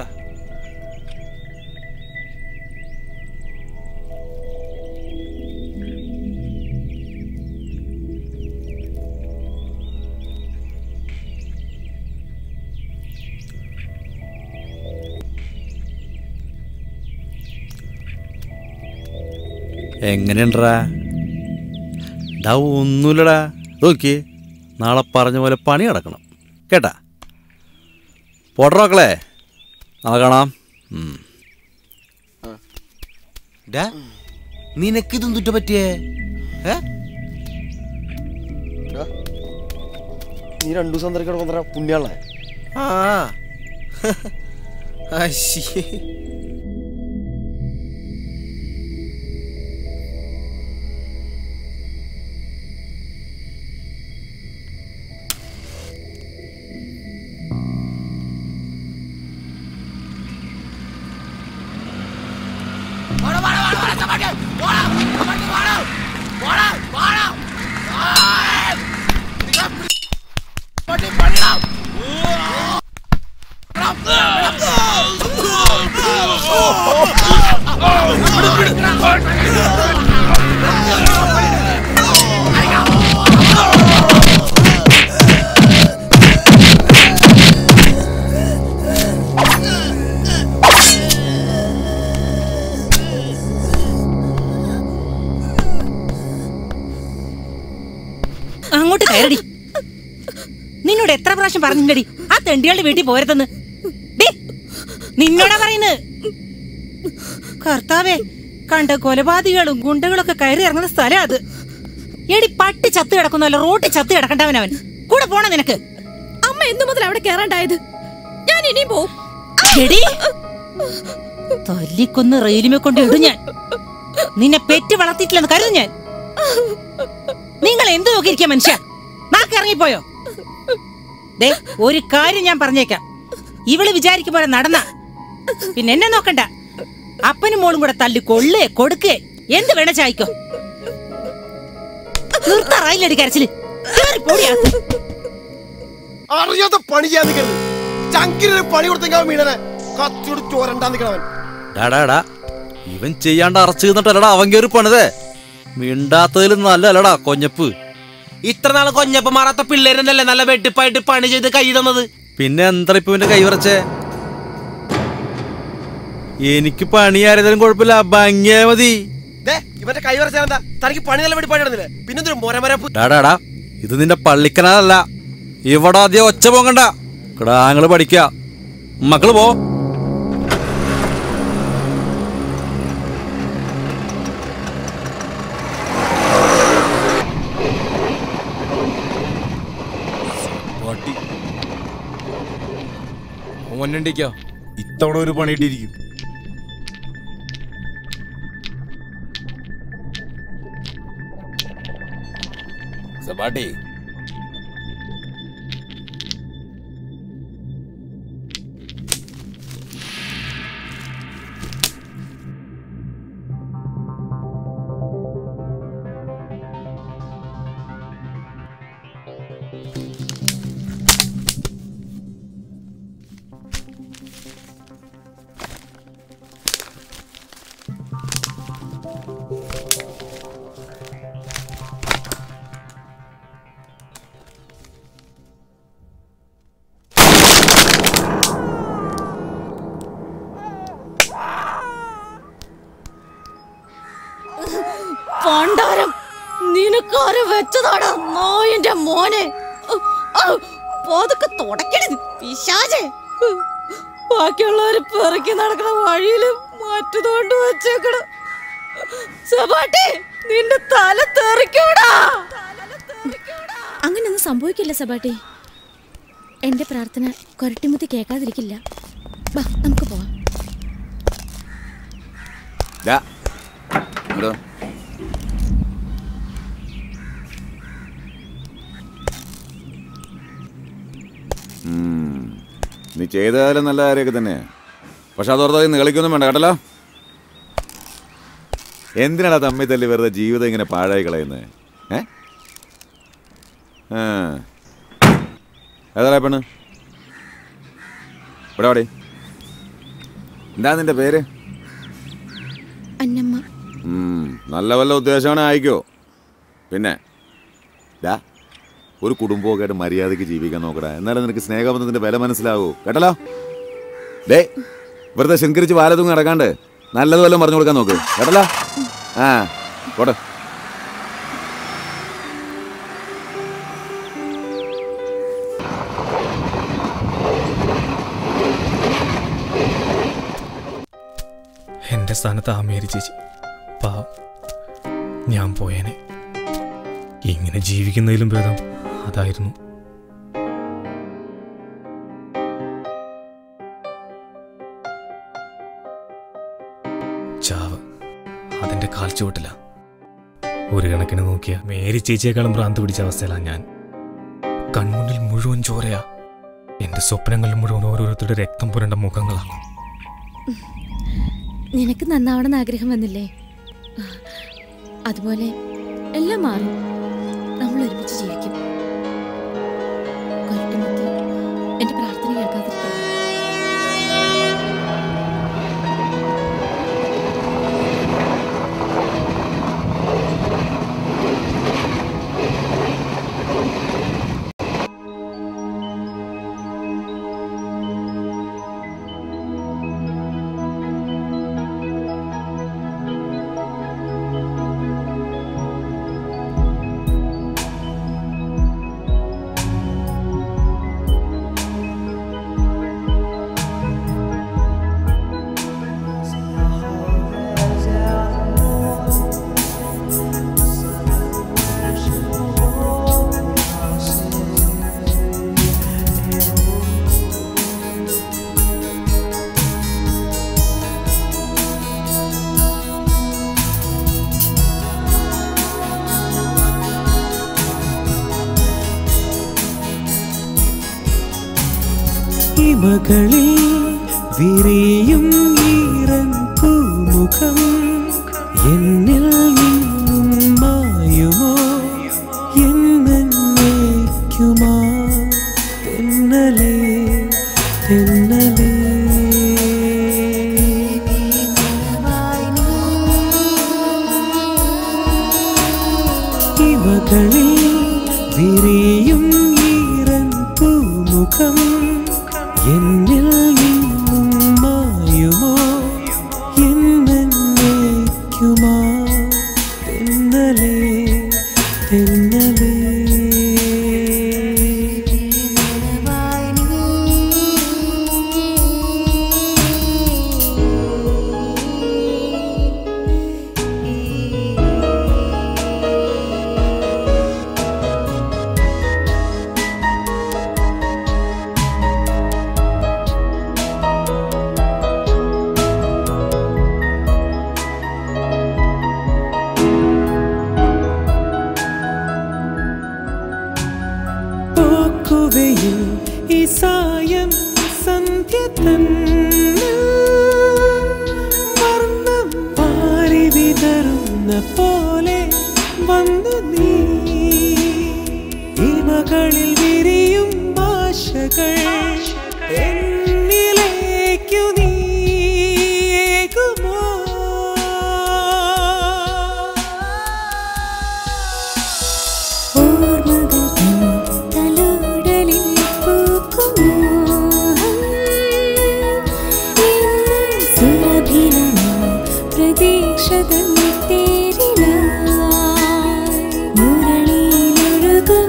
എങ്ങനെയുണ്ടടാ ഡാ ഒന്നുമില്ലടാ നോക്കി നാളെ പറഞ്ഞ പോലെ പണി നടക്കണം കേട്ടാ പോട്ടെ മക്കളെ നാളെ കാണാം ഉം. ഡാ, നിനക്കിതും തുറ്റ പറ്റിയേ ഏ നീ രണ്ടു ദിവസം തിരക്കട കൊണ്ടറ പുണ്യാളെ ആ അശ്ശേ അങ്ങോട്ട് കയറടി നിന്നോട് എത്ര പ്രാവശ്യം പറഞ്ഞില്ലടി ആ തെണ്ടികളുടെ വീട്ടിൽ പോരുതെന്ന് ഡി, നിന്നോടാ പറയുന്നത് കർത്താവേ കണ്ട കൊലപാതകികളും ഗുണ്ടകളൊക്കെ കയറി ഇറങ്ങുന്ന സ്ഥലം അത് എടി പട്ടി ചത്ത് കിടക്കുന്നല്ല റോട്ടിൽ ചത്ത് കിടക്കണ്ടവനവൻ കൂടെ പോണ നിനക്ക് അമ്മ എന്തു മുതൽ അവിടെ കയറാണ്ടായത് ഞാൻ ഇനിയും പോവും എടി തല്ലിക്കൊന്ന് റെയിലുമേ കൊണ്ട് ഇടും ഞാൻ നിന്നെ പെറ്റ് വളർത്തിയിട്ടില്ലെന്ന് കരുതും ഞാൻ നിങ്ങൾ എന്ത് നോക്കിയിരിക്കുക മനുഷ്യ നാക്ക് ഇറങ്ങിപ്പോയോ ദേ ഒരു കാര്യം ഞാൻ പറഞ്ഞേക്കാം ഇവള് വിചാരിക്കും പോലെ നടന്ന പിന്നെ എന്നെ നോക്കണ്ട അപ്പനും മോളും കൂടെ തല്ലി കൊള്ളേ കൊടുക്കേ എന്ത് വേണ ചായ്ക്കോ നിർത്താറായില്ലടി കരച്ചില് കേറി പോടിയാത്ത് അറിയാത്ത പണി ചെയ്യാൻ നിൽക്കരുത് ചങ്കിനൊരു പണി കൊടുത്തെങ്കിൽ മീനനെ കത്തിയോട് ചോരണ്ടാ നിൽക്കണവൻ ഡാടാടാ ഇവൻ ചെയ്യാണ്ട് അറച്ചു നിന്നിട്ടല്ലടാ അവൻ കയറി പണിതേ മിണ്ടാത്തതിൽ നല്ലല്ലടാ കൊഞ്ഞപ്പ് ഇത്ര നാള് കൊഞ്ഞപ്പ് മാറാത്ത പിള്ളേരെന്നല്ലേ നല്ല വെട്ടിപ്പായിട്ട് പണി ചെയ്ത് കൈ തന്നത് പിന്നെ എന്താ ഇപ്പൊ ഇവന്റെ കൈ വിറച്ചേ എനിക്ക് പണിയാരതിലും കുഴപ്പമില്ല ഭംഗിയാ മതി ദേ, ഇവന്റെ കൈ വരച്ചാൽ എന്താ തനിക്ക് പണി നല്ല വേണ്ടി പണി നടന്നില്ലേ പിന്നെ എന്തൊരു മൊരമരപ്പ് ഡാടാടാ ഇത് നിന്റെ പള്ളിക്കനാലല്ല ഇവിടെ ആദ്യം ഒച്ച പോകണ്ട കിടാങ്ങള് പഠിക്ക മക്കള് പോ ഓന്നണ്ടിക്കോ ഇത്തവണ ഒരു പണിയിട്ടിരിക്കും സബാട്ടി പണ്ടാരം നിനക്കാരെ വെച്ചതാടാ നായന്റെ മോനെ പോതൊക്കെ തുടക്കരുത് പിശാചേ ബാക്കിയുള്ളവര് പിറക്കി നടക്കണ വഴിയില് മറ്റതുകൊണ്ട് വെച്ചേക്കണ സബാട്ടി നിന്റെ തല തെറിക്കൂടാ അങ്ങനൊന്നും സംഭവിക്കില്ല സബാട്ടി എന്റെ പ്രാർത്ഥന കൊരട്ടിമുത്തി കേൾക്കാതിരിക്കില്ല വാ നമുക്ക് പോവാം ദാ, ഇങ്ങട് വാ. ഉം. നീ ചെയ്താലും നല്ല കാര്യമൊക്കെ തന്നെ പക്ഷെ അതോർത്താൽ നീ കളിക്കൊന്നും വേണ്ട കേട്ടല്ലോ എന്തിനാടാ തമ്മി തല്ലി വെറുതെ ജീവിതം ഇങ്ങനെ പാഴായി കളയുന്നത് ഏ ആ. ഏതാടാ പെണ്ണ് ഇവിടെ വാടി എന്താ നിന്റെ പേര് അന്നമ്മ ഉം, നല്ല വല്ല ഉദ്ദേശമാണ് ആയിക്കോ പിന്നെ ദാ ഒരു കുടുംബമൊക്കെ ആയിട്ട് മര്യാദയ്ക്ക് ജീവിക്കാൻ നോക്കടാ എന്നാലും നിനക്ക് സ്നേഹബന്ധത്തിന്റെ വില മനസ്സിലാവൂ കേട്ടല്ലോ ഡേ വെറുതെ ശൃംഖരിച്ച് വാലത്തും നടക്കാണ്ട് നല്ലത് വല്ലതും പറഞ്ഞു കൊടുക്കാൻ നോക്ക് കേട്ടല്ലോ ആ പോട്ടെ എൻ്റെ സ്ഥാനത്ത് ആ മേരി ചേച്ചി പാവം ഞാൻ പോയേനെ ഇങ്ങനെ ജീവിക്കുന്നതിലും ഭേദം അതായിരുന്നു ചാവ് അതിൻ്റെ കാൽച്ചുവട്ടില്ല ഒരു കണക്കിന് നോക്കിയ മേരി ചേച്ചിയേക്കാളും ഭ്രാന്ത് പിടിച്ച അവസ്ഥയിലാണ് ഞാൻ കൺമുന്നിൽ മുഴുവൻ ചോരയാ എൻ്റെ സ്വപ്നങ്ങളിൽ മുഴുവൻ ഓരോരുത്തരുടെ രക്തം പുരണ്ട മുഖങ്ങളാണ് നിനക്ക് നന്നാവണമെന്ന് ആഗ്രഹം വന്നില്ലേ അതുപോലെ എല്ലാം മാറും നമ്മൾ ഒരുമിച്ച് ജീവിക്കും കൊരട്ടിമുത്ത് എന്റെ പ്രാർത്ഥന കേൾക്കാതിരിക്കും ഇമകളിൽ വിരിയും ഈറൻ പൂമുഖം എന്നിൽ നിന്നും മായുമോ എന്നേക്കുമാ തെന്നലേ തെന്നലേ ഇവകളിൽ വിരിയും ഈറൻ പൂമുഖം എന്നിൽ നിന്നും മായുമോ എന്നേക്കുമാ തെന്നലേ തെന്നലേ പോക്കുവയിൽ ഈ സായം സന്ധ്യ തന്നിൽ വർണ്ണം പാരി വിതറുന്ന പോലെ വന്നു നീ ഇമകളിൽ വിരിയും ഭാഷകൾ എന്നിലേക്കു നീ ഏകുമോ ഓർമ്മകൾ തൻ തലോടലിൽ പൂക്കും മോഹം. എന്നും സുരഭിലമാ പ്രതീക്ഷ തൻ തേരിലായി. മുരളിയിലൊഴുകും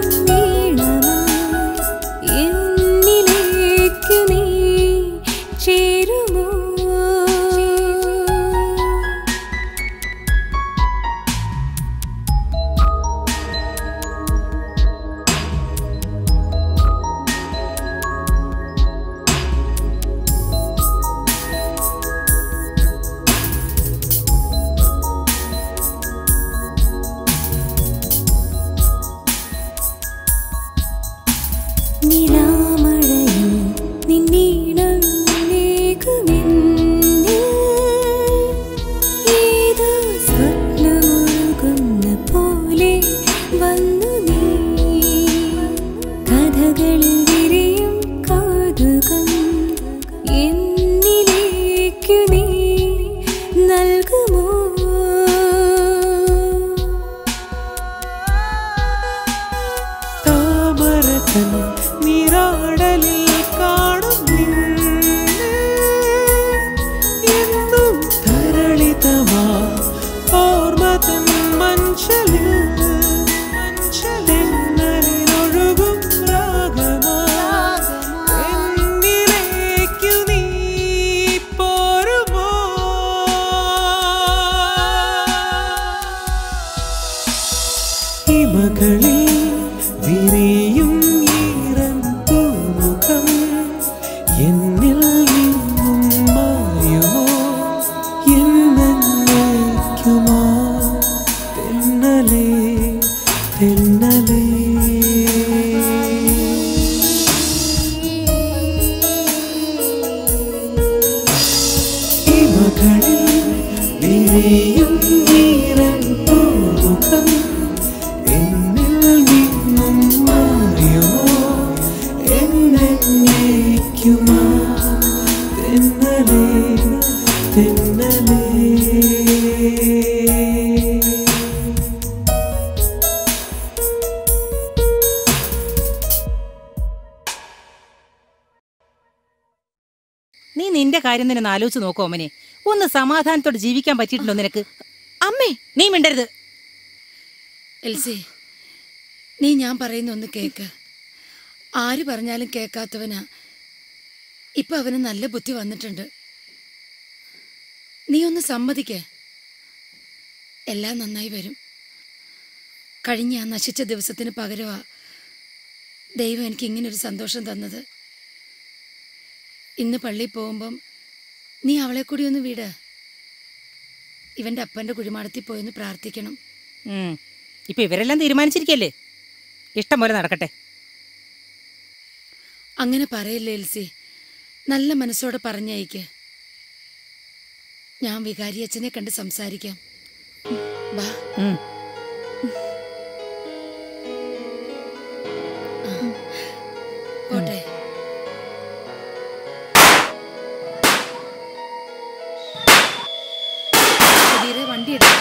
നീളമായി എന്നിലേക്ക് നീ ചേരുമോ നിലാമഴയിൽ നിന്നീണം മേഘമെന്നിൽ ഏതോ സ്വപ്നമൊഴുകുന്ന പോലെ വന്നു നീ കഥകളിൽ വിരിയും കൗതുകം എന്നിലേക്കു നീ നൽകുമോ താമരതൻ നീരാടലിൽ കാണും നിന്നെ. എന്നും തരളിതമാ ഓർമ്മതൻ മഞ്ചലിൽ മഞ്ചലെന്നലിലൊഴുകും രാഗമാ എന്നിലേക്കു നീ പോരുമോ ഇമകളിൽ വിരിയും ഈറൻ പൂമുഖം എന്നിൽ നിന്നും മായുമോ എന്നേക്കുമാ തെന്നലേ തെന്നലേ ഇമകളിൽ വിരിയും ഈറൻ പൂമുഖം എന്നിൽ നിന്നും മായുമോ എന്നേക്കുമാ തെന്നലേ തെന്നലേ നീ നിന്റെ കാര്യം തന്നെ ഒന്ന് ആലോചിച്ച് നോക്കോ അമ്മനെ ഒന്ന് സമാധാനത്തോടെ ജീവിക്കാൻ പറ്റിയിട്ടുണ്ടോ നിനക്ക് അമ്മേ നീ മിണ്ടരുത് എൽസി നീ ഞാൻ പറയുന്ന ഒന്ന് കേക്ക് ആര് പറഞ്ഞാലും കേൾക്കാത്തവനാ ഇപ്പൊ അവന് നല്ല ബുദ്ധി വന്നിട്ടുണ്ട് നീ ഒന്ന് സമ്മതിക്കേ എല്ലാം നന്നായി വരും കഴിഞ്ഞ ആ നശിച്ച ദിവസത്തിന് പകരമാ ദൈവം എനിക്ക് ഇങ്ങനൊരു സന്തോഷം തന്നത് ഇന്ന് പള്ളിയിൽ പോകുമ്പം നീ അവളെ കൂടി ഒന്ന് വിട് ഇവന്റെ അപ്പന്റെ കുഴിമാടത്തിൽ പോയെന്ന് പ്രാർത്ഥിക്കണം ഉം. ഇപ്പൊ ഇവരെല്ലാം തീരുമാനിച്ചിരിക്കല്ലേ ഇഷ്ടം പോലെ നടക്കട്ടെ അങ്ങനെ പറയില്ല എൽസി നല്ല മനസ്സോടെ പറഞ്ഞയക്ക് ഞാൻ വികാരി അച്ഛനെ കണ്ട് സംസാരിക്കാം വാ പോട്ടെ സുധീരെ വണ്ടി എടുക്കാം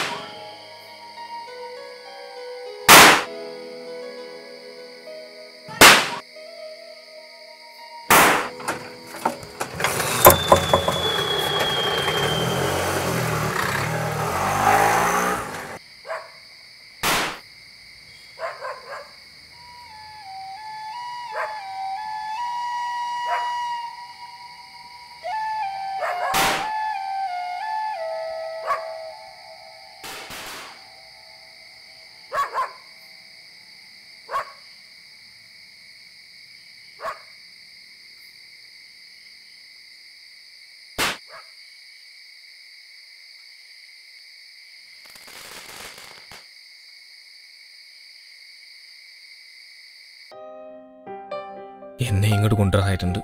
എന്നെ ഇങ്ങോട്ട് കൊണ്ടുവരാനായിട്ടുണ്ട്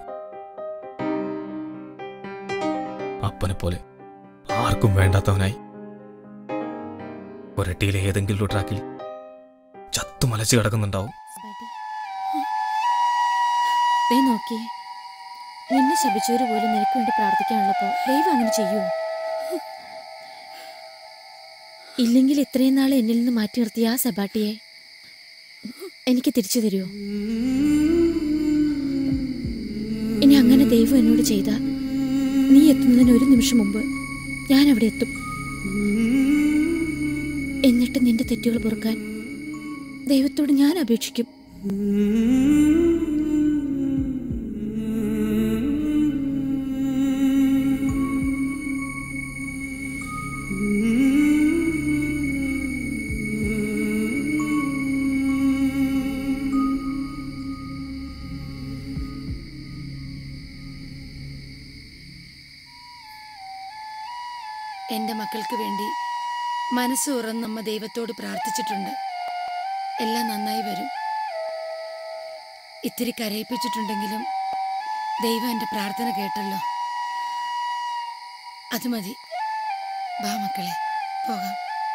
അപ്പനെ പോലെ ആർക്കും വേണ്ടാത്തവനായി ഒരട്ടിയിലെ ഏതെങ്കിലും ഒരു ട്രാക്കിൽ ചത്തു മലച്ച് കിടക്കുന്നുണ്ടാവും ദേ നോക്കിയേ നിന്നെ ശപിച്ചവര് പോലും നിനക്ക് വേണ്ടി പ്രാർത്ഥിക്കാനുള്ളപ്പോ ദൈവം അങ്ങനെ ചെയ്യുമോ ഇല്ലെങ്കിൽ ഇത്രയും നാൾ എന്നിൽ നിന്ന് മാറ്റി നിർത്തിയ ആ സബാട്ടിയെ എനിക്ക് തിരിച്ചു തരുമോ ഇനി അങ്ങനെ ദൈവം എന്നോട് ചെയ്ത നീ എത്തുന്നതിന് ഒരു നിമിഷം മുമ്പ് ഞാൻ അവിടെ എത്തും എന്നിട്ട് നിന്റെ തെറ്റുകൾ പൊറുക്കാൻ ദൈവത്തോട് ഞാൻ അപേക്ഷിക്കും എന്റെ മക്കൾക്ക് വേണ്ടി മനസ്സ് തുറന്ന് നമ്മ ദൈവത്തോട് പ്രാർത്ഥിച്ചിട്ടുണ്ട് എല്ലാം നന്നായി വരും ഇത്തിരി കരയിപ്പിച്ചിട്ടുണ്ടെങ്കിലും ദൈവം എന്റെ പ്രാർത്ഥന കേട്ടല്ലോ അത് മതി വാ മക്കളെ പോകാം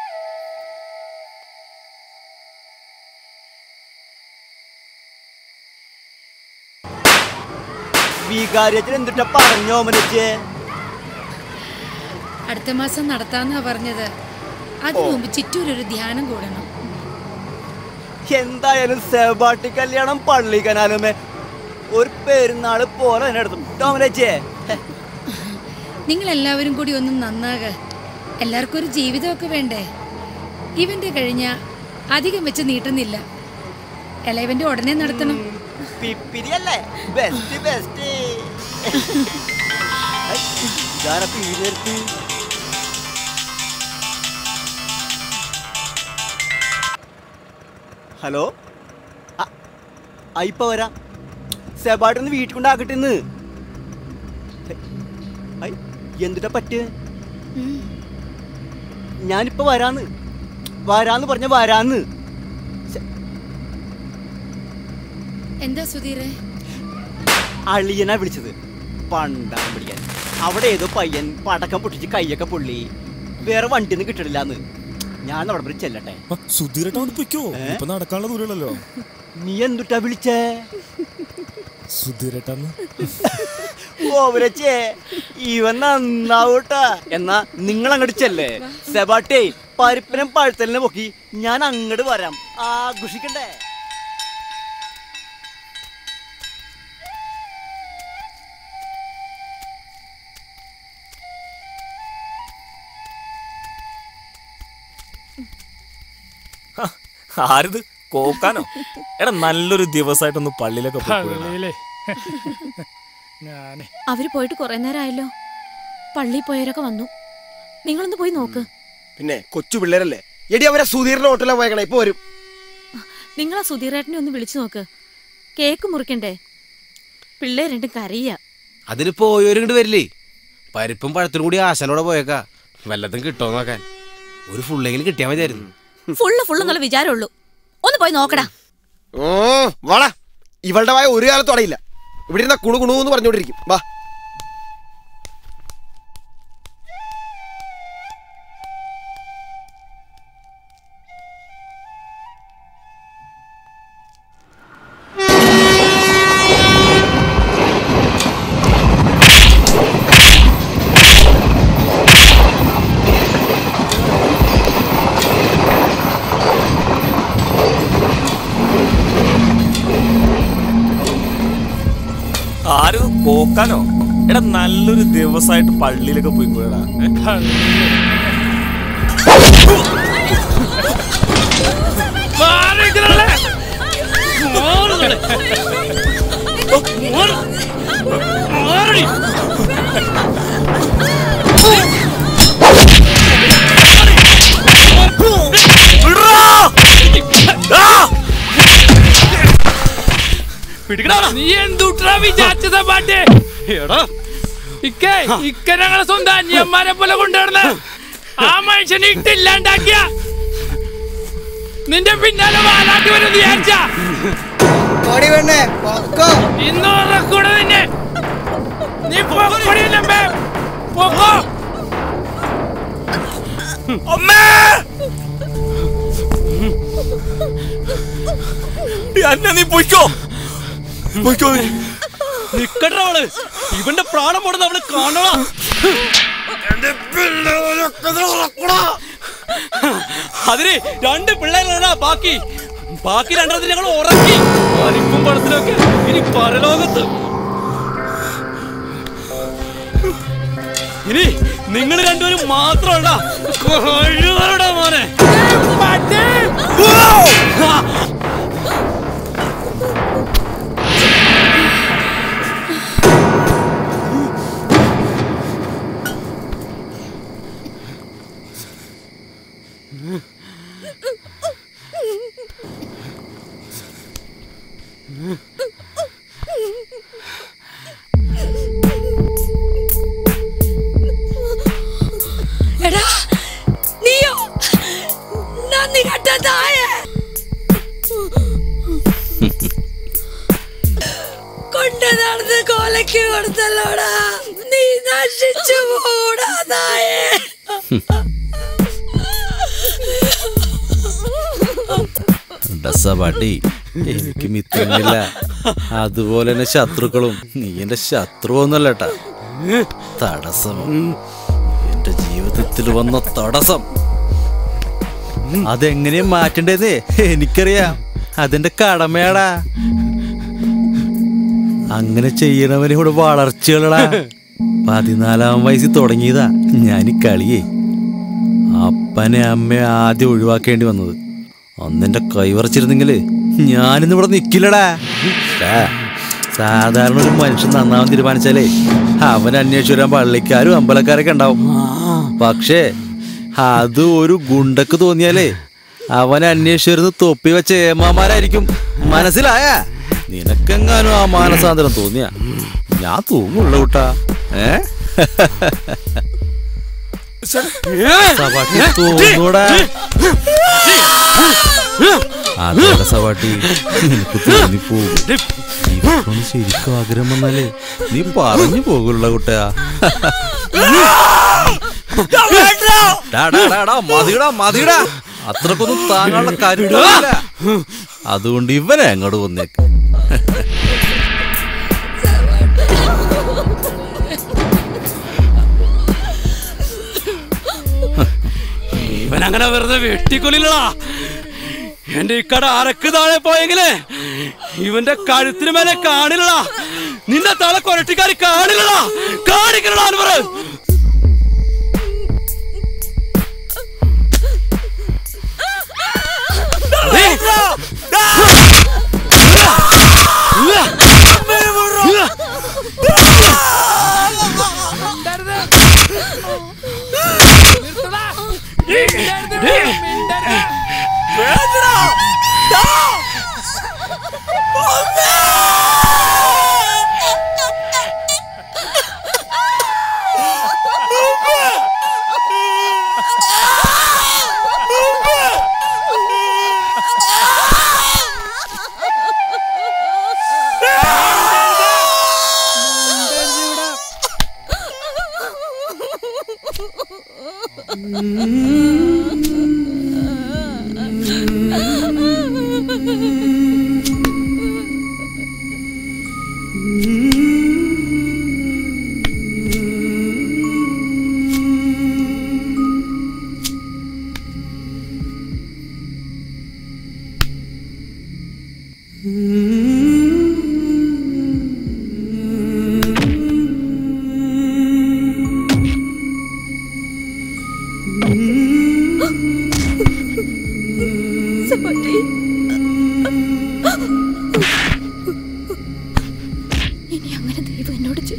വികാരിയച്ഛൻ എന്തിട്ടാ പറഞ്ഞോ മനച്ചേ അടുത്ത മാസം നടത്താന്നാ പറഞ്ഞത് അതിനു മുമ്പ് ചിറ്റൂരൊരു ധ്യാനം കൂടണം എന്തായാലും സെബാട്ടി കല്യാണം പള്ളി കനാലുമേ ഒരു പെരുന്നാള് പോലെ തന്നെ എടുത്തു ടോമനച്ചേ നിങ്ങൾ എല്ലാവരും കൂടി ഒന്ന് നന്നാക എല്ലാവർക്കും ഒരു ജീവിതമൊക്കെ വേണ്ടേ ഇവന്റെ കഴിഞ്ഞ അധികം വെച്ച് നീട്ടുന്നില്ല ഇളയവന്റെ ഉടനെ നടത്തണം പിപ്പിരിയല്ലേ ബെസ്റ്റ് ബെസ്റ്റ് ഇതാരാ പീരെടുത്ത് ഹലോ ആ, ആ ഇപ്പൊ വരാം സെബാട്ടൊന്ന് വീട്ടിൽ കൊണ്ടാക്കട്ടെ ഇന്ന് ഐ, എന്തിട്ടാ പറ്റ് ഞാനിപ്പോ വരാന്ന് വരാന്ന് പറഞ്ഞ വരാന്ന് എന്താ സുധീറെ അളിയനാ വിളിച്ചത് പണ്ടാണ് പിടിക്കാൻ അവിടെ ഏതോ പയ്യൻ പടക്കം പൊട്ടിച്ച് കൈയൊക്കെ പൊള്ളി വേറെ വണ്ടിയൊന്നും കിട്ടണില്ലാന്ന് ഞാൻ അവിടെ വരെ ചെല്ലട്ടെ സുധീരട്ട അവിടെ പൊയ്ക്കോ ഇപ്പൊ നടക്കാനുള്ള ദൂരമുള്ളല്ലോ നീ എന്തുട്ടാ വിളിച്ചേ സുധീരട്ടാന്ന് ഓവരച്ചേ ഇവൻ നന്നാവൂട്ടാ എന്നാ നിങ്ങൾ അങ്ങോട്ട് ചെല്ലേ സെബാട്ടേ പരിപ്പിനും പഴുത്തലിനെ പൊക്കി ഞാൻ അങ്ങോട്ട് വരാം ആഘോഷിക്കണ്ടേ ആരിത് കോക്കാനോ എടാ നല്ലൊരു ദിവസമായിട്ടൊന്ന് പള്ളിയിലൊക്കെ പോയിക്കൂടെടാ? പള്ളിയിലേ ഞാനേ അവര് പോയിട്ട് കുറെ നേരമായല്ലോ പള്ളിയിൽ പോയവരൊക്കെ വന്നു നിങ്ങളൊന്ന് പോയി നോക്ക് പിന്നെ കൊച്ചു പിള്ളേരല്ലേ എടി അവരെ സുധീറിന്റെ ഹോട്ടലിലാണ് പോയേക്കണേ ഇപ്പൊ വരും നിങ്ങൾ ആ സുധീറേട്ടനെ ഒന്ന് വിളിച്ചു നോക്ക് കേക്ക് മുറിക്കണ്ടേ പിള്ളേർ രണ്ടും കരയ്യ അതിന് പോയവരും ഇങ്ങോട്ട് വരില്ലേ പരിപ്പും പഴത്തിനും കൂടി ആശാനോടെ പോയേക്കാ വല്ലതും കിട്ടുമോ നോക്കാൻ ഒരു ഫുള്ളെങ്കിലും കിട്ടിയാൽ മതിയായിരുന്നു ഫുള്ള് ഫുള്ള് എന്നുള്ള വിചാരമുള്ളൂ ഒന്ന് പോയി നോക്കടാ ഓ വാടാ ഇവളുടെ വായ ഒരു കാലത്തും അടയില്ല ഇവിടെ ഇരുന്ന കുണു കുണു എന്ന് പറഞ്ഞോണ്ടിരിക്കും വാ ആരും കോക്കാനോ എടാ നല്ലൊരു ദിവസമായിട്ട് പള്ളിയിലൊക്കെ പോയി പോയടാ നീ എന്തുട്രാ വിചാരിച്ചതാ പാട്ട് ഇക്കേ ഇക്ക ഞങ്ങളെ സ്വന്തം അന്യന്മാരെ പോലെ കൊണ്ടുവരുന്ന ആ മനുഷ്യനെ ഇട്ടില്ലാണ്ടാക്കിയ നിന്റെ പിന്നാലെ വാലാട്ടി വരും വിചാരിച്ച ഇന്ന് ഉറക്കൂടെ നിന്നെ നീ പൊക്കോടിയില്ലേ പൊക്കോ അമ്മേ എന്നെ നീ പൊയ്ക്കോ പൊയ്ക്കോ നീ. നിക്കട്ടെ അവള് ഇവന്റെ പ്രാണം പോടുന്ന അവള് കാണണം അതിന് രണ്ട് പിള്ളേരാണ് ബാക്കി ബാക്കി രണ്ടെണ്ണത്തിൽ ഞങ്ങൾ ഉറക്കി വലിപ്പും പണത്തിലൊക്കെ ഇനി പരലോകത്ത് ഇനി നിങ്ങൾ രണ്ടുപേരും മാത്രമല്ല കഴിവരുടെ മോനെ എടാ നീയോ നന്ദി കെട്ട തായെ കൊണ്ട് നടന്ന് കൊലക്ക് കൊടുത്തല്ലോടാ നീ നശിച്ചു പോടാ തായെ ഡസപാട്ടി എനിക്ക് മിത്രമില്ല അതുപോലെ തന്നെ ശത്രുക്കളും നീ എന്റെ ശത്രു ഒന്നല്ലട്ടാ തടസ്സം എന്റെ ജീവിതത്തിൽ വന്ന തടസ്സം അതെങ്ങനെയാ മാറ്റേണ്ടതേ എനിക്കറിയാം അതെന്റെ കടമയാടാ അങ്ങനെ ചെയ്യണവനെ ഇവിടെ വളർച്ചകളടാ പതിനാലാം വയസ്സിൽ തുടങ്ങിയതാ ഞാൻ ഈ കളിയേ അപ്പനെ അമ്മയെ ആദ്യം ഒഴിവാക്കേണ്ടി വന്നത് അന്നെന്റെ കൈവറച്ചിരുന്നെങ്കില് ഞാനിന്ന് ഇവിടെ നിക്കില്ലടാ ടാ, സാധാരണ ഒരു മനുഷ്യൻ നന്നാവാൻ തീരുമാനിച്ചാലേ അവൻ അന്വേഷിച്ചു വരാൻ പള്ളിക്കാരും അമ്പലക്കാരൊക്കെ ഉണ്ടാവും പക്ഷേ അത് ഒരു ഗുണ്ടക്ക് തോന്നിയാലേ അവൻ അന്വേഷിച്ചു വരുന്ന തൊപ്പി വെച്ച ഏമാമാരായിരിക്കും മനസ്സിലായ നിനക്കെങ്ങാനും ആ മാനസാന്തരം തോന്നിയ ഞാൻ തൂങ്ങുള്ള കൂട്ടാ ഏ സവാട്ടി തോന്നൂടാ അതേടെ സവാട്ടി നിനക്ക് തോന്നിപ്പോകും ഇവക്കൊന്ന് ശരിക്കും ആഗ്രഹം വന്നാലേ നീ പറഞ്ഞു പോകുള്ള കുട്ടയാ ഡാ, ഡാ, ഡാ, ഡാ, മതിടാ മതിടാ അത്രക്കൊന്നും താങ്ങാനുള്ള കരുതല്ല അതുകൊണ്ട് ഇവനെ അങ്ങോട്ട് വന്നേക്ക് ഇവൻ അങ്ങനെ വെറുതെ വെട്ടിക്കൊല്ലില്ലടാ എന്റെ ഇക്കട അരക്ക് താഴെ പോയെങ്കിലേ ഇവന്റെ കഴുത്തിന് മേലെ കാണില്ലടാ നിന്റെ തല കൊരട്ടിക്കാരി കാണില്ലടാ കാണിക്കണടാ അൻവർ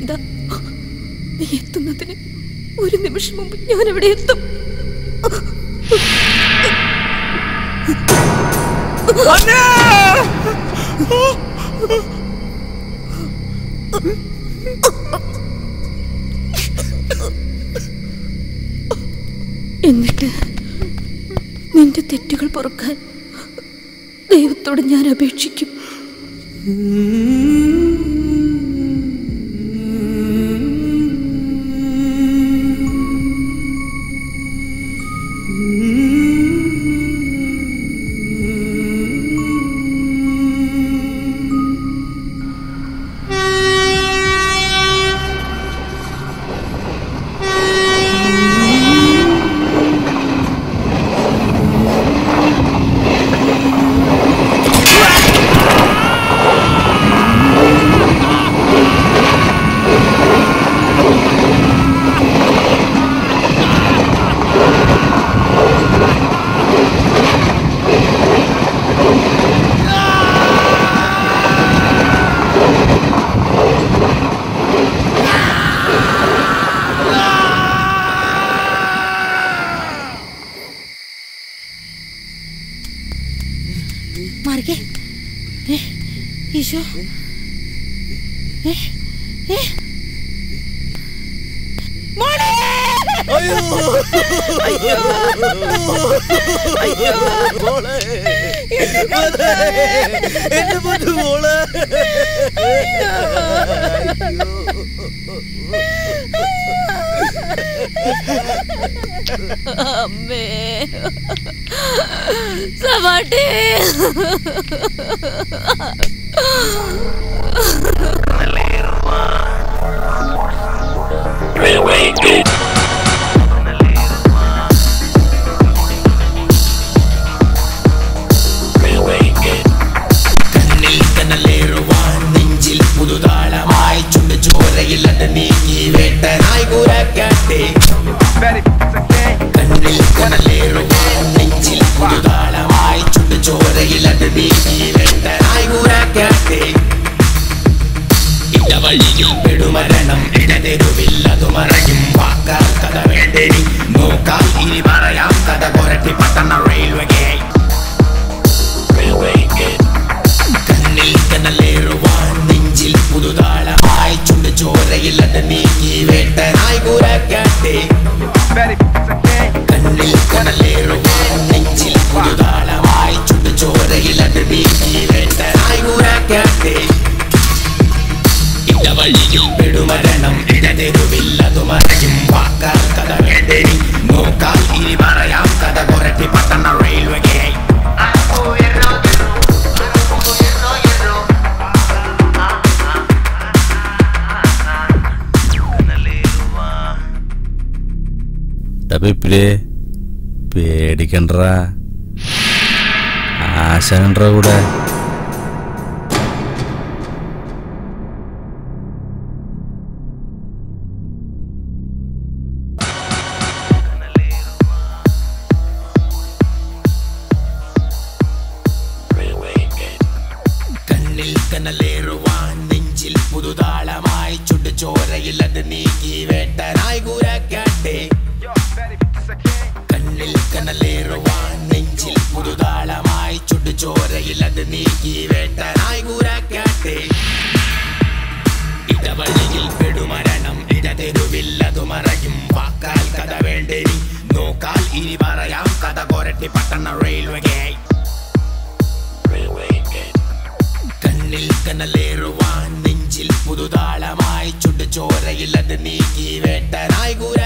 ചിന്ത നീ എത്തുന്നതിന് ഒരു നിമിഷം മുമ്പ് ഞാൻ എവിടെ എത്തും എന്നിട്ട് നിന്റെ തെറ്റുകൾ പൊറുക്കാൻ ദൈവത്തോട് ഞാൻ അപേക്ഷിക്കും മാറിക്കേ ഏ, ഈശോ ഏ, ഏ. മോളെ! അയ്യോ അയ്യോ അയ്യോ മോളെ മോളെ എന്റെ പൊന്നു മോളെ അമ്മേ സവാട്ടി കണ്ണിൽ കനലേറുവാൻ നെഞ്ചിൽ പുതുതാളമായി ചുണ്ട് ചോരയിൽ അത് നീക്കി വേട്ടനായി കൂരാക്കാട്ടെ കണ്ണിൽ കനലേറുവാൻ നെഞ്ചിൽ പുതുതാളമായി ചുണ്ട് ചോരയിൽ അത് നീക്കി വേട്ടനായി കൂരാക്കാട്ടെ ഇടവഴിയിൽ പെടുമരണം ഇടതെരുവിൽ അത് മറയും വാക്കാൽ കഥ വേണ്ടേനി നോക്കാം ഇനി പറയാം കഥ കൊരട്ടി പട്ടണ റെയിൽവേ ഗേറ്റ് കണ്ണിൽ കനലേറുവാൻ നെഞ്ചിൽ പുതുതാളമായി ചുണ്ട് ചോരയിൽ അത് നീക്കി വേട്ടനായി കൂരാക്കാട്ടെ കണ്ണിൽ കനലേറുവാൻ നെഞ്ചിൽ പുതുതാളമായി ചുണ്ട് ചോരയിൽ അത് നീക്കി വേട്ടനായി കൂരാക്കാട്ടെ ഇടവഴിയിൽ പെടുമരണം ഇടതെരുവിൽ അത് മറയും വാക്കാൽ കഥ വേണ്ടേനി നോക്കാം ഇനി പറയാം കഥ കൊരട്ടി പട്ടണ റെയിൽവേ ഗേറ്റ് ഡബിപ്പിലേ പേടിക്കണ്ടറാ ആശാനണ്ട കൂടെ കണ്ണിൽ കനലേറുവാൻ നെഞ്ചിൽ പുതുതാളമായി ചുണ്ട് ചോരയിൽ അത് നീക്കി വേട്ടനായി കൂരാക്കാട്ടെ കണ്ണിൽ കനലേറുവാൻ നെഞ്ചിൽ പുതുതാളമായി ചുണ്ട് ചോരയിൽ അത് നീക്കി വേട്ടനായി കൂരാക്കാട്ടെ ഇടവഴിയിൽ പെടുമരണം ഇടതെരുവിൽ അത് മറയും വാക്കാൽ കഥ വേണ്ടേനി നോക്കാൽ ഇനി പറയാം കഥ കൊരട്ടി പട്ടണ റെയിൽവേ ഗേറ്റ് കണ്ണിൽ കനലേറുവാൻ നെഞ്ചിൽ പുതുതാളമായി ചുണ്ട് ചോരയിൽ അത് നീക്കി വേട്ടനായി കൂര